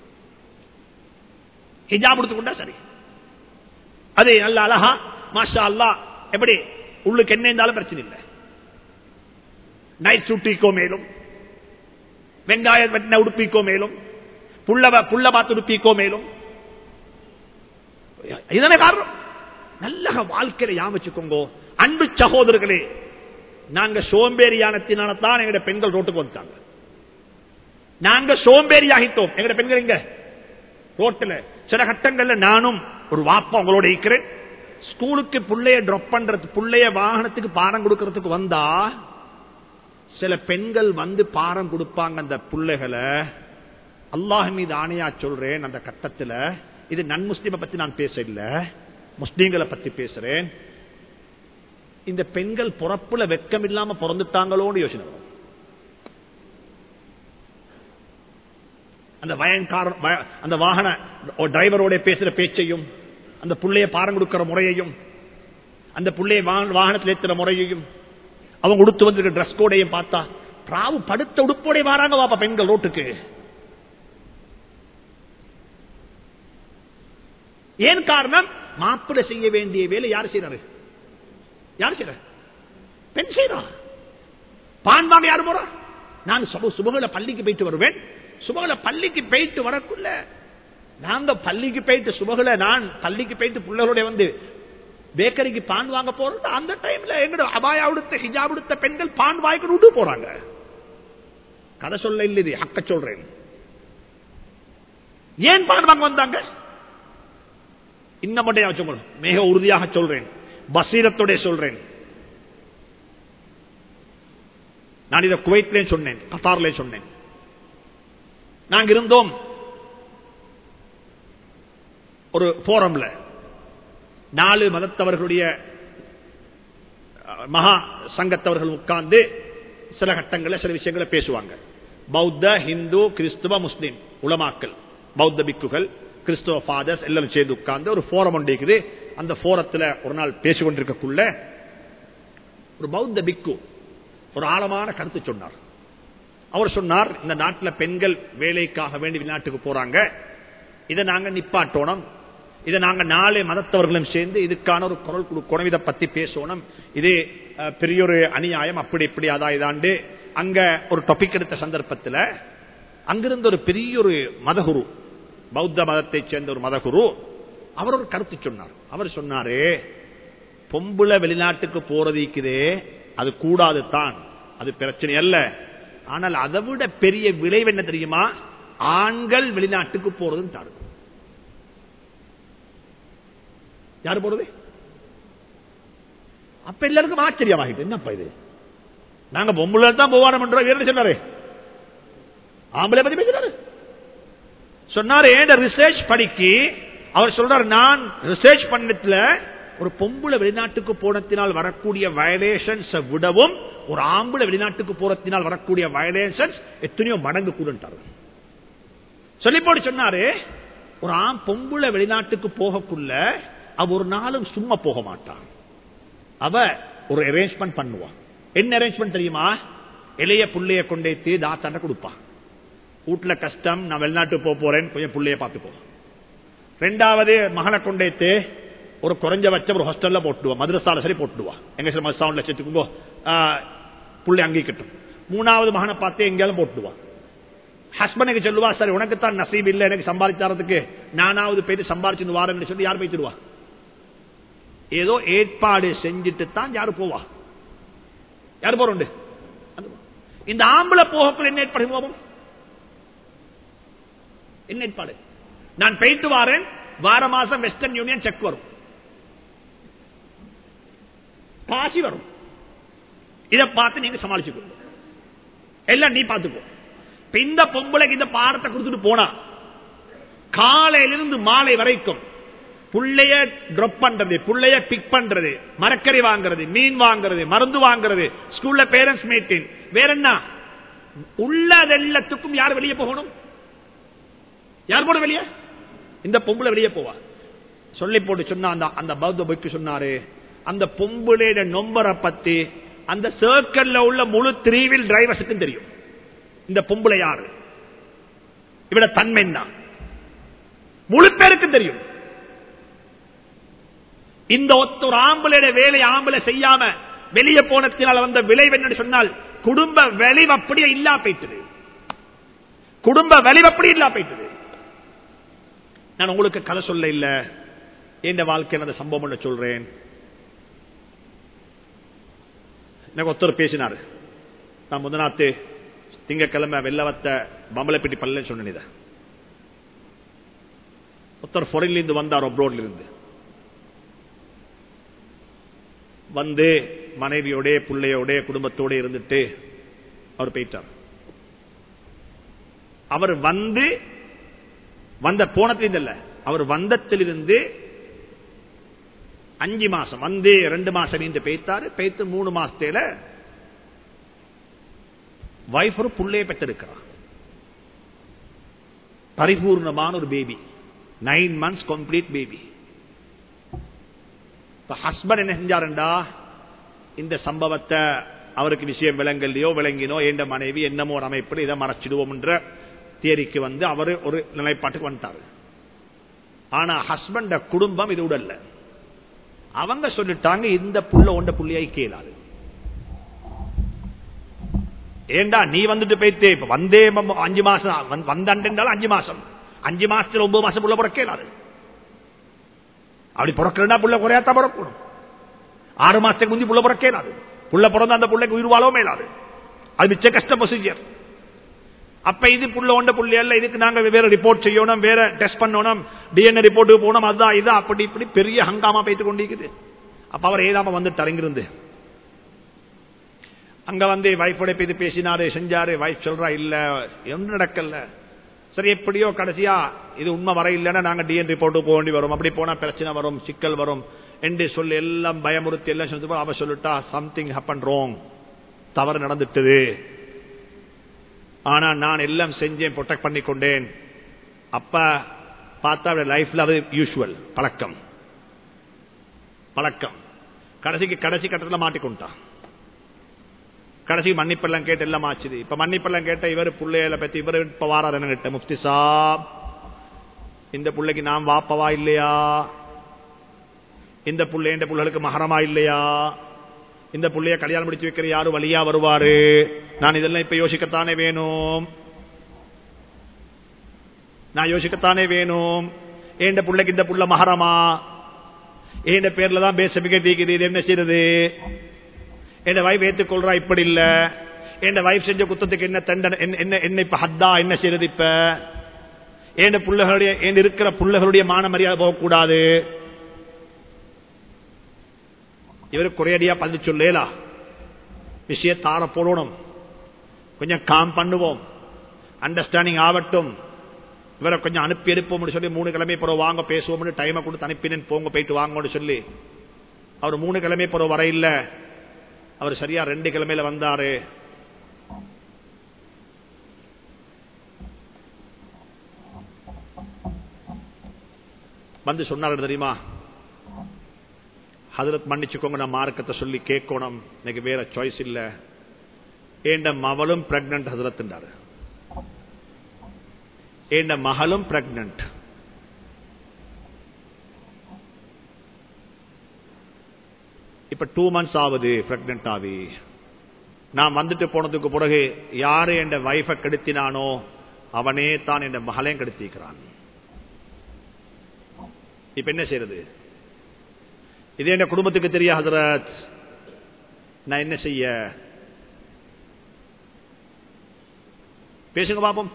ஹிஜாப் உடுத்துக்கொண்டா சரி அது நல்ல அழகா மாஷா அல்லா எப்படி உள்ளுக்கு என்ன இருந்தாலும் பிரச்சனை இல்லை நைட் சுட்டிக்கோ மேலும் வெங்காயம் வெட்டின உடுப்பிக்கோ மேலும் புள்ள புள்ள பார்த்து உடுப்பிக்கோ மேலும் இதனை காரணம் நல்ல வாழ்க்கையில யாமிச்சுக்கோங்க அன்பு சகோதரர்களே நாங்க சோம்பேறியானத்தினால தான் எங்க பெண்கள் ரோட்டுக்கு வந்துட்டாங்க நாங்க சோம்பேறியாகிட்டோம் எங்க பெண்கள் எங்க ரோட்டில் சில கட்டங்கள்ல நானும் ஒரு வாப்பா உங்களோட இருக்கிறேன் ஸ்கூலுக்கு பிள்ளைய டிராப் பண்றது பிள்ளைய வாகனத்துக்கு பாடம் கொடுக்கறதுக்கு வந்தா சில பெண்கள் வந்து பாடம் கொடுப்பாங்க அந்த பிள்ளைகளை அல்லாஹ் மீது ஆணையா சொல்றேன் அந்த கட்டத்தில் இது நன் முஸ்லீமை பத்தி நான் பேச இல்ல முஸ்லீம்களை பத்தி பேசுறேன் இந்த பெண்கள் பிறப்புல வெக்கம் இல்லாம பிறந்துட்டாங்களோன்னு யோசனை வரும் அந்த வயன்கார அந்த வாகன டிரைவரோட பேசுற பேச்சையும் அந்த புள்ளைய பாரம் கொடுக்கிற முறையையும் அந்த புள்ளைய வாகனத்தில் ஏற்றுற முறையையும் அவங்க உடுத்து வந்திருக்க டிரெஸ் கோடையும் பார்த்தா பிராவு படுத்த உடுப்போட வராங்க வாப்பா பெண்கள் ரோட்டுக்கு ஏன் காரணம் மாப்பிட செய்ய வேண்டிய வேலை யார் செய்யறாரு யார் செய்யற பெண் செய்யறா பான் வாங்க யாரு போறா நான் சுபகுல பள்ளிக்கு போயிட்டு வருவேன் சுபகுல பள்ளிக்கு போயிட்டு வரக்குள்ள நாங்க பள்ளிக்கு போயிட்டு சுபகுல நான் பள்ளிக்கு போயிட்டு பிள்ளைகளோட வந்து பேக்கரிக்கு பான் வாங்க போறது அந்த டைம்ல எங்க அபாயா உடுத்த ஹிஜாப் உடுத்த பெண்கள் பான் வாய்க்கு விட்டு போறாங்க கதை சொல்ல இல்லை அக்க சொல்றேன் ஏன் பான் வாங்க வந்தாங்க இன்னும் மட்டும் மிக உறுதியாக சொல்றேன் பசீரத்தோட சொல்றேன் நான் இதை குவைத்லே சொன்னேன் கத்தார்ல சொன்னேன் நாங்க இருந்தோம் ஒரு போரம்ல நாலு மதத்தவர்களுடைய அஹ், மகா சங்கத்தவர்கள் உட்கார்ந்து சில கட்டங்களில் சில விஷயங்களை பேசுவாங்க பௌத்த ஹிந்து கிறிஸ்துவ முஸ்லிம் உலமாக்கள் பௌத்த பிக்குகள் கிறிஸ்துவ ஃபாதர்ஸ் எல்லாரும் சேர்ந்து உட்கார்ந்து ஒரு போரம் ஒன்று இருக்குது அந்த போரத்துல ஒரு நாள் பேசிக்கொண்டிருக்கக்குள்ள ஒரு பௌத்த பிக்கு ஒரு ஆழமான கருத்து சொன்னார் அவர் சொன்னார் இந்த நாட்டில் பெண்கள் வேலைக்காக வேண்டி வெளிநாட்டுக்கு போறாங்க இதை நாங்க நிப்பாட்டோணும் இதை நாங்க நாலு மதத்தவர்களும் சேர்ந்து இதுக்கான ஒரு குரல் கொடுக்கணும் இதை பத்தி பேசணும் இது அஹ், பெரிய ஒரு அநியாயம் அப்படி இப்படி அதா இதாண்டு அங்க ஒரு டாபிக் எடுத்த சந்தர்ப்பத்தில் அங்கிருந்த ஒரு பெரிய ஒரு மதகுரு பௌத்த மதத்தைச் சேர்ந்த ஒரு மதகுரு அவர் ஒரு கருத்து சொன்னார் அவர் சொன்னாரு பொம்புல வெளிநாட்டுக்கு போறது இருக்குதே அது கூடாது தான் அது பிரச்சனை அல்ல ஆனால் அதை விட பெரிய விளைவு என்ன தெரியுமா ஆண்கள் வெளிநாட்டுக்கு போறதுன்னு தாரு யாரு போறது அப்ப எல்லாருக்கும் ஆச்சரியமாகிட்டு என்னப்பா இது நாங்க பொம்புல தான் போவாரம் பண்றோம் வேற என்ன சொன்னாரு ஆம்பளை பத்தி பேசுறாரு சொன்னாரு ஏன் ரிசர்ச் படிக்கு அவர் சொல்றாரு நான் ரிசர்ச் பண்ணத்துல ஒரு பொம்புல வெளிநாட்டுக்கு போனத்தினால் வரக்கூடிய வயலேஷன்ஸ் விடவும் ஒரு ஆம்பளை வெளிநாட்டுக்கு போறத்தினால் வரக்கூடிய வயலேஷன்ஸ் எத்தனையோ மடங்கு கூடன்ட்டாரு சொல்லி போட்டு சொன்னாரு ஒரு ஆம் பொம்புல வெளிநாட்டுக்கு போகக்குள்ள அவ ஒரு நாளும் சும்மா போக மாட்டான் அவ ஒரு அரேஞ்ச்மெண்ட் பண்ணுவான் என்ன அரேஞ்ச்மெண்ட் தெரியுமா இளைய புள்ளைய கொண்டேத்து தாத்தாண்ட கொடுப்பான் வீட்டுல கஷ்டம் நான் வெளிநாட்டுக்கு போக போறேன் கொஞ்சம் புள்ளைய பார்த்துக்கோ ரெண்டாவது மகனை கொண்டேத்து ஒரு குறைஞ்சபட்சம் ஒரு ஹாஸ்டல்ல போட்டுடுவா மதுரசால சரி போட்டுடுவா எங்க சில மதுசாவில் சேர்த்துக்கோ புள்ளை அங்கீகட்டும் மூணாவது மகனை பார்த்து எங்கேயாலும் போட்டுடுவா ஹஸ்பண்டுக்கு சொல்லுவா சரி உனக்கு தான் நசீப் இல்லை எனக்கு சம்பாதிச்சு தரதுக்கு நானாவது போயிட்டு சம்பாதிச்சு வாரேன்னு சொல்லி யார் போய்த்துடுவா ஏதோ ஏற்பாடு செஞ்சுட்டு தான் யாரு போவா யாரு போறோண்டு இந்த ஆம்பளை போகக்குள்ள என்ன ஏற்பாடு போவோம் என்ன ஏற்பாடு நான் போயிட்டு வாரேன் வார மாசம் வெஸ்டர்ன் யூனியன் செக் வரும் காசி வரும் இதை பார்த்து நீங்க சமாளிச்சுக்கணும் எல்லாம் நீ பார்த்துக்கோ இப்ப இந்த பொம்பளைக்கு இந்த பாடத்தை கொடுத்துட்டு போனா காலையிலிருந்து மாலை வரைக்கும் புள்ளைய டிராப் பண்றது புள்ளைய பிக் பண்றது மரக்கறி வாங்குறது மீன் வாங்குறது மருந்து வாங்குறது ஸ்கூல்ல பேரண்ட்ஸ் மீட்டிங் வேற என்ன உள்ளது எல்லாத்துக்கும் யார் வெளியே போகணும் யார் போட வெளியே இந்த பொம்பளை வெளியே போவா சொல்லி போட்டு சொன்னா அந்த அந்த பௌத்த பொய்க்கு சொன்னாரு அந்த பொம்புளைய நொம்பரை பத்தி அந்த சர்க்கிள்ல உள்ள முழு த்ரீவில் டிரைவர்ஸுக்கும் தெரியும் இந்த பொம்பளை யாரு இவட தன்மை தான் முழு பேருக்கும் தெரியும் இந்த ஒத்த ஒரு ஆம்பளைய வேலை ஆம்பளை செய்யாம வெளியே போனத்தினால் வந்த விளைவு என்ன சொன்னால் குடும்ப விளைவு அப்படியே இல்லா போயிட்டது குடும்ப விளைவு அப்படி இல்லா போயிட்டது நான் உங்களுக்கு கதை சொல்ல இல்ல என் வாழ்க்கையில் அந்த சம்பவம் ஒண்ணு சொல்றேன் எனக்கு ஒருத்தர் பேசினாரு நான் முதநாத்து திங்கக்கிழமை வெள்ளவத்த பம்பளப்பட்டி பல்ல சொன்னேன் இதை ஒருத்தர் பொறையில இருந்து வந்தார் அப்ரோட்ல இருந்து வந்து மனைவியோட பிள்ளையோட குடும்பத்தோட இருந்துட்டு அவர் போயிட்டார் அவர் வந்து வந்த போனத்திலிருந்து இல்ல அவர் வந்தத்திலிருந்து அஞ்சு மாசம் வந்து ரெண்டு மாசம் இருந்து பெய்த்தாரு பெய்த்து மூணு மாசத்துல வைஃப் ஒரு புள்ளைய பெற்றிருக்கிறார் பரிபூர்ணமான ஒரு baby nine months complete baby husband என்ன செஞ்சாருண்டா இந்த சம்பவத்தை அவருக்கு விஷயம் விளங்கலையோ விளங்கினோ என்ற மனைவி என்னமோ ஒரு அமைப்பில் இதை மறைச்சிடுவோம் என்ற தேரிக்கு வந்து அவர் ஒரு நிலைப்பாட்டுக்கு வந்துட்டாரு ஆனா ஹஸ்பண்ட குடும்பம் இது உடல்ல அவங்க சொல்லிட்டாங்க இந்த புள்ள ஒன்ற புள்ளியாய் கேளாது ஏண்டா நீ வந்துட்டு போயிட்டு இப்ப வந்தே அஞ்சு மாசம் வந்தாண்டாலும் அஞ்சு மாசம் அஞ்சு மாசத்துல ஒன்பது மாசம் புள்ள பிறக்க இயலாது அப்படி பிறக்கிறா புள்ள குறையாத்தான் பிறக்கணும் ஆறு மாசத்துக்கு முந்தி புள்ள பிறக்க இயலாது புள்ள பிறந்த அந்த புள்ளைக்கு உயிர் வாழவும் இயலாது அது மிச்ச கஷ்ட ப்ரொசீஜர் அப்ப இது புள்ள ஒண்ட புள்ளி அல்ல இதுக்கு நாங்க வேற ரிப்போர்ட் செய்யணும் வேற டெஸ்ட் பண்ணணும் டிஎன்ஏ ரிப்போர்ட்டுக்கு போனோம் அதுதான் இது அப்படி இப்படி பெரிய ஹங்காமா போயிட்டு கொண்டிருக்குது அப்ப அவர் ஏதாம வந்து தரங்கிருந்து அங்க வந்து வைஃபோட இது பேசினாரு செஞ்சாரு வைஃப் சொல்றா இல்ல ஒன்றும் நடக்கல சரி எப்படியோ கடைசியா இது உண்மை வர இல்லைன்னா நாங்க டிஎன் ரிப்போர்ட் போக வேண்டி வரும் அப்படி போனா பிரச்சனை வரும் சிக்கல் வரும் என்று சொல்லி எல்லாம் பயமுறுத்தி எல்லாம் சொல்லி அவ சொல்லிட்டா சம்திங் ஹப்பன் ரோங் தவறு நடந்துட்டது ஆனா நான் எல்லாம் செஞ்சேன் ப்ரொடெக்ட் பண்ணி கொண்டேன் அப்ப பார்த்தா அவருடைய லைஃப்ல அது யூஸ்வல் பழக்கம் பழக்கம் கடைசிக்கு கடைசி கட்டத்தில் மாட்டிக்கொண்டான் கடைசி மன்னிப்பெல்லாம் கேட்டு எல்லாம் ஆச்சுது இப்ப மன்னிப்பெல்லாம் கேட்ட இவர் பிள்ளையில பத்தி இவர் இப்ப வாராரு கிட்ட முஃப்தி சாப் இந்த பிள்ளைக்கு நான் வாப்பவா இல்லையா இந்த புள்ளை இந்த புள்ளைகளுக்கு மகரமா இல்லையா இந்த புள்ளைய கல்யாணம் முடிச்சு வைக்கிற யாரு வழியா வருவாரு நான் இதெல்லாம் இப்ப யோசிக்கத்தானே வேணும் நான் யோசிக்கத்தானே வேணும் ஏண்ட புள்ளைக்கு இந்த புள்ள மகரமா ஏண்ட பேர்ல தான் பேச இருக்குது இது என்ன செய்யறது என் வைஃப் ஏத்துக்கொள்றா இப்படி இல்ல என் வைஃப் செஞ்ச குத்தத்துக்கு என்ன தண்டனை என்ன என்ன இப்ப ஹத்தா என்ன செய்யறது இப்ப என் புள்ளைகளுடைய என் இருக்கிற புள்ளைகளுடைய மான மரியாதை போகக்கூடாது இவரு குறையடியா பதில் சொல்லேலா விஷயத்தார போடணும் கொஞ்சம் காம் பண்ணுவோம் அண்டர்ஸ்டாண்டிங் ஆகட்டும் இவரை கொஞ்சம் அனுப்பி எடுப்போம்னு சொல்லி மூணு கிழமை பிறகு வாங்க பேசுவோம்னு டைமை கொடுத்து அனுப்பினேன் போங்க போயிட்டு வாங்கன்னு சொல்லி அவர் மூணு கிழமை பிறகு வர இல்லை அவர் சரியா ரெண்டு கிழமையில வந்தாரு வந்து சொன்னாரு தெரியுமா ஹதரத் மன்னிச்சுக்கோங்க நான் மார்க்கத்தை சொல்லி கேட்கணும் எனக்கு வேற சாய்ஸ் இல்ல ஏண்ட மவளும் பிரெக்னன்ட் ஹதரத் ஏண்ட மகளும் பிரெக்னன்ட் இப்ப டூ மந்த்ஸ் ஆகுது பிரெக்னன்ட் ஆகி நான் வந்துட்டு போனதுக்கு பிறகு யாரு என் வைஃபை கெடுத்தினானோ அவனே தான் என் மகளையும் கெடுத்திக்கிறான் இப்ப என்ன செய்யறது இது என் குடும்பத்துக்கு தெரிய ஹசரத் நான் என்ன செய்ய பேசுங்க பாப்போம்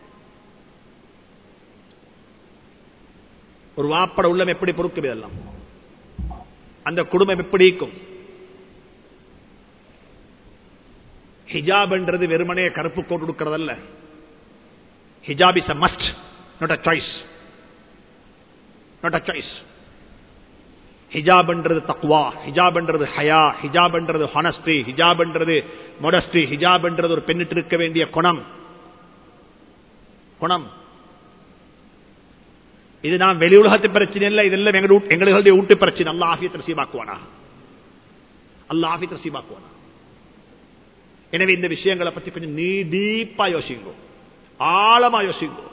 ஒரு வாப்பட உள்ளம் எப்படி பொறுக்கும் இதெல்லாம் அந்த குடும்பம் எப்படி இருக்கும் ஹிஜாப்ன்றது வெறுமனே கருப்பு கோட் கொடுக்கறதல்ல hijab is a must not a choice not a choice ஹிஜாப்ன்றது தக்வா ஹிஜாப்ன்றது ஹயா ஹிஜாப்ன்றது ஹானஸ்டி ஹிஜாப்ன்றது மொடஸ்டி ஹிஜாப்ன்றது ஒரு பெண்ணிட்டு இருக்க வேண்டிய குணம் குணம் இது நான் வெளி உலகத்து பிரச்சனை இல்லை இதெல்லாம் எங்களுடைய வீட்டு பிரச்சனை அல்ல ஆபியத்தை ரசீபாக்குவானா அல்ல ஆபியத்தை ரசீபாக்குவானா எனவே இந்த விஷயங்களை பற்றி கொஞ்சம் நீ டீப்பா யோசிங்கோ ஆழமா யோசிங்கோ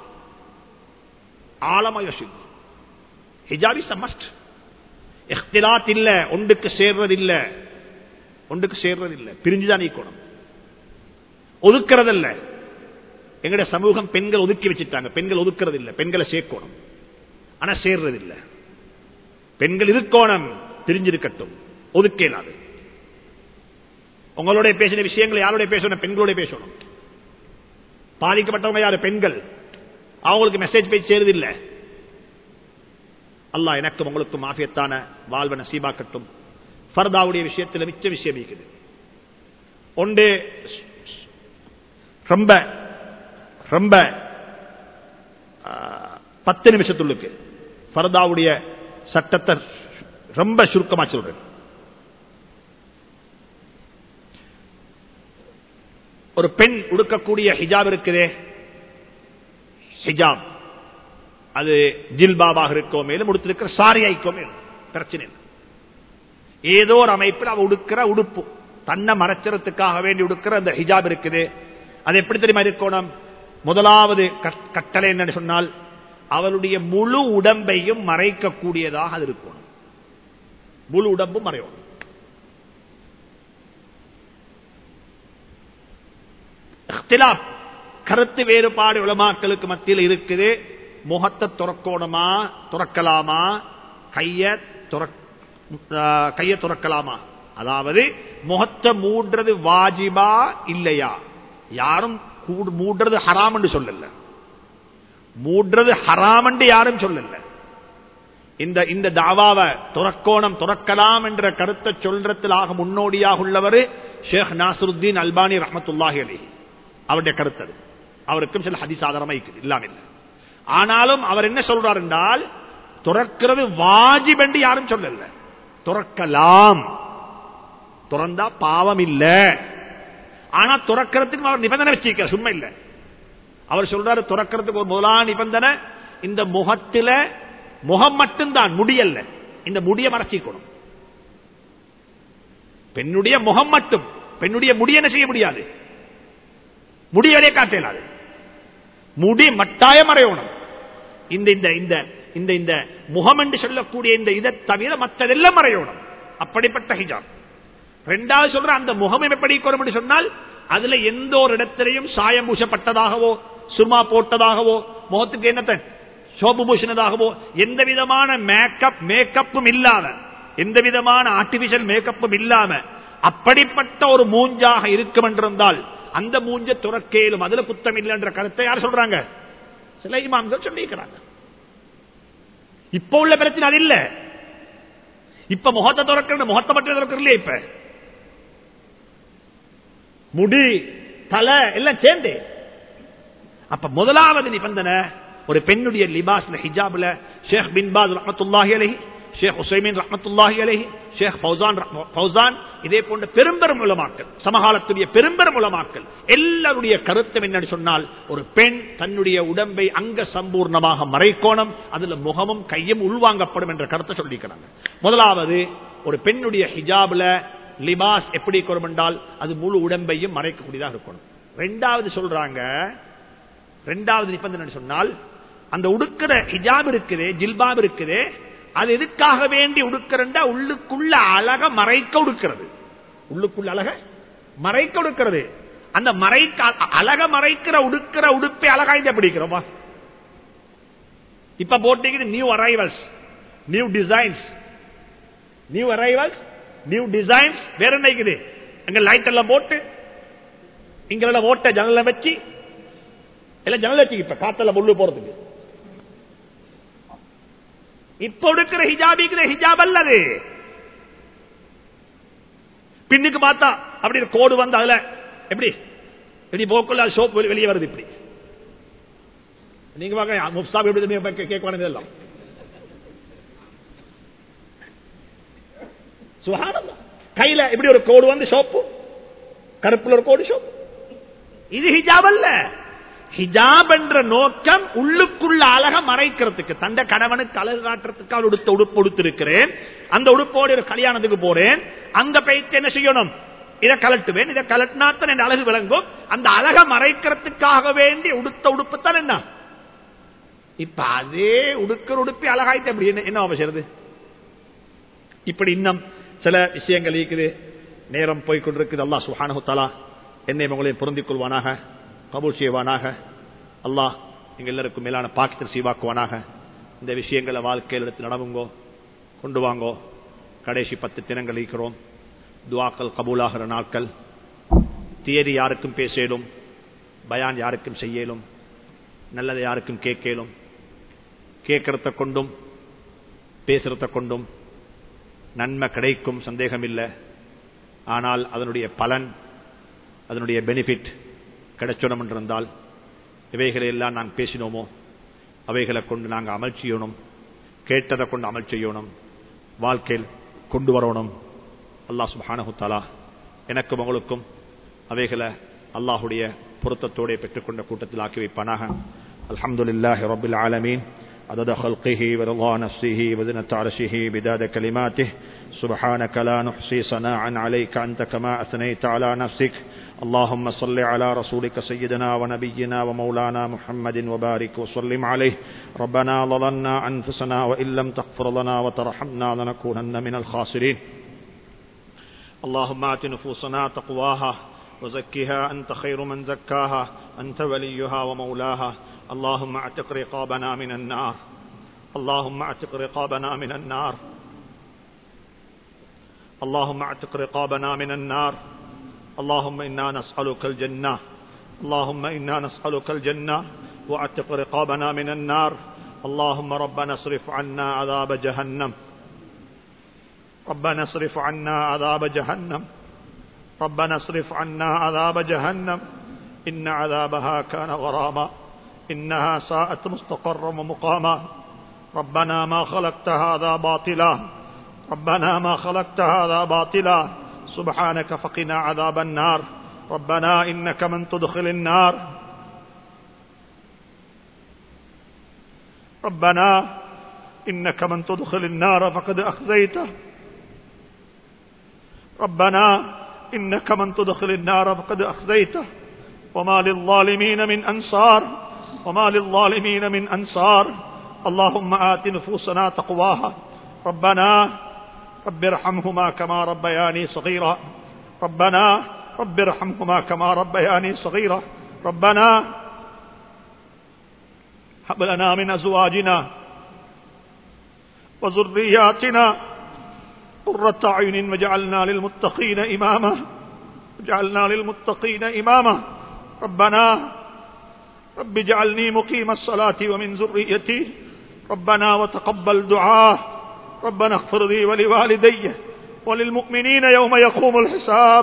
ஆழமா யோசிங்கோ ஹிஜாபி சமஸ்ட் எஹ்திலாத் இல்ல ஒன்றுக்கு சேர்றது இல்ல ஒன்றுக்கு சேர்றது இல்ல பிரிஞ்சுதான் நீக்கணும் ஒதுக்கிறதல்ல எங்களுடைய சமூகம் பெண்கள் ஒதுக்கி வச்சுட்டாங்க பெண்கள் ஒதுக்கிறது இல்ல பெண்களை சேர்க்கணும் ஆனா சேர்றது இல்ல பெண்கள் இருக்கோணம் தெரிஞ்சிருக்கட்டும் ஒதுக்கேலாது உங்களுடைய பேசின விஷயங்களை யாருடைய பேசணும் பெண்களோட பேசணும் பாதிக்கப்பட்டவங்க யாரு பெண்கள் அவங்களுக்கு மெசேஜ் போய் சேருது இல்ல அல்லா எனக்கும் உங்களுக்கும் மாஃபியத்தான வாழ்வை நசீபாக்கட்டும் ஃபர்தாவுடைய விஷயத்தில் மிச்ச விஷயம் இருக்குது ஒன்று ரொம்ப ரொம்ப பத்து நிமிஷத்துள்ளுக்கு ஃபர்தாவுடைய சட்டத்தை ரொம்ப சுருக்கமா சொல்றேன் ஒரு பெண் உடுக்கக்கூடிய ஹிஜாப் இருக்குதே ஹிஜாப் அது ஜில்பாபாக இருக்கோ மேலும் உடுத்திருக்கிற சாரியாய்க்கோ மேலும் பிரச்சனை இல்லை ஏதோ ஒரு அமைப்பில் அவ உடுக்கிற உடுப்பு தன்னை மறைச்சறதுக்காக வேண்டி உடுக்கிற அந்த ஹிஜாப் இருக்குது அது எப்படி தெரியுமா இருக்கணும் முதலாவது கட்டளை என்னன்னு சொன்னால் அவளுடைய முழு உடம்பையும் மறைக்கக்கூடியதாக அது இருக்கணும் முழு உடம்பும் மறையணும் கருத்து வேறுபாடு உலமாக்களுக்கு மத்தியில் இருக்குது முகத்தை துறக்கணுமா துறக்கலாமா கைய கைய துறக்கலாமா அதாவது முகத்தை மூடுறது வாஜிபா இல்லையா யாரும் மூடுறது ஹராம் என்று சொல்லல மூடுறது ஹராம் என்று யாரும் சொல்லல இந்த இந்த தாவாவை துறக்கோணம் துறக்கலாம் என்ற கருத்தை சொல்றதிலாக முன்னோடியாக உள்ளவர் ஷேக் நாசருத்தீன் அல்பானி ரஹமத்துல்லாஹி அலி அவருடைய கருத்து அது. அவருக்கும் சில ஹதீஸ் ஆதாரமா இருக்குது இல்லாம இல்லை ஆனாலும் அவர் என்ன சொல்றார் என்றால் துறக்கிறது வாஜிப் என்று யாரும் சொல்லல துறக்கலாம் துறந்தா பாவம் இல்ல ஆனா துறக்கிறதுக்கு அவர் நிபந்தனை வச்சிருக்கார் சும்மா இல்ல அவர் சொல்றாரு துறக்கிறதுக்கு ஒரு முதலான நிபந்தனை இந்த முகத்தில முகம் மட்டும்தான் முடியல்ல இந்த முடிய மறைச்சிக்கணும் பெண்ணுடைய முகம் மட்டும் பெண்ணுடைய முடி என்ன செய்ய முடியாது முடியவே காட்டலாது முடி மட்டாயம் மறையணும் இந்த இந்த இந்த இந்த இந்த முகம் என்று சொல்லக்கூடிய இந்த இதை தவிர மற்றதெல்லாம் மறையணும் அப்படிப்பட்ட ஹிஜாப் ரெண்டாவது சொல்ற அந்த முகம் எப்படி வரும் என்று சொன்னால் அதுல எந்த ஒரு இடத்திலையும் சாயம் பூசப்பட்டதாகவோ சும்மா போட்டதாகவோ முகத்துக்கு என்னத்த சோப்பு பூசினதாகவோ எந்த விதமான மேக்கப் மேக்கப்பும் இல்லாம எந்த விதமான ஆர்டிபிஷியல் மேக்கப்பும் இல்லாம அப்படிப்பட்ட ஒரு மூஞ்சாக இருக்கும் என்றிருந்தால் அந்த மூஞ்ச துறக்கேலும் அதுல குத்தம் இல்லை என்ற கருத்தை யார் சொல்றாங்க சில இமாம்கள் சொல்லியிருக்கிறாங்க இப்ப உள்ள பிரச்சனை அது இல்ல இப்ப முகத்தை துறக்கிறது முகத்தை மட்டும் துறக்கிறீங்களே இப்ப முடி தலை எல்லாம் சேர்ந்து அப்ப முதலாவது நிபந்தனை ஒரு பெண்ணுடைய லிபாஸ்ல ஹிஜாப்ல ஷேக் பின் பாஸ் ரஹமத்துல்லாஹி அலைஹி ஷேக் ஹுசைமின் ரஹமத்துல்லாஹி அலைஹி ஷேக் ஃபௌசான் ரஹ்ம- ஃபௌசான் இதே போன்ற பெரும்பெரும் உலமாக்கள் சமகாலத்துடைய பெரும்பெரும் உலமாக்கள் எல்லாருடைய கருத்தம் என்னன்னு சொன்னால் ஒரு பெண் தன்னுடைய உடம்பை அங்க சம்பூர்ணமாக மறைக்கோணம் அதுல முகமும் கையும் உள்வாங்கப்படும் என்ற கருத்தை சொல்லிக்கிறாங்க முதலாவது ஒரு பெண்ணுடைய ஹிஜாப்ல லிபாஸ் எப்படி இருக்கணும் என்றால் அது முழு உடம்பையும் மறைக்கக்கூடியதாக இருக்கணும் ரெண்டாவது சொல்றாங்க ரெண்டாவது நிபந்தனை சொன்னால் அந்த உடுக்கிற ஹிஜாப் இருக்குதே ஜில்பாப் இருக்குதே அது எதுக்காக வேண்டி உடுக்கிறண்டா உள்ளுக்குள்ள அழக மறைக்க உடுக்கிறது உள்ளுக்குள்ள அழக மறைக்க உடுக்கிறது அந்த மறைக்க அழக மறைக்கிற உடுக்கிற உடுப்பை அழகாய்ந்த பிடிக்கிறோமா இப்ப போட்டீங்க new arrivals new designs new arrivals new designs வேற என்ன இருக்குது எங்க லைட் எல்லாம் போட்டு இங்க ஓட்ட ஜன்னல வச்சு எல்லாம் ஜன்னல் வச்சு இப்ப காத்தல முள்ளு போறதுக்கு இப்ப எடுக்கிற ஹிஜாபிக்கிற ஹிஜாப் அல்லது பின்னுக்கு பார்த்தா அப்படி ஒரு கோடு வந்து அதுல எப்படி எப்படி போக்குள்ள அது சோப்பு வெளியே வருது இப்படி நீங்க பார்க்க முப்சாப் எப்படி கேட்கணும் இதெல்லாம் சுகானந்தம் கையில இப்படி ஒரு கோடு வந்து சோப்பு கருப்புல ஒரு கோடு சோப்பு இது ஹிஜாப் அல்ல ஹிஜாப் என்ற நோக்கம் உள்ளுக்குள்ள அழக மறைக்கிறதுக்கு தந்த கணவனுக்கு அழகு காட்டுறதுக்கு அவள் உடுத்த உடுப்பு உடுத்திருக்கிறேன் அந்த உடுப்போடு ஒரு கல்யாணத்துக்கு போறேன் அங்க போயிட்டு என்ன செய்யணும் இதை கலட்டுவேன் இதை கலட்டினாத்தான் என் அழகு விளங்கும் அந்த அழக மறைக்கிறதுக்காக வேண்டி உடுத்த உடுப்பு தான் என்ன இப்ப அதே உடுக்கிற உடுப்பி அழகாயிட்டு அப்படி என்ன என்ன அவசியது இப்படி இன்னும் சில விஷயங்கள் இருக்குது நேரம் போய்கொண்டிருக்குது அல்லாஹ் சுஹானஹு தலா என்னை உங்களையும் பொருந்திக் கொள்வானாக கபூல் செய்வானாக அல்லாஹ் எங்க எல்லாருக்கும் மேலான பாக்கியத்தை சீவாக்குவானாக இந்த விஷயங்களை வாழ்க்கையில் எடுத்து நடவுங்கோ கொண்டு வாங்கோ கடைசி பத்து தினங்கள் இருக்கிறோம் துவாக்கள் கபூலாகிற நாட்கள் தியரி யாருக்கும் பேசலும் பயான் யாருக்கும் செய்யலும் நல்லதை யாருக்கும் கேட்கலும் கேட்கறத கொண்டும் பேசுறத கொண்டும் நன்மை கிடைக்கும் சந்தேகம் இல்லை ஆனால் அதனுடைய பலன் அதனுடைய பெனிஃபிட் கிடைச்சோம் என்றிருந்தால் இவைகளை எல்லாம் நாங்கள் பேசினோமோ அவைகளை கொண்டு நாங்கள் அமல் செய்யணும் கேட்டதை கொண்டு அமல் செய்யணும் வாழ்க்கையில் கொண்டு வரணும் அல்லாஹ் சுபானஹு தாலா எனக்கும் உங்களுக்கும் அவைகளை அல்லாஹுடைய பொருத்தத்தோടെ பெற்றுக்கொண்ட கூட்டத்தில் ஆக்கி வைப்பானாக அல்ஹம்துலில்லாஹி ரபில் ஆலமீன் عدد خلقه ورضا نفسه وزنة عرشه بداد كلماته سبحانك لا نحصي صناعا عليك أنت كما أثنيت على نفسك اللهم صل على رسولك سيدنا ونبينا ومولانا محمد وبارك وسلم عليه ربنا ظلمنا أنفسنا وإن لم تغفر لنا وترحمنا لنكونن من الخاسرين اللهم آت نفوسنا تقواها وزكها أنت خير من زكاها أنت وليها ومولاها اللهم اعتق رقابنا من النار اللهم اعتق رقابنا من النار اللهم اعتق رقابنا من النار اللهم إنا نسألك الجنة اللهم إنا نسألك الجنة واعتق رقابنا من النار اللهم ربنا اصرف عنا عذاب جهنم ربنا اصرف عنا عذاب جهنم ربنا اصرف عنا عذاب جهنم إن عذابها كان غراما إنها ساءت مستقرا ومقاما ربنا ما خلقت هذا باطلا ربنا ما خلقت هذا باطلا سبحانك فقنا عذاب النار ربنا إنك من تدخل النار ربنا إنك من تدخل النار فقد أخزيته ربنا إنك من تدخل النار فقد أخزيته وما للظالمين من أنصار وما للظالمين من أنصار اللهم آت نفوسنا تقواها ربنا رب ارحمهما كما ربياني صغيرا ربنا رب ارحمهما كما ربياني صغيرا ربنا هب لنا من أزواجنا وذرياتنا قرة عين وجعلنا للمتقين إماما وجعلنا للمتقين إماما ربنا رب اجعلني مقيم الصلاة ومن ذريتي ربنا وتقبل دعاه ربنا اغفر لي ولوالدي وللمؤمنين يوم يقوم الحساب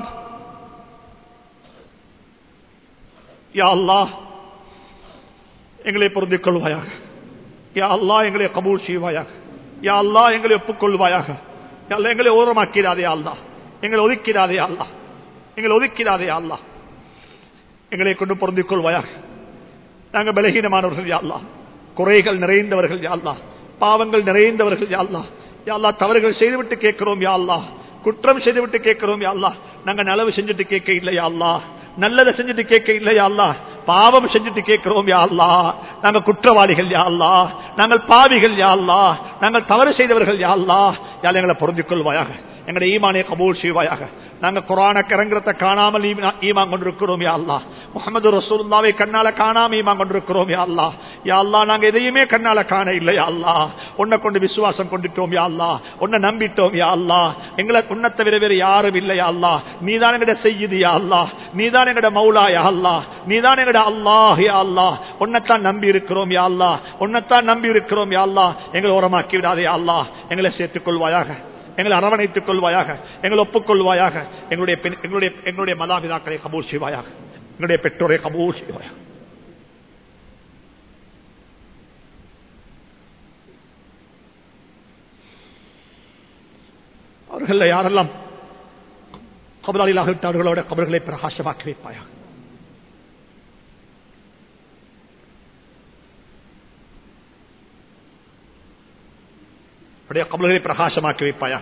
يا الله எங்களை பொருந்திக் கொள்வாயாக யா அல்லா எங்களை கபூல் செய்வாயாக யா அல்லா எங்களை ஒப்புக்கொள்வாயாக யா அல்லா எங்களை ஓரமாக்கிறாதே அல்லா எங்களை ஒதுக்கிறாதே அல்லா எங்களை ஒதுக்கிறாதே அல்லா எங்களை கொண்டு பொருந்திக் கொள்வாயாக நாங்கள் பலகீனமானவர்கள் யாழ்லா குறைகள் நிறைந்தவர்கள் யாழ்லா பாவங்கள் நிறைந்தவர்கள் யாழ்லா யாழ்லா தவறுகள் செய்துவிட்டு கேட்கிறோம் யாழ்லா குற்றம் செய்துவிட்டு கேட்கிறோம் யாழ்லா நாங்க நலவு செஞ்சுட்டு கேட்க இல்லையா அல்லா நல்லதை செஞ்சுட்டு கேட்க இல்லையா அல்லா பாவம் செஞ்சுட்டு கேட்கிறோம் யா அல்லா நாங்க குற்றவாளிகள் யா அல்லா நாங்கள் பாவிகள் யா அல்லா நாங்கள் தவறு செய்தவர்கள் யா அல்லா யாழ் எங்களை பொருந்திக் கொள்வாயாக எங்களுடைய ஈமானை கபூல் செய்வாயாக நாங்க குரான கிறங்கிறத காணாமல் ஈமான் கொண்டிருக்கிறோம் யா அல்லா முகமது ரசூல்லாவை கண்ணால காணாம ஈமான் கொண்டிருக்கிறோம் யா அல்லா யா அல்லா நாங்க எதையுமே கண்ணால காண இல்லை யா அல்லா உன்னை கொண்டு விசுவாசம் கொண்டுட்டோம் யா அல்லா உன்னை நம்பிட்டோம் யா அல்லா எங்களை உன்னை தவிர வேறு யாரும் இல்லை யா அல்லா நீதான் எங்கட செய்யுது யா அல்லா நீதான் எங்கட மௌலா யா அல்லா நீதான் எங்கட அல்லாஹ் யா அல்லா உன்னைத்தான் நம்பி இருக்கிறோம் யா அல்லா உன்னைத்தான் நம்பி இருக்கிறோம் யா அல்லா எங்களை ஓரமாக்கி விடாதே யா அல்லா எங்களை சேர்த்துக் கொள்வாயாக எங்களை அரவணைத்துக் கொள்வாயாக எங்களை ஒப்புக்கொள்வாயாக எங்களுடைய எங்களுடைய எங்களுடைய மதாபிதாக்களை கபூர் செய்வாயாக எங்களுடைய பெற்றோரை கபூர் செய்வாயாக அவர்கள் யாரெல்லாம் கபராளிகளாக விட்டார்களோட கபர்களை பிரகாசமாக்கி வைப்பாயாக அவருடைய கபல்களை பிரகாசமாக்கி வைப்பாயா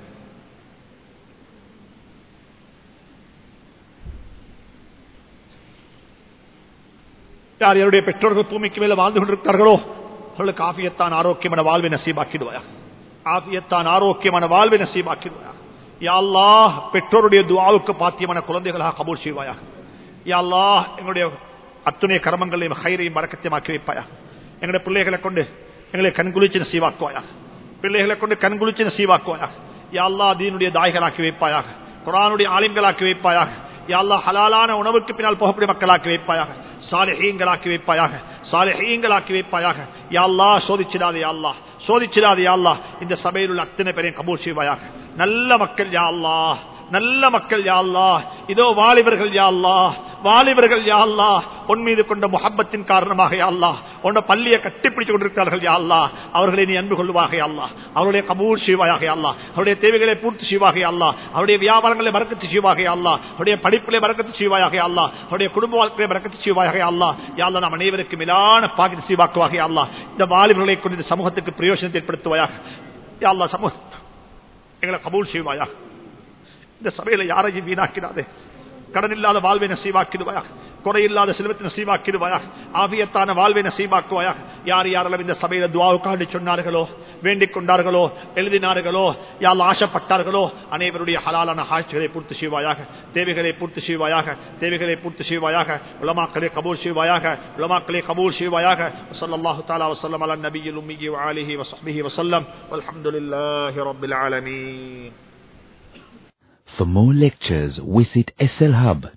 யார் யாருடைய பெற்றோர்கள் பூமிக்கு மேல வாழ்ந்து கொண்டிருக்கிறார்களோ அவர்களுக்கு ஆபியத்தான் ஆரோக்கியமான வாழ்வை நசீபாக்கிடுவாயா ஆபியத்தான் ஆரோக்கியமான வாழ்வை நசீபாக்கிடுவாயா யாழ்லா பெற்றோருடைய துவாவுக்கு பாத்தியமான குழந்தைகளாக கபூர் செய்வாயா யாழ்லா எங்களுடைய அத்துணை கர்மங்களையும் ஹைரையும் வழக்கத்தையும் வைப்பாயா எங்களுடைய பிள்ளைகளை கொண்டு எங்களை கண்குளிச்சு நசீவாக்குவாயா பிள்ளைகளை கொண்டு கண்குளிச்சு நசீவாக்குவாயாக யாழ்லா தீனுடைய தாய்களாக்கி வைப்பாயாக குரானுடைய ஆலிம்களாக்கி வைப்பாயாக யாழ்லா ஹலாலான உணவுக்கு பின்னால் போகக்கூடிய மக்களாக்கி வைப்பாயாக சாலைகளாக்கி வைப்பாயாக சாலைகளாக்கி வைப்பாயாக யாழ்லா சோதிச்சிடாதே யாழ்லா சோதிச்சிடாதே யாழ்லா இந்த சபையில் உள்ள அத்தனை பேரையும் கபூர் செய்வாயாக நல்ல மக்கள் யாழ்லா நல்ல மக்கள் யாழ்லா இதோ வாலிபர்கள் யாழ்லா வாலிபர்கள் யாழ்லா உன் மீது கொண்ட முகப்பத்தின் காரணமாக யாழ்லா உன்ன பள்ளியை கட்டிப்பிடித்துக் கொண்டிருக்கிறார்கள் யாழ்லா அவர்களை நீ அன்பு கொள்வாக யாழ்லா அவருடைய கபூர் செய்வாயாக யாழ்லா அவருடைய தேவைகளை பூர்த்தி செய்வாக யாழ்லா அவருடைய வியாபாரங்களை மறக்கத்து செய்வாக யாழ்லா அவருடைய படிப்பிலே மறக்கத்து செய்வாயாக யாழ்லா அவருடைய குடும்ப வாழ்க்கையை மறக்கத்து செய்வாயாக யாழ்லா யாழ்லா நாம் அனைவருக்கும் மேலான பாக்கிட்டு செய்வாக்குவாக யாழ்லா இந்த வாலிபர்களை கொண்டு இந்த சமூகத்துக்கு பிரயோஜனத்தை ஏற்படுத்துவாயாக யாழ்லா சமூக எங்களை கபூல் செய்வாயாக இந்த சபையில யாரையும் வீணாக்கிறாதே கடன் இல்லாத வாழ்வை நசீவாக்கிடுவாயாக குறையில்லாத செல்வத்தை நசீவாக்கிடுவாயாக ஆவியத்தான வாழ்வை நசீவாக்குவாயாக யார் யாரெல்லாம் இந்த சபையில துவாவுக்காண்டி சொன்னார்களோ வேண்டிக் கொண்டார்களோ எழுதினார்களோ யார் ஆசைப்பட்டார்களோ அனைவருடைய ஹலாலான ஆட்சிகளை பூர்த்தி செய்வாயாக தேவைகளை பூர்த்தி செய்வாயாக தேவைகளை பூர்த்தி செய்வாயாக உலமாக்களை கபூர் செய்வாயாக உலமாக்களை கபூர் செய்வாயாக صلى تعالى وسلم على النبي الأمي وآله وصحبه وسلم والحمد لله رب العالمين For more lectures, visit slhub